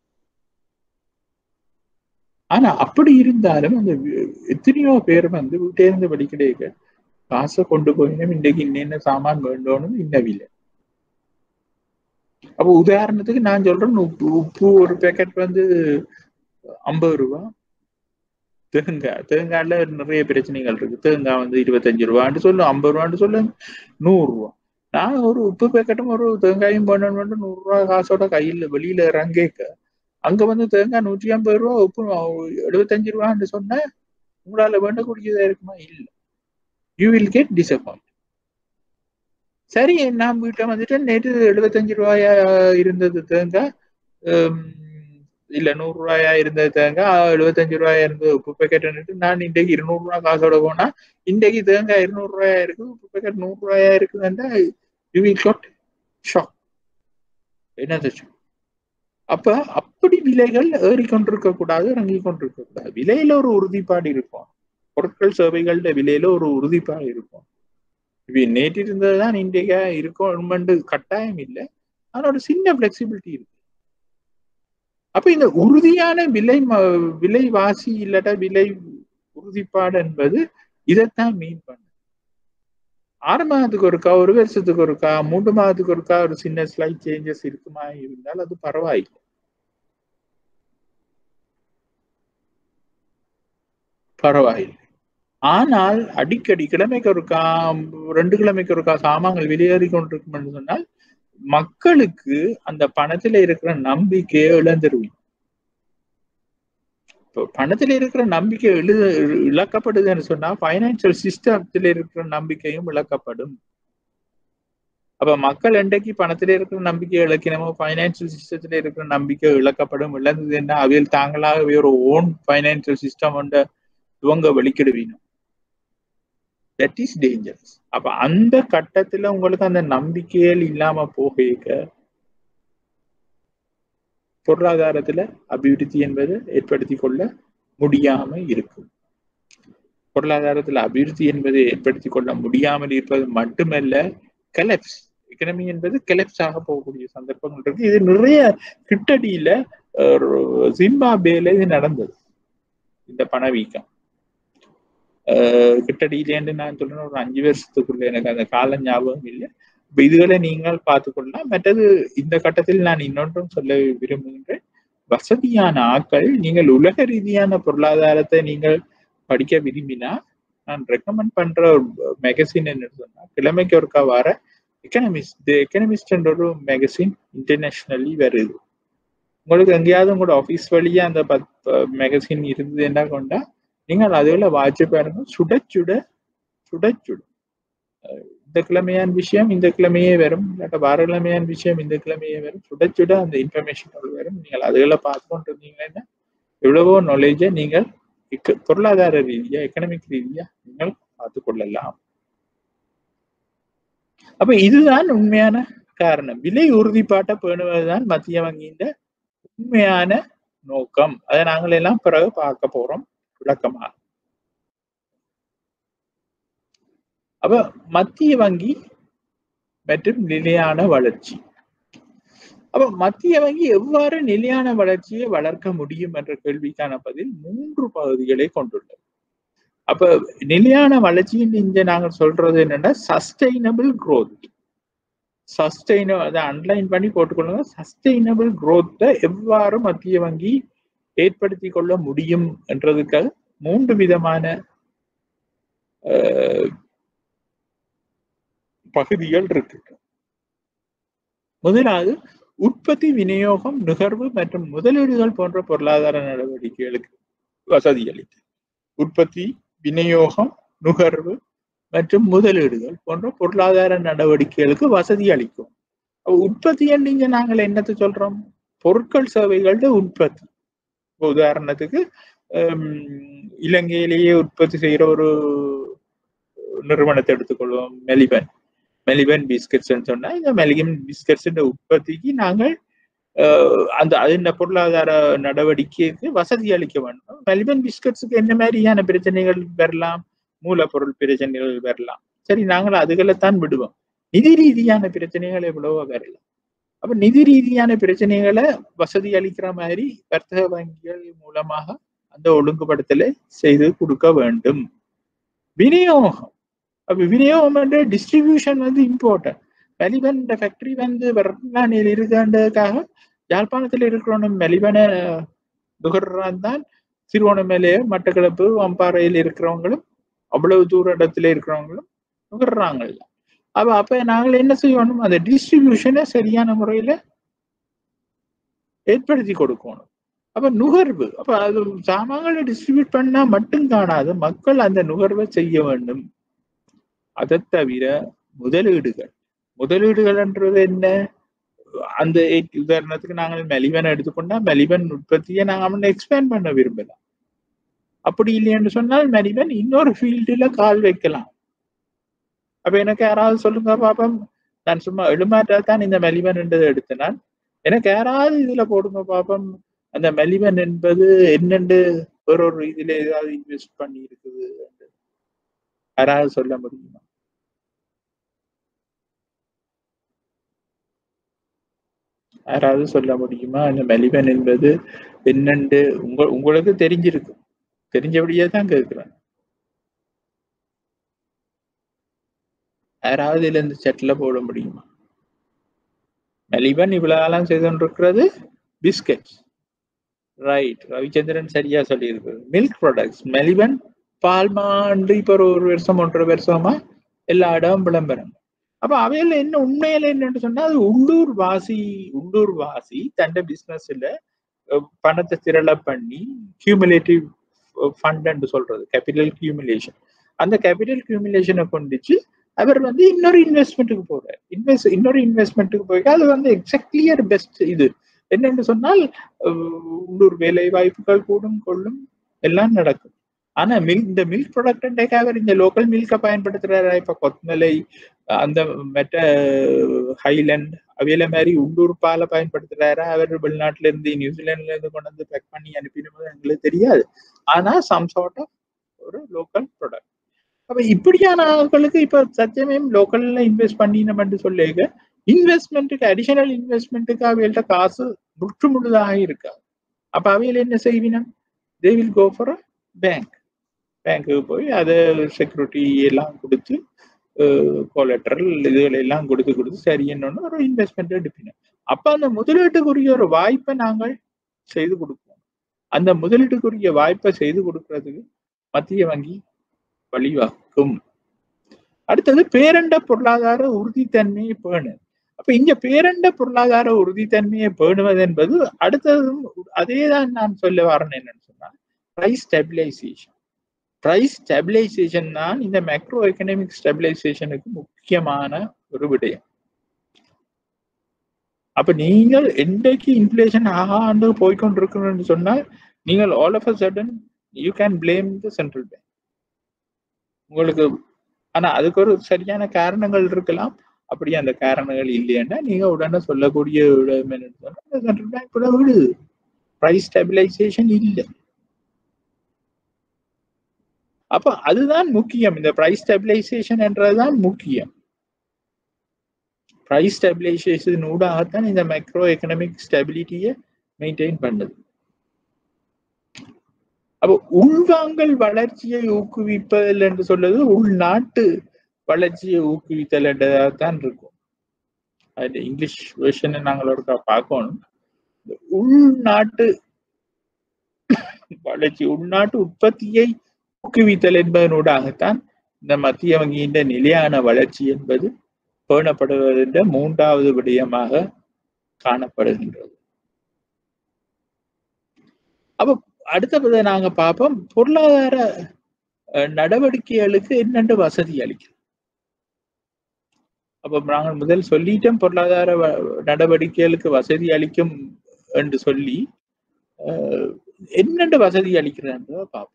ஆனா அப்படி இருந்தாலும் அந்த எத்தனையோ பேர் வந்து வீட்டே இருந்து படிக்கிறேங்க காசை கொண்டு போயினும் இன்றைக்கு இன்னென்ன சாமான் வேண்டோன்னு இன்னவில்லை அப்போ உதாரணத்துக்கு நான் சொல்றேன் உப்பு உப்பு ஒரு பேக்கெட் வந்து ஐம்பது ரூபா தேங்காய் தேங்காய்ல நிறைய பிரச்சனைகள் இருக்கு தேங்காய் வந்து இருபத்தஞ்சு ரூபான்னு சொல்லும் ஐம்பது ரூபான்னு சொல்லு நூறு ரூபா நான் ஒரு உப்பு பேக்கெட்டும் ஒரு தேங்காயும் பண்ணணும் நூறு ரூபா காசோட கையில் வெளியில இறங்கேக்க அங்க வந்து தேங்காய் நூற்றி ஐம்பது ரூபா உப்பு எழுபத்தஞ்சு ரூபான்னு சொன்ன உங்களால வேண்டக்கூடியதா இருக்குமா இல்ல யூ வில் கெட் டிசப்பாயிண்ட் சரி நான் வீட்டை வந்துட்டு நேற்று எழுபத்தஞ்சு ரூபாயா இருந்தது தேங்காய் இல்ல நூறு ரூபாயா இருந்தது தேங்காய் எழுபத்தஞ்சு ரூபாயா இருந்தது உப்பு பேக்கெட் நான் இன்றைக்கு இருநூறு ரூபா காசோட போனா இன்றைக்கு தேங்காய் இருநூறு ரூபாயா இருக்கு உப்பு பேக்கெட் நூறு ரூபாயா இருக்குதுன்னா யூ வில் காட் ஷாக் என்னது அப்ப அப்படி விலைகள் ஏறிக்கொண்டிருக்க கூடாது இறங்கி கொண்டிருக்க கூடாது விலையில ஒரு உறுதிப்பாடு இருக்கும் பொருட்கள் சேவைகளோட விலையில ஒரு உறுதிப்பாடு இருக்கும் இப்ப நேற்று இருந்ததுதான் இன்றைக்கா இருக்கும் கட்டாயம் இல்லை ஆனா ஒரு சின்ன பிளெக்சிபிலிட்டி இருக்கு அப்ப இந்த உறுதியான விலை விலை வாசி இல்லாட்டா விலை உறுதிப்பாடு என்பது இதைத்தான் மீன் பண்ணு ஆறு மாதத்துக்கு ஒருக்கா ஒரு வருஷத்துக்கு ஒருக்கா மூன்று மாதத்துக்கு ஒருக்கா ஒரு சின்ன ஸ்லைட் சேஞ்சஸ் இருக்குமா இருந்தால் அது பரவாயில்லை பரவாயில்லை ஆனால் அடிக்கடி கிழமைக்கு ஒருக்கா ரெண்டு கிழமைக்கு ஒருக்கா சாமான்கள் வெளியேறி கொண்டிருக்கும் சொன்னால் மக்களுக்கு அந்த பணத்துல இருக்கிற நம்பிக்கையை இழந்துருவீங்க இப்போ பணத்துல இருக்கிற நம்பிக்கை எழு இழக்கப்படுதுன்னு சொன்னா பைனான்சியல் சிஸ்டத்துல இருக்கிற நம்பிக்கையும் இழக்கப்படும் அப்ப மக்கள் என்றைக்கு பணத்துல இருக்கிற நம்பிக்கை இழக்கணுமோ பைனான்சியல் சிஸ்டத்துல இருக்கிற நம்பிக்கை இழக்கப்படும் இழந்தது என்ன அவையில் தாங்களாகவே ஒரு ஓன் பைனான்சியல் சிஸ்டம் ஒன்ற துவங்க வெளிக்கிடுவீனும் தட் இஸ் டேஞ்சரஸ் அப்ப அந்த கட்டத்துல உங்களுக்கு அந்த நம்பிக்கைகள் இல்லாம போக பொருளாதாரத்துல அபிவிருத்தி என்பது ஏற்படுத்தி கொள்ள முடியாம இருக்கும் பொருளாதாரத்துல அபிவிருத்தி என்பதை ஏற்படுத்தி கொள்ள முடியாமல் இருப்பது மட்டுமல்ல கலெப்ஸ் எக்கனமி என்பது கெலப்ஸ் ஆக போகக்கூடிய சந்தர்ப்பங்கள் இருக்கு இது நிறைய கிட்டடியில ஜிம்பாபேல இது நடந்தது இந்த பணவீக்கம் கிட்டடியிலேன்னு நான் சொல்றேன் ஒரு அஞ்சு வருஷத்துக்குள்ள எனக்கு அந்த கால ஞாபகம் இல்லை இப்ப இதுகளை நீங்கள் பார்த்துக்கொள்ளலாம் மற்றது இந்த கட்டத்தில் நான் இன்னொன்றும் சொல்ல விரும்புகின்றேன் வசதியான ஆக்கள் நீங்கள் உலக ரீதியான பொருளாதாரத்தை நீங்கள் படிக்க விரும்பினா நான் ரெக்கமெண்ட் பண்ற ஒரு மெகசின் என்ன சொன்னா கிழமைக்கு ஒருக்கா வர எக்கனமிஸ்ட் தி எக்கனமிஸ்ட் என்ற ஒரு மெகசின் இன்டர்நேஷனலி வருது உங்களுக்கு எங்கேயாவது உங்களோட ஆஃபீஸ் வழியா அந்த பத் மெகசின் இருந்தது என்ன கொண்டா நீங்கள் அதுல வாட்சி பாருங்க சுட சுட சுட சுட இந்த கிழமையான விஷயம் இந்த கிழமையே வரும் இல்லாட்ட வார கிழமையான விஷயம் இந்த கிழமையே வரும் சுட சுட அந்த இன்ஃபர்மேஷன் வரும் நீங்கள் அதுகளை பார்த்து கொண்டு இருந்தீங்கன்னா எவ்வளவோ நாலேஜை நீங்கள் பொருளாதார ரீதியா எக்கனாமிக் ரீதியா நீங்கள் பார்த்து கொள்ளலாம் அப்ப இதுதான் உண்மையான காரணம் விலை உறுதிப்பாட்டை பேணுவதுதான் மத்திய வங்கியின் உண்மையான நோக்கம் அதை நாங்கள் எல்லாம் பிறகு பார்க்க போறோம் விளக்கமாக அப்ப மத்திய வங்கி மற்றும் நிலையான வளர்ச்சி அப்ப மத்திய வங்கி எவ்வாறு நிலையான வளர்ச்சியை வளர்க்க முடியும் என்ற கேள்விக்கான பதில் மூன்று பகுதிகளை கொண்டுள்ளது அப்ப நிலையான வளர்ச்சியின் இங்க நாங்கள் சொல்றது என்னன்னா சஸ்டைனபிள் குரோத் சஸ்டெயின அதை அண்டர்லைன் பண்ணி போட்டுக்கொள்ளுங்க சஸ்டெயினபிள் growth-அ எவ்வாறு மத்திய வங்கி ஏற்படுத்தி கொள்ள முடியும் என்றதுக்காக மூன்று விதமான அஹ், பகுதிகள் இருக்கு முதலாவது உற்பத்தி விநியோகம் நுகர்வு மற்றும் முதலீடுகள் போன்ற பொருளாதார நடவடிக்கைகளுக்கு வசதி அளித்து உற்பத்தி விநியோகம் நுகர்வு மற்றும் முதலீடுகள் போன்ற பொருளாதார நடவடிக்கைகளுக்கு வசதி அளிக்கும் அப்ப உற்பத்தி நீங்க நாங்கள் என்னத்தை சொல்றோம் பொருட்கள் சேவைகளோட உற்பத்தி இப்ப உதாரணத்துக்கு ஹம், இலங்கையிலேயே உற்பத்தி செய்யற ஒரு நிறுவனத்தை எடுத்துக்கொள்வோம் மெலிபன் மெலிபன் பிஸ்கட்ஸ் சொன்னா இந்த மெலிபன் பிஸ்கட்ஸ் உற்பத்திக்கு நாங்கள் அஹ், அந்த அதின் பொருளாதார நடவடிக்கைக்கு வசதி அளிக்க வேண்டும் மெலிபன் பிஸ்கட்ஸுக்கு என்ன மாதிரியான பிரச்சனைகள் வரலாம் மூலப்பொருள் பிரச்சனைகள் வரலாம் சரி நாங்கள் அதுகளைத்தான் விடுவோம் நிதி ரீதியான பிரச்சனைகள் எவ்வளவோ வரலாம் அப்ப நிதி ரீதியான பிரச்சனைகளை வசதி அளிக்கிற மாதிரி வர்த்தக வங்கிகள் மூலமாக அந்த ஒழுங்குபடுத்தலை செய்து கொடுக்க வேண்டும் விநியோகம் அப்ப விநியோகம் வந்து டிஸ்ட்ரிபியூஷன் வந்து இம்பார்ட்டன்ட் மெலிபன் ஃபேக்டரி வந்து வர்ணானியில் இருக்கின்றதுக்காக யாழ்ப்பாணத்தில் இருக்கிறவனும் மெலிபனை நுகர்றான் தான் திருவோணமலையே மட்டக்களப்பு அம்பாறையில் இருக்கிறவங்களும் அவ்வளவு தூர இடத்துல இருக்கிறவங்களும் நுகர்றாங்கல்ல அப்ப அப்ப நாங்கள் என்ன செய்யணும் அந்த டிஸ்ட்ரிபியூஷனை சரியான முறையில ஏற்படுத்தி கொடுக்கணும் அப்ப நுகர்வு அப்ப அது சாமான்களை டிஸ்ட்ரிபியூட் பண்ணா மட்டும் காணாது மக்கள் அந்த நுகர்வை செய்ய வேண்டும் அதை தவிர முதலீடுகள் முதலீடுகள்ன்றது என்ன அந்த எ- உதாரணத்துக்கு நாங்கள் மெலிவன் எடுத்துக்கொண்டா மெலிவன் உற்பத்தியை நாங்கள் எக்ஸ்பேண்ட் பண்ண விரும்பலாம் அப்படி இல்லைன்னு சொன்னால் மெலிவன் இன்னொரு ஃபீல்டுல கால் வைக்கலாம் அப்ப எனக்கு யாராவது சொல்லுங்க பாப்போம் நான் சும்மா எழுமாற்றா தான் இந்த மெலிவன் என்றதை எடுத்து நான் எனக்கு யாராவது இதுல போடுங்க பாப்போம் அந்த மெலிவன் என்பது என்னென்று ஒரு ஒரு இதுல ஏதாவது இன்வெஸ்ட் பண்ணி இருக்குது என்று யாராவது சொல்ல முடியுமா யாராவது சொல்ல முடியுமா அந்த மெலிவன் என்பது என்னென்று உங்க உங்களுக்கு தெரிஞ்சிருக்கும் தெரிஞ்சபடியே தான் கேட்கிறேன் யாராவது இதுல இந்த செட்ல போட முடியுமா மெலிவன் இவ்வளவு காலம் செய்து கொண்டிருக்கிறது பிஸ்கெட்ஸ் ரைட் ரவிச்சந்திரன் சரியா சொல்லியிருக்கிறது மில்க் ப்ராடக்ட்ஸ் மெலிவன் பால்மாண்டு இப்ப ஒரு ஒரு வருஷம் ஒன்றரை வருஷமா எல்லா இடமும் விளம்பரம் அப்ப அவையில என்ன உண்மையில என்னன்னு சொன்னா அது உள்ளூர் வாசி உள்ளூர் வாசி தண்ட பிசினஸ்ல பணத்தை திரள பண்ணி கியூமுலேட்டிவ் ஃபண்ட் சொல்றது கேபிட்டல் கியூமுலேஷன் அந்த கேபிட்டல் கியூமுலேஷனை கொண்டுச்சு அவர் வந்து இன்னொரு இன்வெஸ்ட்மெண்ட்டுக்கு போறார் இன்வெஸ்ட் இன்னொரு இன்வெஸ்ட்மெண்ட்டுக்கு போய் அது வந்து எக்ஸாக்ட்லி பெஸ்ட் இது என்னென்று சொன்னால் அஹ், உள்ளூர் வேலை வாய்ப்புகள் கூடும் கொள்ளும் எல்லாம் நடக்கும் ஆனா மில்க் இந்த மில்க் ப்ராடக்ட் அவர் இந்த லோக்கல் மில்கை பயன்படுத்துறாரு இப்ப கொத்மலை அந்த மெட்ட ஹைலண்ட் அவையில மாதிரி உள்ளூர் பாலை பயன்படுத்துறாரு அவர் வெளிநாட்டுல இருந்து நியூசிலாந்துல இருந்து கொண்டு வந்து பேக் பண்ணி அனுப்பிடும்போது எங்களுக்கு தெரியாது ஆனா சம் சார்ட் ஆஃப் ஒரு லோக்கல் ப்ராடக்ட் அப்ப இப்படியான ஆட்களுக்கு இப்ப சத்தியமே லோக்கல்ல இன்வெஸ்ட் பண்ணினோம்னு சொல்லிக்க இன்வெஸ்ட்மெண்ட்டுக்கு அடிஷனல் இன்வெஸ்ட்மெண்ட்டுக்கு அவைகள்ட்ட காசு முற்று முழுதாக இருக்காது அப்ப அவையில என்ன செய்வினம் they will go for a bank பேங்க்குக்கு போய் அதை செக்யூரிட்டி எல்லாம் கொடுத்து கோலட்ரல் இதுகளை எல்லாம் கொடுத்து கொடுத்து சரி என்னன்னு ஒரு இன்வெஸ்ட்மெண்ட் எடுப்பினோம் அப்ப அந்த முதலீட்டுக்குரிய ஒரு வாய்ப்பை நாங்கள் செய்து கொடுப்போம் அந்த முதலீட்டுக்குரிய வாய்ப்பை செய்து கொடுக்கறதுக்கு மத்திய வங்கி வழிவகுக்கும் அடுத்தது பேரண்ட பொருளாதார உறுதித்தன்மையை பேணு அப்ப இங்க பேரண்ட பொருளாதார உறுதித்தன்மையை பேணுவது என்பது அடுத்ததும் அதே தான் நான் சொல்ல வரேன் என்னன்னு சொன்னா பிரைஸ் ஸ்டெபிலைசேஷன் பிரைஸ் ஸ்டெபிலைசேஷன் தான் இந்த மேக்ரோ எக்கனாமிக் ஸ்டெபிலைசேஷனுக்கு முக்கியமான ஒரு விடயம் அப்ப நீங்கள் என்றைக்கு இன்ஃபிளேஷன் ஆகாண்டு போய்கொண்டிருக்கணும்னு சொன்னால் நீங்கள் all of a sudden you can blame the central bank உங்களுக்கு ஆனா அதுக்கு ஒரு சரியான காரணங்கள் இருக்கலாம் அப்படி அந்த காரணங்கள் இல்லைன்னா நீங்க உடனே சொல்லக்கூடிய விடயம் என்னன்னு சொன்னா சென்ட்ரல் பேங்க் கூட விடுது பிரைஸ் ஸ்டெபிலைசேஷன் இல்லை அப்ப அதுதான் முக்கியம் இந்த பிரைஸ் ஸ்டெபிலைசேஷன் என்றதுதான் முக்கியம் பிரைஸ் ஸ்டெபிலைசேஷன் ஊடாகத்தான் இந்த மைக்ரோ எக்கனாமிக் ஸ்டெபிலிட்டியை மெயின்டைன் பண்ணுது அப்போ உள்வாங்கல் வளர்ச்சியை ஊக்குவிப்பதில் என்று சொல்றது உள்நாட்டு வளர்ச்சியை ஊக்குவித்தல் என்றதான் இருக்கும் அது இங்கிலீஷ் வெர்ஷனை நாங்கள் ஒருக்கா பார்க்கணும் இந்த உள்நாட்டு வளர்ச்சி உள்நாட்டு உற்பத்தியை ஊக்குவித்தல் என்பதனூடாகத்தான் இந்த மத்திய வங்கியின் நிலையான வளர்ச்சி என்பது பேணப்படுவதென்ற மூன்றாவது விடயமாக காணப்படுகின்றது அப்ப அடுத்தது நாங்க பார்ப்போம் பொருளாதார அஹ், நடவடிக்கைகளுக்கு என்னென்று வசதி அளிக்கும் அப்ப நாங்கள் முதல் சொல்லிட்டோம் பொருளாதார வ- நடவடிக்கைகளுக்கு வசதி அளிக்கும் என்று சொல்லி அஹ், என்னென்று வசதி அளிக்கிறன்றத பார்ப்போம்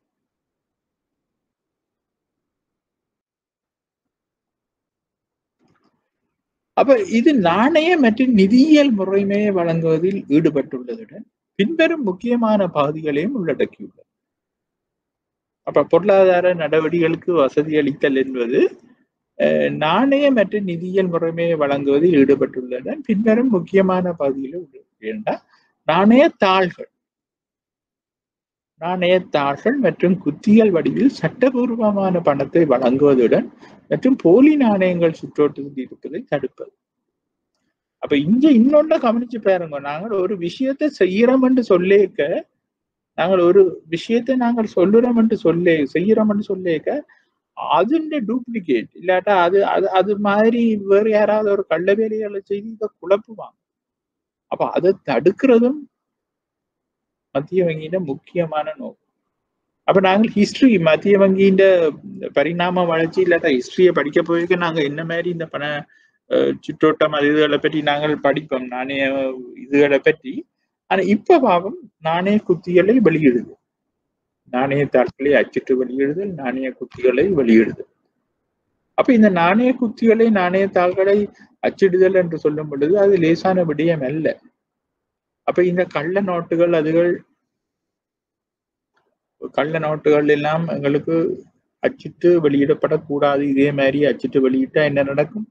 அப்ப இது நாணய மற்றும் நிதியியல் முறைமையை வழங்குவதில் ஈடுபட்டுள்ளதுடன் பின்வரும் முக்கியமான பகுதிகளையும் உள்ளடக்கியுள்ளது அப்ப பொருளாதார நடவடிக்கைகளுக்கு வசதி அளித்தல் என்பது அஹ், நாணய மற்றும் நிதியியல் முறைமையை வழங்குவதில் ஈடுபட்டுள்ளதுடன் பின்வரும் முக்கியமான பகுதிகளில் உள்ளது ஏண்டா நாணய தாள்கள் நாணயத்தாள்கள் மற்றும் குத்தியல் வடிவில் சட்டபூர்வமான பணத்தை வழங்குவதுடன் மற்றும் போலி நாணயங்கள் சுற்றோட்டத்தில் இருப்பதை தடுப்பது அப்ப இங்க இன்னொன்னு கவனிச்சு பாருங்க நாங்கள் ஒரு விஷயத்தை செய்யறோம் என்று சொல்லேக்க நாங்கள் ஒரு விஷயத்தை நாங்கள் சொல்லுறோம் என்று சொல்லே செய்யறோம் என்று சொல்லேக்க அதுண்ட டூப்ளிகேட் இல்லாட்டா அது அது அது மாதிரி வேற யாராவது ஒரு கள்ள வேலைகளை செய்து இதை குழப்புவாங்க அப்ப அதை தடுக்கிறதும் மத்திய வங்கியிட முக்கியமான நோக்கம் அப்ப நாங்கள் ஹிஸ்டரி மத்திய வங்கியின் பரிணாம வளர்ச்சி இல்லாட்டா ஹிஸ்டரியை படிக்க போயிருக்க நாங்க என்ன மாதிரி இந்த பண அஹ், சுற்றோட்டம் அது இதுகளை பற்றி நாங்கள் படிப்போம் நாணய இதுகளை பற்றி ஆனா இப்ப பாவம் நாணய குத்திகளை வெளியிடுது நாணய தாட்களை அச்சிட்டு வெளியிடுதல் நாணய குத்திகளை வெளியிடுதல் அப்ப இந்த நாணய குத்திகளை நாணய தாள்களை அச்சிடுதல் என்று சொல்லும் பொழுது அது லேசான விடயம் அல்ல அப்ப இந்த கள்ள நோட்டுகள் அதுகள் கள்ள நோட்டுகள் எல்லாம் எங்களுக்கு அச்சிட்டு வெளியிடப்படக்கூடாது இதே மாதிரி அச்சிட்டு வெளியிட்டா என்ன நடக்கும்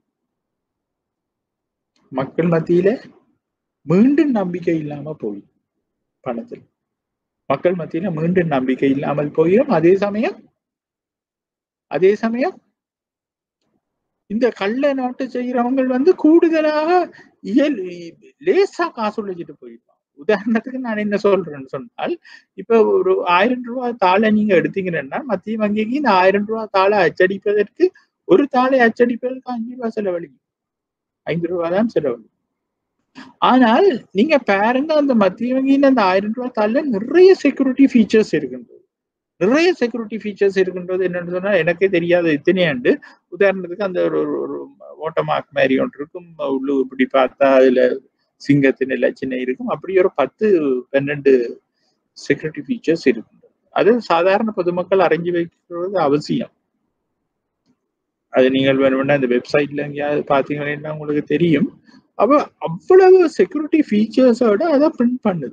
மக்கள் மத்தியில மீண்டும் நம்பிக்கை இல்லாம போயிடும் பணத்தில் மக்கள் மத்தியில மீண்டும் நம்பிக்கை இல்லாமல் போயிடும் அதே சமயம் அதே சமயம் இந்த கள்ள நாட்டு செய்யறவங்க வந்து கூடுதலாக இயல் லேசா காசு உழைச்சிட்டு போயிருப்பான் உதாரணத்துக்கு நான் என்ன சொல்றேன்னு சொன்னால் இப்ப ஒரு ஆயிரம் ரூபாய் தாளை நீங்க எடுத்தீங்கன்னா மத்திய வங்கிக்கு இந்த ஆயிரம் ரூபாய் தாளை அச்சடிப்பதற்கு ஒரு தாளை அச்சடிப்பதற்கு அஞ்சு ரூபாய் செலவழிக்கும் ஐந்து ரூபாய் தான் செலவழிக்கும் ஆனால் நீங்க பாருங்க அந்த மத்திய வங்கியின் அந்த ஆயிரம் ரூபாய் தாள்ல நிறைய செக்யூரிட்டி ஃபீச்சர்ஸ் இருக்கின்றது நிறைய செக்யூரிட்டி ஃபீச்சர்ஸ் இருக்கின்றது என்னன்னு சொன்னா எனக்கே தெரியாத இத்தனை ஆண்டு உதாரணத்துக்கு அந்த ஒரு ஒரு- ஒரு ஓட்டமாக் மாதிரி ஒன்று இருக்கும் உள்ளு இப்படி பார்த்தா அதுல சிங்கத்தின் லட்சணை இருக்கும் அப்படி ஒரு பத்து பன்னெண்டு செக்யூரிட்டி ஃபீச்சர்ஸ் இருக்கும் அது சாதாரண பொதுமக்கள் அறிஞ்சு வைக்கிறது அவசியம் அது நீங்கள் வேணும்னா இந்த வெப்சைட்ல எங்கேயாவது பார்த்தீங்கன்னா உங்களுக்கு தெரியும் அப்ப அவ்வளவு செக்யூரிட்டி ஃபீச்சர்ஸோட அதை பிரிண்ட் பண்ணுது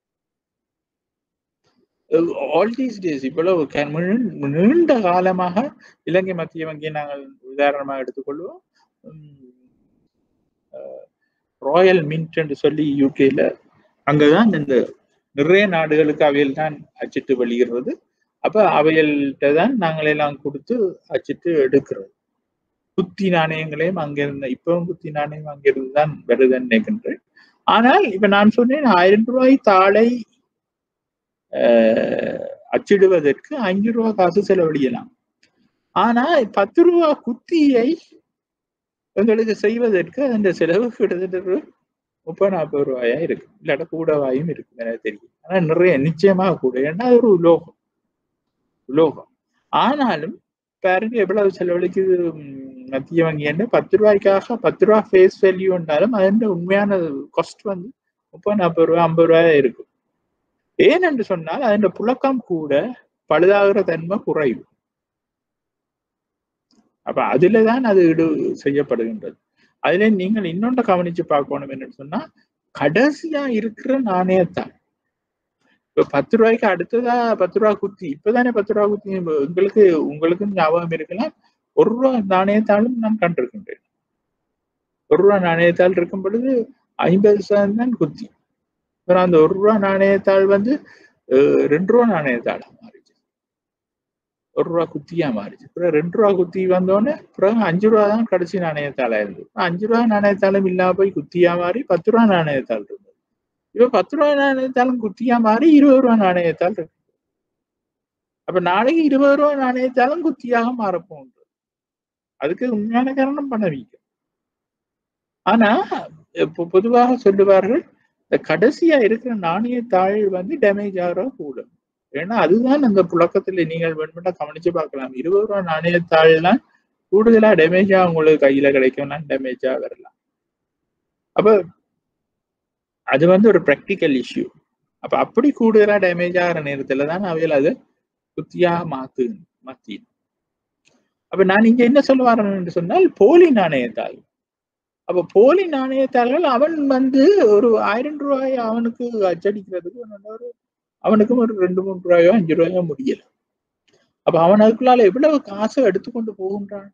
ஆல் தீஸ் டேஸ் இவ்வளவு க- நீண்ட- நீண்ட காலமாக இலங்கை மத்திய வங்கியை நாங்கள் உதாரணமாக எடுத்துக்கொள்வோம் ராயல் மின்ட் என்று சொல்லி யூகேல அங்கதான் இந்த நிறைய நாடுகளுக்கு அவையில் தான் அச்சிட்டு வெளியிடுறது அப்ப அவைகள்கிட்ட தான் நாங்கள் எல்லாம் கொடுத்து அச்சிட்டு எடுக்கிறது குத்தி நாணயங்களையும் அங்கிருந்து இப்பவும் குத்தி நாணயம் அங்கிருந்து தான் வருதுன்னு நினைக்கின்றேன் ஆனால் இப்ப நான் சொன்னேன் ஆயிரம் ரூபாய் தாளை அஹ், அச்சிடுவதற்கு அஞ்சு ரூபா காசு செலவழியலாம் ஆனா பத்து ரூபா குத்தியை எங்களுக்கு செய்வதற்கு அந்த செலவு கிட்டத்தட்ட ஒரு முப்பது நாற்பது ரூபாயா இருக்கு இல்லாட்ட கூடவாயும் இருக்கு எனக்கு தெரியும் ஆனா நிறைய நிச்சயமா கூட ஏன்னா அது ஒரு உலோகம் உலோகம் ஆனாலும் பாருங்க எவ்வளவு செலவழிக்குது ம், மத்திய வங்கி பத்து ரூபாய்க்காக பத்து ரூபா ஃபேஸ் வேல்யூ இருந்தாலும் அதன் உண்மையான காஸ்ட் வந்து முப்பது நாற்பது ரூபா ஐம்பது ரூபாயா இருக்கும் ஏனென்று சொன்னால் அதன் புழக்கம் கூட பழுதாகிற தன்மை குறைவு அப்ப அதுலதான் அது ஈடு செய்யப்படுகின்றது அதுல நீங்கள் இன்னொன்று கவனிச்சு பார்க்கணும் என்னன்னு சொன்னா கடைசியா இருக்கிற நாணயத்தான் இப்ப பத்து ரூபாய்க்கு அடுத்ததா பத்து ரூபா குத்தி இப்பதானே பத்து ரூபா குத்தி உங்களுக்கு உங்களுக்கும் ஞாபகம் இருக்கலாம் ஒரு ரூபா நாணயத்தாலும் நான் கண்டிருக்கின்றேன் ஒரு ரூபா நாணயத்தாள் இருக்கும் பொழுது ஐம்பது சதம் தான் குத்தி அப்புறம் அந்த ஒரு ரூபா நாணயத்தாள் வந்து அஹ், ரெண்டு ரூபா நாணயத்தாள் மாறிச்சு ஒரு ரூபா குத்தியா மாறிச்சு அப்புறம் ரெண்டு ரூபா குத்தி வந்தோடனே அப்புறம் அஞ்சு ரூபா தான் கடைசி நாணயத்தாளா இருந்தது அஞ்சு ரூபா நாணயத்தாலும் இல்லாம போய் குத்தியா மாறி பத்து ரூபா நாணயத்தாள் இருந்தது இப்ப பத்து ரூபா நாணயத்தாலும் குத்தியா மாறி இருபது ரூபா நாணயத்தாள் இருக்கு அப்ப நாளைக்கு இருபது ரூபா நாணயத்தாலும் குத்தியாக மாறப்போகுது அதுக்கு உண்மையான காரணம் பணவீக்கம் ஆனா இப்போ பொதுவாக சொல்லுவார்கள் இந்த கடைசியா இருக்கிற நாணயத்தாள் வந்து டேமேஜ் ஆகிற கூடும் ஏன்னா அதுதான் அந்த புழக்கத்துல நீங்கள் வேணுமெண்டா கவனிச்சு பார்க்கலாம் இருபது ரூபா நாணயத்தாள்லாம் கூடுதலா டேமேஜா உங்களுக்கு கையில கிடைக்கும்னா டேமேஜா வரலாம் அப்ப அது வந்து ஒரு ப்ராக்டிக்கல் இஷ்யூ அப்ப அப்படி கூடுதலா டேமேஜ் ஆகிற நேரத்துல தான் அவையில் அது குத்தியாக மாத்து மாத்தி அப்ப நான் இங்க என்ன சொல்ல வரேன் என்று சொன்னால் போலி நாணயத்தாள் அப்ப போலி நாணயத்தாள்கள் அவன் வந்து ஒரு ஆயிரம் ரூபாய் அவனுக்கு அச்சடிக்கிறதுக்கு ஒரு அவனுக்கும் ஒரு ரெண்டு மூணு ரூபாயோ அஞ்சு ரூபாயோ முடியல அப்ப அவன் அதுக்குள்ளால எவ்வளவு காசு எடுத்துக்கொண்டு போகின்றான்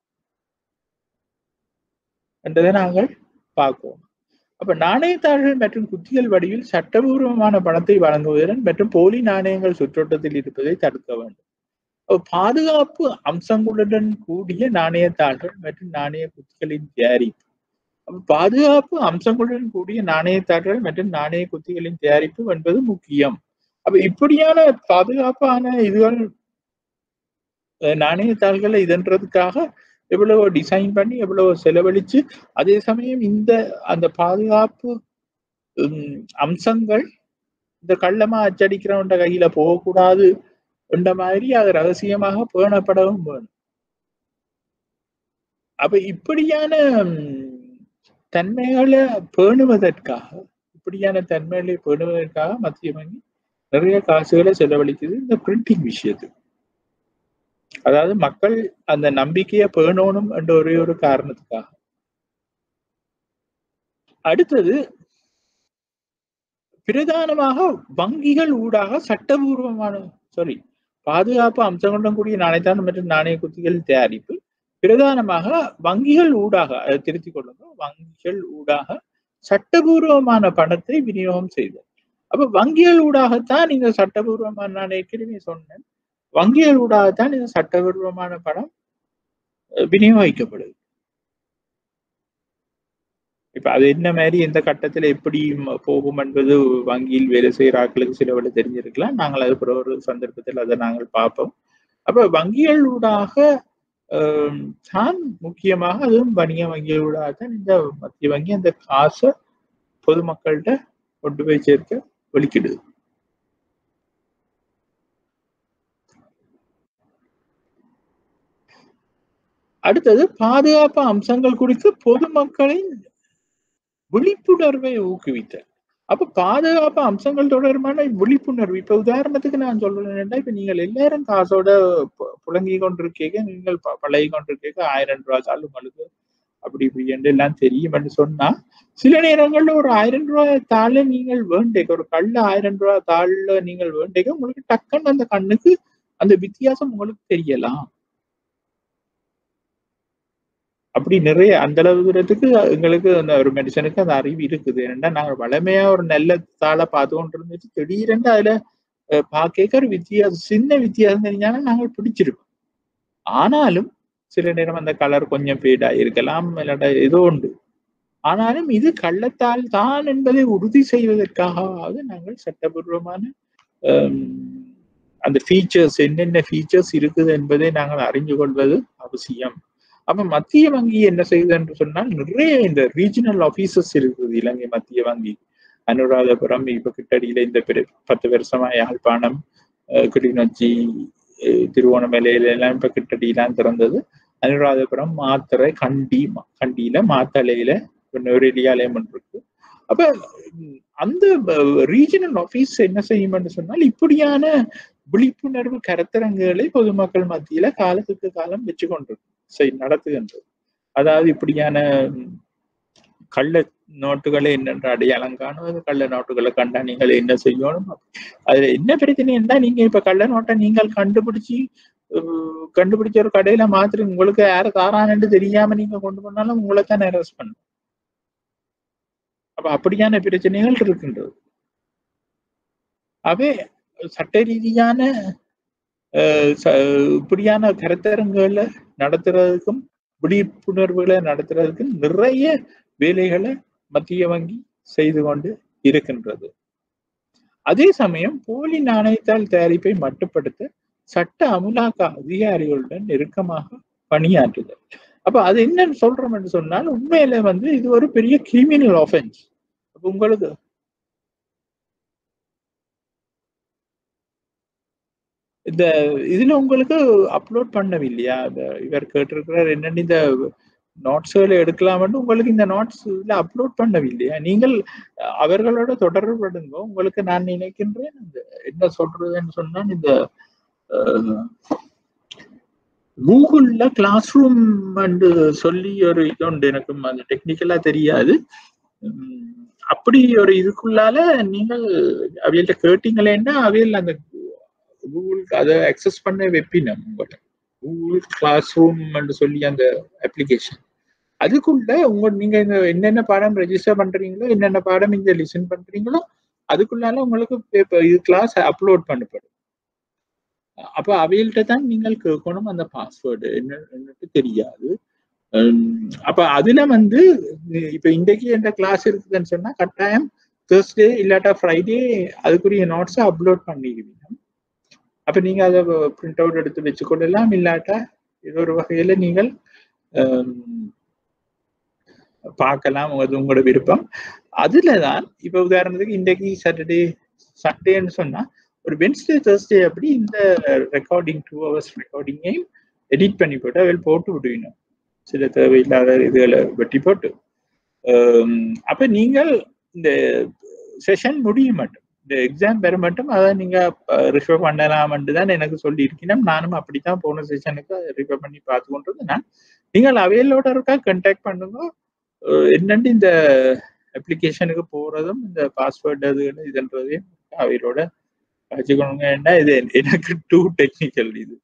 என்றதை நாங்கள் பார்ப்போம் அப்ப நாணயத்தாள்கள் மற்றும் குத்திகள் வடிவில் சட்டபூர்வமான பணத்தை வழங்குவதுடன் மற்றும் போலி நாணயங்கள் சுற்றோட்டத்தில் இருப்பதை தடுக்க வேண்டும் பாதுகாப்பு அம்சங்களுடன் கூடிய நாணயத்தாள்கள் மற்றும் நாணய குத்திகளின் தயாரிப்பு பாதுகாப்பு அம்சங்களுடன் கூடிய நாணயத்தாள்கள் மற்றும் நாணய குத்திகளின் தயாரிப்பு என்பது முக்கியம் அப்ப இப்படியான பாதுகாப்பான இதுகள் நாணயத்தாள்களை இதன்றதுக்காக எவ்வளவோ டிசைன் பண்ணி எவ்வளவோ செலவழிச்சு அதே சமயம் இந்த அந்த பாதுகாப்பு அம்சங்கள் இந்த கள்ளமா அச்சடிக்கிறவன் கையில போகக்கூடாது என்ற மாதிரி அது ரகசியமாக பேணப்படவும் வேணும் அப்ப இப்படியான தன்மைகளை பேணுவதற்காக இப்படியான தன்மைகளை பேணுவதற்காக மத்திய வங்கி நிறைய காசுகளை செலவழிக்குது இந்த பிரிண்டிங் விஷயத்துக்கு அதாவது மக்கள் அந்த நம்பிக்கையை பேணணும் என்ற ஒரே ஒரு காரணத்துக்காக அடுத்தது பிரதானமாக வங்கிகள் ஊடாக சட்டபூர்வமான சாரி பாதுகாப்பு அம்சங்களுடன் கூடிய நாணயத்தான மற்றும் நாணய குத்திகள் தயாரிப்பு பிரதானமாக வங்கிகள் ஊடாக அதை திருத்திக் கொள்ளுங்க வங்கிகள் ஊடாக சட்டபூர்வமான பணத்தை விநியோகம் செய்தல் அப்ப வங்கிகள் ஊடாகத்தான் இந்த சட்டபூர்வமான நான் ஏற்கனவே சொன்னேன் வங்கிகள் ஊடாகத்தான் இந்த சட்டபூர்வமான பணம் விநியோகிக்கப்படுது இப்ப அது என்ன மாதிரி எந்த கட்டத்துல எப்படி போகும் என்பது வங்கியில் வேலை செய்கிற ஆட்களுக்கு சில விட தெரிஞ்சிருக்கலாம் நாங்கள் அது பிற ஒரு சந்தர்ப்பத்தில் அதை நாங்கள் பார்ப்போம் அப்ப வங்கிகள் ஊடாக தான் முக்கியமாக அதுவும் வணிக வங்கிகள் ஊடாக தான் இந்த மத்திய வங்கி அந்த காசை பொதுமக்கள்கிட்ட கொண்டு போய் சேர்க்க வெளிக்கிடுது அடுத்தது பாதுகாப்பு அம்சங்கள் குறித்து பொதுமக்களின் விழிப்புணர்வை ஊக்குவித்தல் அப்ப பாதுகாப்பு அம்சங்கள் தொடர்பான விழிப்புணர்வு இப்ப உதாரணத்துக்கு நான் சொல்றேன் இப்ப நீங்கள் எல்லாரும் காசோட புழங்கி கொண்டிருக்கீங்க நீங்கள் பழகி கொண்டிருக்கீங்க ஆயிரம் ரூபாய் தாள் உங்களுக்கு அப்படி இப்படி என்று எல்லாம் தெரியும் என்று சொன்னா சில நேரங்கள்ல ஒரு ஆயிரம் ரூபாய் தாள நீங்கள் வேண்டேக்க ஒரு கல்ல ஆயிரம் ரூபாய் தாள்ல நீங்கள் வேண்டேக்க உங்களுக்கு டக்குன்னு அந்த கண்ணுக்கு அந்த வித்தியாசம் உங்களுக்கு தெரியலாம் அப்படி நிறைய அந்த அளவு தூரத்துக்கு எங்களுக்கு அந்த ஒரு மெடிசனுக்கு அந்த அறிவு இருக்குது ஏன்னா நாங்கள் வளமையா ஒரு நல்ல தாளை பார்த்து கொண்டு இருந்துச்சு திடீரென்று அதுல பார்க்க ஒரு வித்தியாசம் சின்ன வித்தியாசம் தெரிஞ்சாலும் நாங்கள் பிடிச்சிருக்கோம் ஆனாலும் சில நேரம் அந்த கலர் கொஞ்சம் ஃபேட் ஆகிருக்கலாம் இல்லாட்டா ஏதோ உண்டு ஆனாலும் இது கள்ளத்தால் தான் என்பதை உறுதி செய்வதற்காகவாவது நாங்கள் சட்டபூர்வமான அந்த ஃபீச்சர்ஸ் என்னென்ன ஃபீச்சர்ஸ் இருக்குது என்பதை நாங்கள் அறிந்து கொள்வது அவசியம் அப்ப மத்திய வங்கி என்ன செய்யுது என்று சொன்னால் நிறைய இந்த ரீஜனல் ஆபீசர்ஸ் இருக்குது இலங்கை மத்திய வங்கி அனுராதபுரம் இப்ப கிட்டடியில இந்த பத்து வருஷமா யாழ்ப்பாணம் கிளிநொச்சி திருவோணமலையில எல்லாம் இப்ப கிட்டடியெல்லாம் திறந்தது அனுராதபுரம் மாத்தரை கண்டி கண்டியில மாத்தலையில நெருலியாலயம் இருக்கு அப்ப அந்த ரீஜனல் ஆபீஸ் என்ன செய்யும் என்று சொன்னால் இப்படியான விழிப்புணர்வு கருத்தரங்குகளை பொதுமக்கள் மத்தியில காலத்துக்கு காலம் வச்சு கொண்டிருக்கு செய் நடத்துகின்றது அதாவது இப்படியான கள்ள நோட்டுகளை என்னென்ற அடையாளம் காணும் கள்ள நோட்டுகளை கண்டா நீங்கள் என்ன செய்யணும் அதுல என்ன பிரச்சனை இருந்தா நீங்க இப்ப கள்ள நோட்டை நீங்கள் கண்டுபிடிச்சு கண்டுபிடிச்ச ஒரு கடையில மாத்திரம் உங்களுக்கு யாரு தாரான்னு தெரியாம நீங்க கொண்டு போனாலும் உங்களை தான் அரெஸ்ட் பண்ணும் அப்ப அப்படியான பிரச்சனைகள் இருக்கின்றது அவே சட்ட ரீதியான அஹ் ச- இப்படியான கருத்தரங்குகளை நடத்துறதுக்கும் விழிப்புணர்வுகளை நடத்துறதுக்கும் நிறைய வேலைகளை மத்திய வங்கி செய்து கொண்டு இருக்கின்றது அதே சமயம் போலி நாணயத்தால் தயாரிப்பை மட்டுப்படுத்த சட்ட அமுலாக்க அதிகாரிகளுடன் நெருக்கமாக பணியாற்றுதல் அப்ப அது என்னன்னு சொல்றோம் என்று சொன்னால் உண்மையில வந்து இது ஒரு பெரிய கிரிமினல் ஆஃபென்ஸ் அப்ப உங்களுக்கு இந்த இதுல உங்களுக்கு அப்லோட் பண்ணவில்லையா இந்த இவர் கேட்டிருக்கிறார் என்னன்னு இந்த நோட்ஸ்களை எடுக்கலாம்னு உங்களுக்கு இந்த நோட்ஸ் இதுல அப்லோட் பண்ணவில்லையா நீங்கள் அஹ், அவர்களோட தொடர்புடுங்க உங்களுக்கு நான் நினைக்கின்றேன் இந்த என்ன சொல்றதுன்னு சொன்னா இந்த கூகுள்ல கிளாஸ் ரூம் சொல்லி ஒரு இது உண்டு எனக்கு அந்த டெக்னிக்கலா தெரியாது உம், அப்படி ஒரு இதுக்குள்ளால நீங்கள் அவையிட்ட கேட்டீங்களேன்னா அவையில் அந்த கூகுள் அதை அக்சஸ் பண்ண வைப்பினம் உங்களை கூகுள் கிளாஸ் ரூம் சொல்லி அந்த அப்ளிகேஷன் அதுக்குள்ள உங்க நீங்க இந்த என்னென்ன பாடம் ரெஜிஸ்டர் பண்றீங்களோ என்னென்ன பாடம் இங்க லிசன் பண்றீங்களோ அதுக்குள்ளால உங்களுக்கு paper- இது கிளாஸ் அப்லோட் பண்ணப்படும் அப்ப அவைகள்ட்ட தான் நீங்கள் கேட்கணும் அந்த பாஸ்வேர்டு என்ன என்னட்டு தெரியாது உம், அப்ப அதுல வந்து இப்ப இன்றைக்கு எந்த கிளாஸ் இருக்குதுன்னு சொன்னா கட்டாயம் தேர்ஸ்டே இல்லாட்டா ஃப்ரைடே அதுக்குரிய நோட்ஸை அப்லோட் பண்ணிடுவீங்க அப்ப நீங்க அதை பிரிண்ட் அவுட் எடுத்து வச்சுக்கொள்ளலாம் இல்லாட்டா இது ஒரு வகையில நீங்கள் ஹம், பார்க்கலாம் அது உங்களோட விருப்பம் அதுல தான் இப்ப உதாரணத்துக்கு இன்றைக்கு சாட்டர்டே சண்டேன்னு சொன்னா ஒரு வென்ஸ்டே தேர்ஸ்டே அப்படி இந்த ரெக்கார்டிங் டூ ஹவர்ஸ் ரெக்கார்டிங்கையும் எடிட் பண்ணி போட்டு அதில் போட்டு விடுவீங்க சில தேவையில்லாத இதுகளை வெட்டி போட்டு ஹம், அப்ப நீங்கள் இந்த செஷன் முடிய மாட்டோம் இந்த எக்ஸாம் பெற மட்டும் அதை நீங்க ரிஃபர் பண்ணலாம்னு தான் எனக்கு சொல்லி இருக்கணும் நானும் அப்படித்தான் போன செஷனுக்கு ரிஃபர் பண்ணி பார்த்து கொண்டிருந்தேன் நான். நீங்கள் அவையலோட இருக்கா கண்டாக்ட் பண்ணுங்க அஹ் என்னண்டு இந்த அப்ளிகேஷனுக்கு போறதும் இந்த பாஸ்வேர்டு அது இதுன்றதையும் அவையோட வச்சுக்கணுங்க ஏன்னா இது எனக்கு டூ டெக்னிக்கல் இது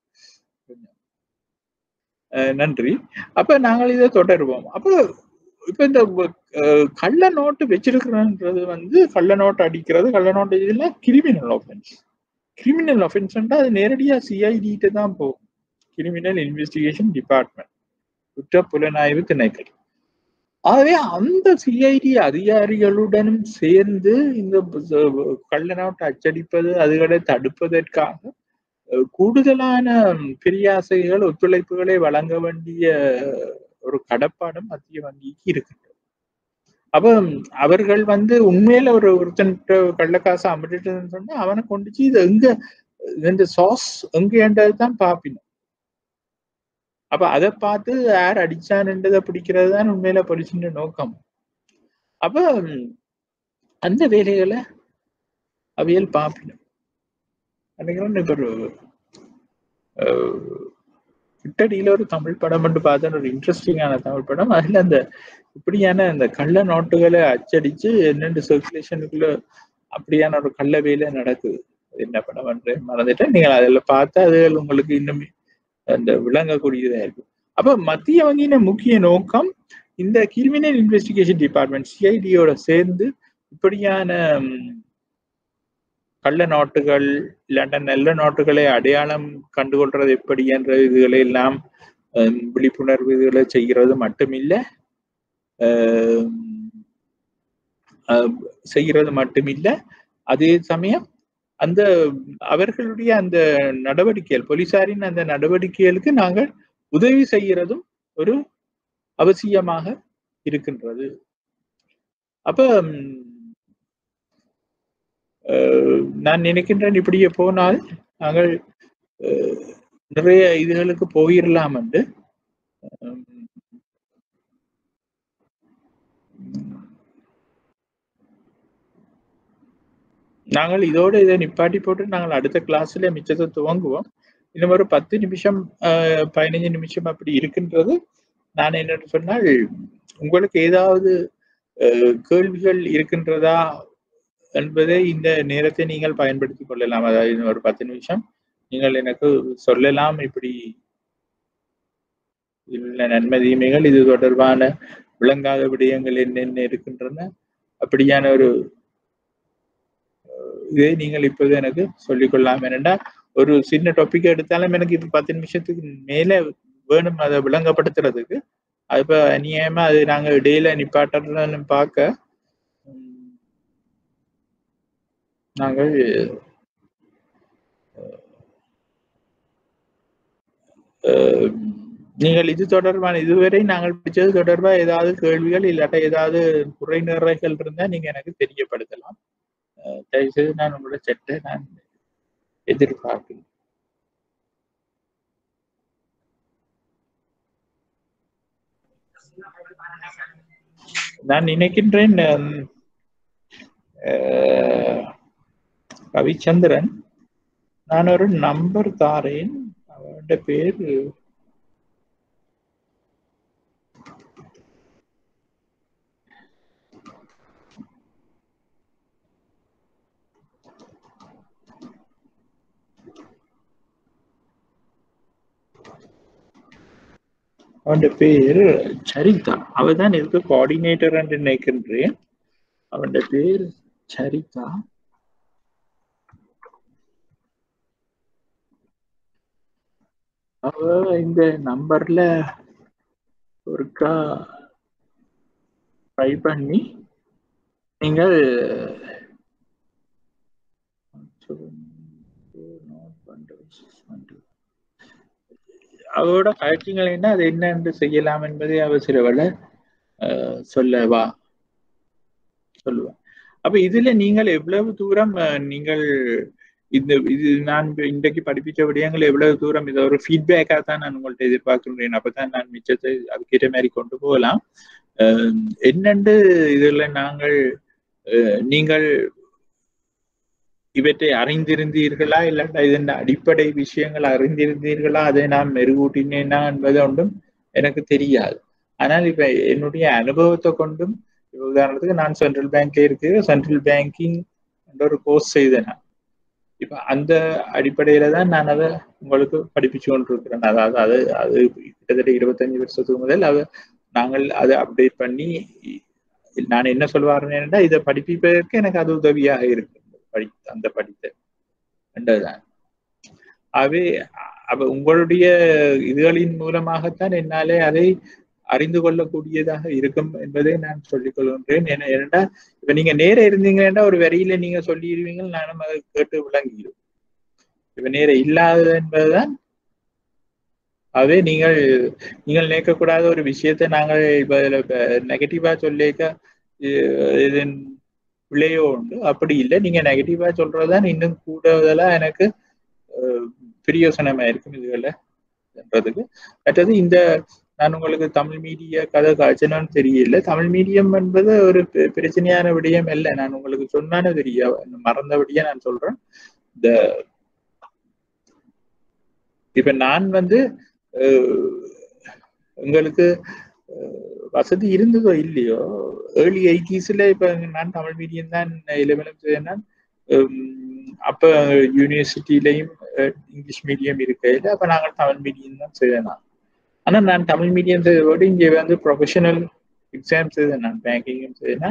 அஹ் நன்றி அப்ப நாங்கள் இதை தொடருவோம் அப்போ இப்ப இந்த அஹ், கள்ள நோட்டு வச்சிருக்கிறன்றது வந்து கள்ள நோட்டு அடிக்கிறது கள்ள நோட்டு இதெல்லாம் கிரிமினல் ஆஃபென்ஸ் கிரிமினல் ஆஃபென்ஸ்ன்றா அது நேரடியா சிஐடிட்டு தான் போகும் கிரிமினல் இன்வெஸ்டிகேஷன் டிபார்ட்மெண்ட் குற்ற புலனாய்வு திணைக்களம் ஆகவே அந்த சிஐடி அதிகாரிகளுடனும் சேர்ந்து இந்த ப- கள்ள நோட்டு அச்சடிப்பது அதுகளை தடுப்பதற்காக அஹ், கூடுதலான பிரியாசைகள் ஒத்துழைப்புகளை வழங்க வேண்டிய ஒரு கடப்பாடும் மத்திய வங்கிக்கு இருக்கின்றது அப்ப அவர்கள் வந்து உண்மையில ஒரு ஒருத்தன் கள்ளக்காசு அமிட்டுன்னு சொன்னா அவனை கொண்டுச்சு இது எங்க இந்த சாஸ் எங்கேன்றது தான் பாப்பினோம் அப்ப அதை பார்த்து யார் அடிச்சான்ன்றதை பிடிக்கிறது தான் உண்மையில பொலிசின் நோக்கம் அப்ப ம், அந்த வேலைகளை அவியல் பாப்பினோம் அன்னைக்கு இப்ப ஒரு அஹ், கிட்டடியில ஒரு தமிழ் படம் மட்டும் பார்த்தேன் ஒரு இன்ட்ரெஸ்டிங்கான தமிழ் படம் அதுல அந்த இப்படியான அந்த கள்ள நோட்டுகளை அச்சடிச்சு என்னென்ன சர்க்குலேஷனுக்குள்ள அப்படியான ஒரு கள்ள வேலை நடக்குது அது என்ன படம் என்று மறந்துட்டேன் நீங்கள் அதில் பார்த்தா அது உங்களுக்கு இன்னும் அந்த விளங்கக்கூடியதா இருக்கும் அப்ப மத்திய வங்கியின் முக்கிய நோக்கம் இந்த கிரிமினல் இன்வெஸ்டிகேஷன் டிபார்ட்மெண்ட் சிஐடியோட சேர்ந்து இப்படியான ம், கள்ள நோட்டுகள் இல்லாட்ட நல்ல நோட்டுகளை அடையாளம் கண்டுகொள்றது எப்படி என்ற இதுகளை எல்லாம் ஹம், விழிப்புணர்வு இதுகளை செய்கிறது மட்டுமில்ல ஹம், அஹ், செய்கிறது மட்டுமில்ல அதே சமயம் அந்த அவர்களுடைய அந்த நடவடிக்கைகள் போலீசாரின் அந்த நடவடிக்கைகளுக்கு நாங்கள் உதவி செய்கிறதும் ஒரு அவசியமாக இருக்கின்றது அப்ப ம், அஹ், நான் நினைக்கின்றேன் இப்படியே போனால் நாங்கள் அஹ், நிறைய இதுகளுக்கு போயிடலாம் என்று உம், நாங்கள் இதோட இதை நிப்பாட்டி போட்டு நாங்கள் அடுத்த கிளாஸ்ல மிச்சத்தை துவங்குவோம் இன்னும் ஒரு பத்து நிமிஷம் அஹ், பதினைஞ்சு நிமிஷம் அப்படி இருக்கின்றது நான் என்னன்னு சொன்னால் உங்களுக்கு ஏதாவது அஹ், கேள்விகள் இருக்கின்றதா என்பதை இந்த நேரத்தை நீங்கள் பயன்படுத்திக் கொள்ளலாம் அதாவது இன்னும் ஒரு பத்து நிமிஷம் நீங்கள் எனக்கு சொல்லலாம் இப்படி உள்ள நன்மை தீமைகள் இது தொடர்பான விளங்காத விடயங்கள் என்னென்ன இருக்கின்றன அப்படியான ஒரு அஹ், இதை நீங்கள் இப்போது எனக்கு சொல்லிக்கொள்ளலாம் என்னென்னா ஒரு சின்ன டாபிக் எடுத்தாலும் எனக்கு இப்ப பத்து நிமிஷத்துக்கு மேல வேணும் அதை விளங்கப்படுத்துறதுக்கு அது இப்ப அநியாயமா அது நாங்க இடையில நிப்பாட்டணும்னு பார்க்க உம், நாங்கள் அஹ், நீங்கள் இது தொடர்பான இதுவரை நாங்கள் படிச்சது தொடர்பா ஏதாவது கேள்விகள் இல்லாட்ட ஏதாவது குறை நிறைகள் இருந்தா நீங்க எனக்கு தெரியப்படுத்தலாம் அஹ், தயவுசெய்து நான் உங்களோட செட்டை நான் எதிர்பார்க்கிறேன் நான் நினைக்கின்றேன் ஹம், அஹ், ரவிச்சந்திரன் நான் ஒரு நம்பர் தாரேன் அவருடைய பேர் அவனுடைய பேர் சரிதா அவ தான் இதுக்கு கோஆர்டினேட்டர் என்று நினைக்கின்றேன் அவனுடைய பேர் சரிதா அவ இந்த நம்பர்ல ஒருக்கா ட்ரை பண்ணி நீங்கள் அவரோட கழக்கிங்கள் என்ன அது என்னென்று செய்யலாம் என்பதை அவர் சிலவள சொல்லவா சொல்லுவார் அப்ப இதுல நீங்கள் எவ்வளவு தூரம் அஹ், நீங்கள் இந்த இது நான் இப்ப இன்றைக்கு படிப்பிச்ச விடயங்கள் எவ்வளவு தூரம் இதை ஒரு ஃபீட்பேக்கா தான் நான் உங்கள்ட்ட எதிர்பார்க்கின்றேன் அப்பதான் நான் மிச்சத்தை அதுக்கேற்ற மாதிரி கொண்டு போகலாம் அஹ், என்னென்று இதுல நாங்கள் அஹ், நீங்கள் இவற்றை அறிந்திருந்தீர்களா இல்லாட்டா இதன் அடிப்படை விஷயங்கள் அறிந்திருந்தீர்களா அதை நான் மெருகூட்டினேனா என்பது ஒன்றும் எனக்கு தெரியாது ஆனால் இப்ப என்னுடைய அனுபவத்தை கொண்டும் இப்ப உதாரணத்துக்கு நான் சென்ட்ரல் பேங்க்ல இருக்கு சென்ட்ரல் பேங்கிங் என்ற ஒரு கோர்ஸ் செய்தேன் நான். இப்ப அந்த அடிப்படையில தான் நான் அதை உங்களுக்கு படிப்பிச்சு கொண்டிருக்கிறேன் அதாவது அது அது கிட்டத்தட்ட இருபத்தஞ்சு வருஷத்துக்கு முதல் அதை நாங்கள் அதை அப்டேட் பண்ணி நான் என்ன சொல்லுவாருன்னா இதை படிப்பிப்பதற்கு எனக்கு அது உதவியாக இருக்கு படி அந்த படித்த என்றதுதான் அவை அவ உங்களுடைய இதுகளின் மூலமாகத்தான் என்னாலே அதை அறிந்து கொள்ளக்கூடியதாக இருக்கும் என்பதை நான் சொல்லிக் கொள்கின்றேன் ஏன்னா ஏனென்றா இப்ப நீங்க நேர இருந்தீங்கன்னா ஒரு வரியில நீங்க சொல்லிடுவீங்க நானும் அதை கேட்டு விளங்கிடும் இப்ப நேர இல்லாதது என்பதுதான் அவே நீங்கள் நீங்கள் நினைக்கக்கூடாத ஒரு விஷயத்தை நாங்கள் இப்ப நெகட்டிவா சொல்லிக்க இதன் பிள்ளையோ உண்டு அப்படி இல்லை நீங்க நெகட்டிவா சொல்றதுதான் இன்னும் கூடுதலா எனக்கு அஹ், பிரயோசனமா இருக்கும் இதுகளன்றதுக்கு மற்றது இந்த நான் உங்களுக்கு தமிழ் மீடிய கதை காய்ச்சனான்னு தெரியல தமிழ் மீடியம் என்பது ஒரு பெ- பிரச்சனையான விடயம் அல்ல நான் உங்களுக்கு சொன்னானே தெரிய மறந்தபடியே நான் சொல்றேன் இந்த இப்ப நான் வந்து அஹ், உங்களுக்கு அஹ், வசதி இருந்ததோ இல்லையோ ஏர்லி எயிட்டிஸ்ல இப்ப நான் தமிழ் மீடியம் தான் இளவலம் செய்தேன் அப்ப யூனிவர்சிட்டிலையும் இங்கிலீஷ் மீடியம் இருக்கையில அப்ப நாங்கள் தமிழ் மீடியம் தான் செய்தேன் நான். ஆனா நான் தமிழ் மீடியம் செய்ததோடு இங்க வந்து ப்ரொஃபஷனல் எக்ஸாம் செய்தேன் நான் பேங்கிங்கும் செய்தேன்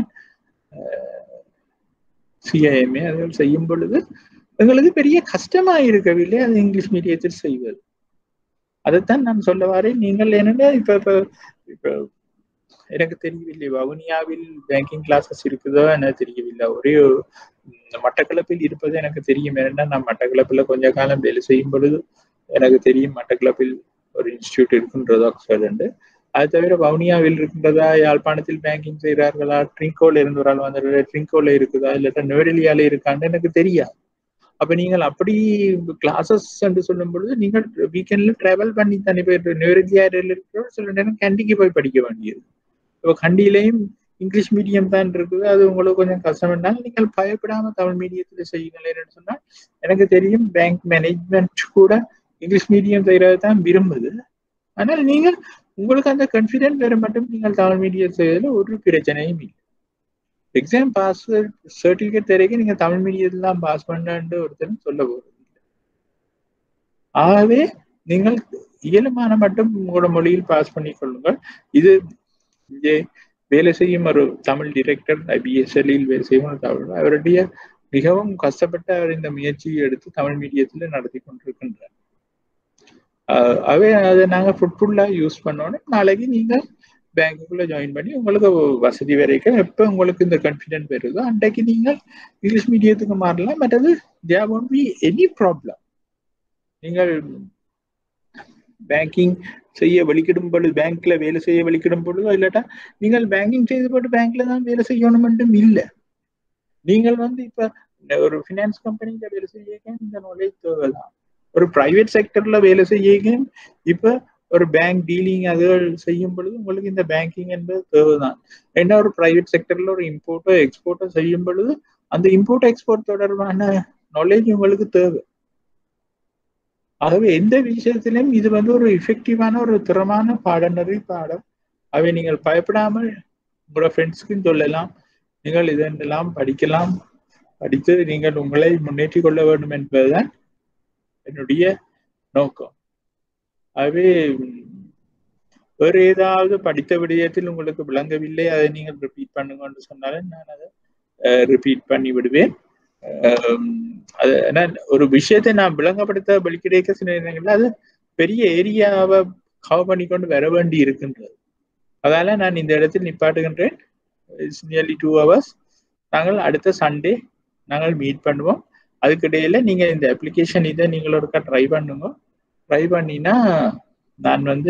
சிஐஎம்ஏ அதுகள் செய்யும் பொழுது எங்களுக்கு பெரிய கஷ்டமா இருக்கவில்லை அது இங்கிலீஷ் மீடியத்தில் செய்வது அதைத்தான் நான் சொல்ல வரேன் நீங்கள் என்னன்னா இப்ப இப்ப இப்ப எனக்கு தெரியவில்லை வவுனியாவில் பேங்கிங் கிளாஸஸ் இருக்குதோ எனக்கு தெரியவில்லை ஒரே ஒரு, ம், மட்டக்களப்பில் இருப்பது எனக்கு தெரியும் ஏன்னா நான் மட்டக்களப்பில் கொஞ்ச காலம் வேலை செய்யும் பொழுது எனக்கு தெரியும் மட்டக்களப்பில் ஒரு இன்ஸ்டியூட் இருக்குன்றது ஆக்ஸ்போர்ட் அது தவிர வவுனியாவில் இருக்கின்றதா யாழ்ப்பாணத்தில் பேங்கிங் செய்கிறார்களா ட்ரிங்கோல இருந்து ஒரு ஆள் வந்து ட்ரிங்கோல இருக்குதா இல்லாட்டா நுவரெலியால இருக்கான்னு எனக்கு தெரியாது அப்ப நீங்கள் அப்படி கிளாஸஸ் என்று சொல்லும் பொழுது நீங்கள் வீக்கெண்ட்ல டிராவல் பண்ணி தானே போயிட்டு நுவரெலியாவில் இருக்கிற சில நேரம் கண்டிக்கு போய் படிக்க வேண்டியது இப்போ கண்டியிலையும் இங்கிலீஷ் மீடியம் தான் இருக்குது அது உங்களுக்கு கொஞ்சம் கஷ்டம் என்றால் நீங்கள் பயப்படாம தமிழ் மீடியத்துல செய்யுங்களேன்னு சொன்னால் எனக்கு தெரியும் பேங்க் மேனேஜ்மெண்ட் கூட இங்கிலீஷ் மீடியம் செய்யறது தான் விரும்புது ஆனால் நீங்கள் உங்களுக்கு அந்த கான்ஃபிடென்ட் வர மட்டும் நீங்கள் தமிழ் மீடியம் செய்யறதுல ஒரு பிரச்சனையும் இல்லை எக்ஸாம் பாஸ் சர்டிபிகேட் தெரியக்க நீங்க தமிழ் மீடியத்தில் தான் பாஸ் பண்ணு ஒருத்தர் சொல்ல போறது இல்லை. ஆகவே நீங்கள் இயலுமான மட்டும் உங்களோட மொழியில் பாஸ் பண்ணி கொள்ளுங்கள் இது இங்கே வேலை செய்யும் ஒரு தமிழ் டிரெக்டர் பிஎஸ்எல்லில் வேலை செய்யும் ஒரு தமிழ் அவருடைய மிகவும் கஷ்டப்பட்டு அவர் இந்த முயற்சியை எடுத்து தமிழ் மீடியத்துல நடத்தி கொண்டிருக்கின்றார் அவை அதை நாங்க ஃபுட்ஃபுல்லா யூஸ் பண்ணோன்னே நாளைக்கு நீங்க பேங்க்குள்ள ஜாயின் பண்ணி உங்களுக்கு வசதி வரைக்கும் எப்போ உங்களுக்கு இந்த கான்ஃபிடென்ட் வருதோ அன்றைக்கு நீங்கள் இங்கிலீஷ் மீடியத்துக்கு மாறலாம் மற்றது there won't be any problem நீங்கள் பேங்கிங் செய்ய வெளிக்கிடும் பொழுது பேங்க்ல வேலை செய்ய வெளிக்கிடும் பொழுதோ இல்லாட்டா நீங்கள் பேங்கிங் செய்து போட்டு பேங்க்ல தான் வேலை செய்யணும் மட்டும் இல்லை நீங்கள் வந்து இப்ப ஒரு ஃபினான்ஸ் கம்பெனில வேலை செய்ய இந்த நாலேஜ் தேவைதான் ஒரு பிரைவேட் செக்டர்ல வேலை செய்ய இப்ப ஒரு பேங்க் டீலிங் அதுகள் செய்யும் பொழுது உங்களுக்கு இந்த பேங்கிங் என்பது தேவைதான் என்ன ஒரு பிரைவேட் செக்டர்ல ஒரு இம்போர்ட்டோ எக்ஸ்போர்ட்டோ செய்யும் பொழுது அந்த இம்போர்ட் எக்ஸ்போர்ட் தொடர்பான நாலேஜ் உங்களுக்கு தேவை ஆகவே எந்த விஷயத்திலும் இது வந்து ஒரு எஃபெக்டிவான ஒரு திறமான பாடநெறி பாடம் அவை நீங்கள் பயப்படாமல் உங்களோட ஃப்ரெண்ட்ஸ்க்கும் சொல்லலாம் நீங்கள் இதெல்லாம் படிக்கலாம் படித்து நீங்கள் உங்களை முன்னேற்றி கொள்ள வேண்டும் என்பதுதான் என்னுடைய நோக்கம் ஆகவே வேறு ஏதாவது படித்த விடயத்தில் உங்களுக்கு விளங்கவில்லை அதை நீங்கள் ரிப்பீட் பண்ணுங்கன்னு சொன்னாலும் நான் அதை ரிப்பீட் பண்ணி விடுவேன் அது ஏன்னா ஒரு விஷயத்தை நான் விளங்கப்படுத்த வெளிக்கிடைக்க சில நேரங்களில் அது பெரிய ஏரியாவை கவர் பண்ணி கொண்டு வர வேண்டி இருக்கின்றது அதால நான் இந்த இடத்தில் நிப்பாட்டுகின்றேன் இட்ஸ் நியர்லி டூ ஹவர்ஸ் நாங்கள் அடுத்த சண்டே நாங்கள் மீட் பண்ணுவோம் அதுக்கிடையில நீங்க இந்த அப்ளிகேஷன் இதை நீங்கள் ஒருக்கா ட்ரை பண்ணுங்க ட்ரை பண்ணினா நான் வந்து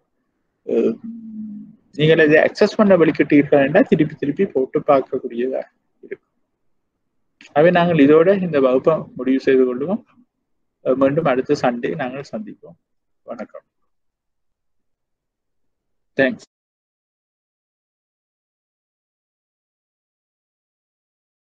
நீங்கள் இதை அக்சஸ் பண்ண வெளிக்கிட்டீர்கள்னா திருப்பி திருப்பி போட்டு பார்க்கக்கூடியதா இருக்கும் அவை நாங்கள் இதோட இந்த வகுப்பை முடிவு செய்து கொள்வோம் மீண்டும் அடுத்த சண்டே நாங்கள் சந்திப்போம் வணக்கம் தேங்க்ஸ்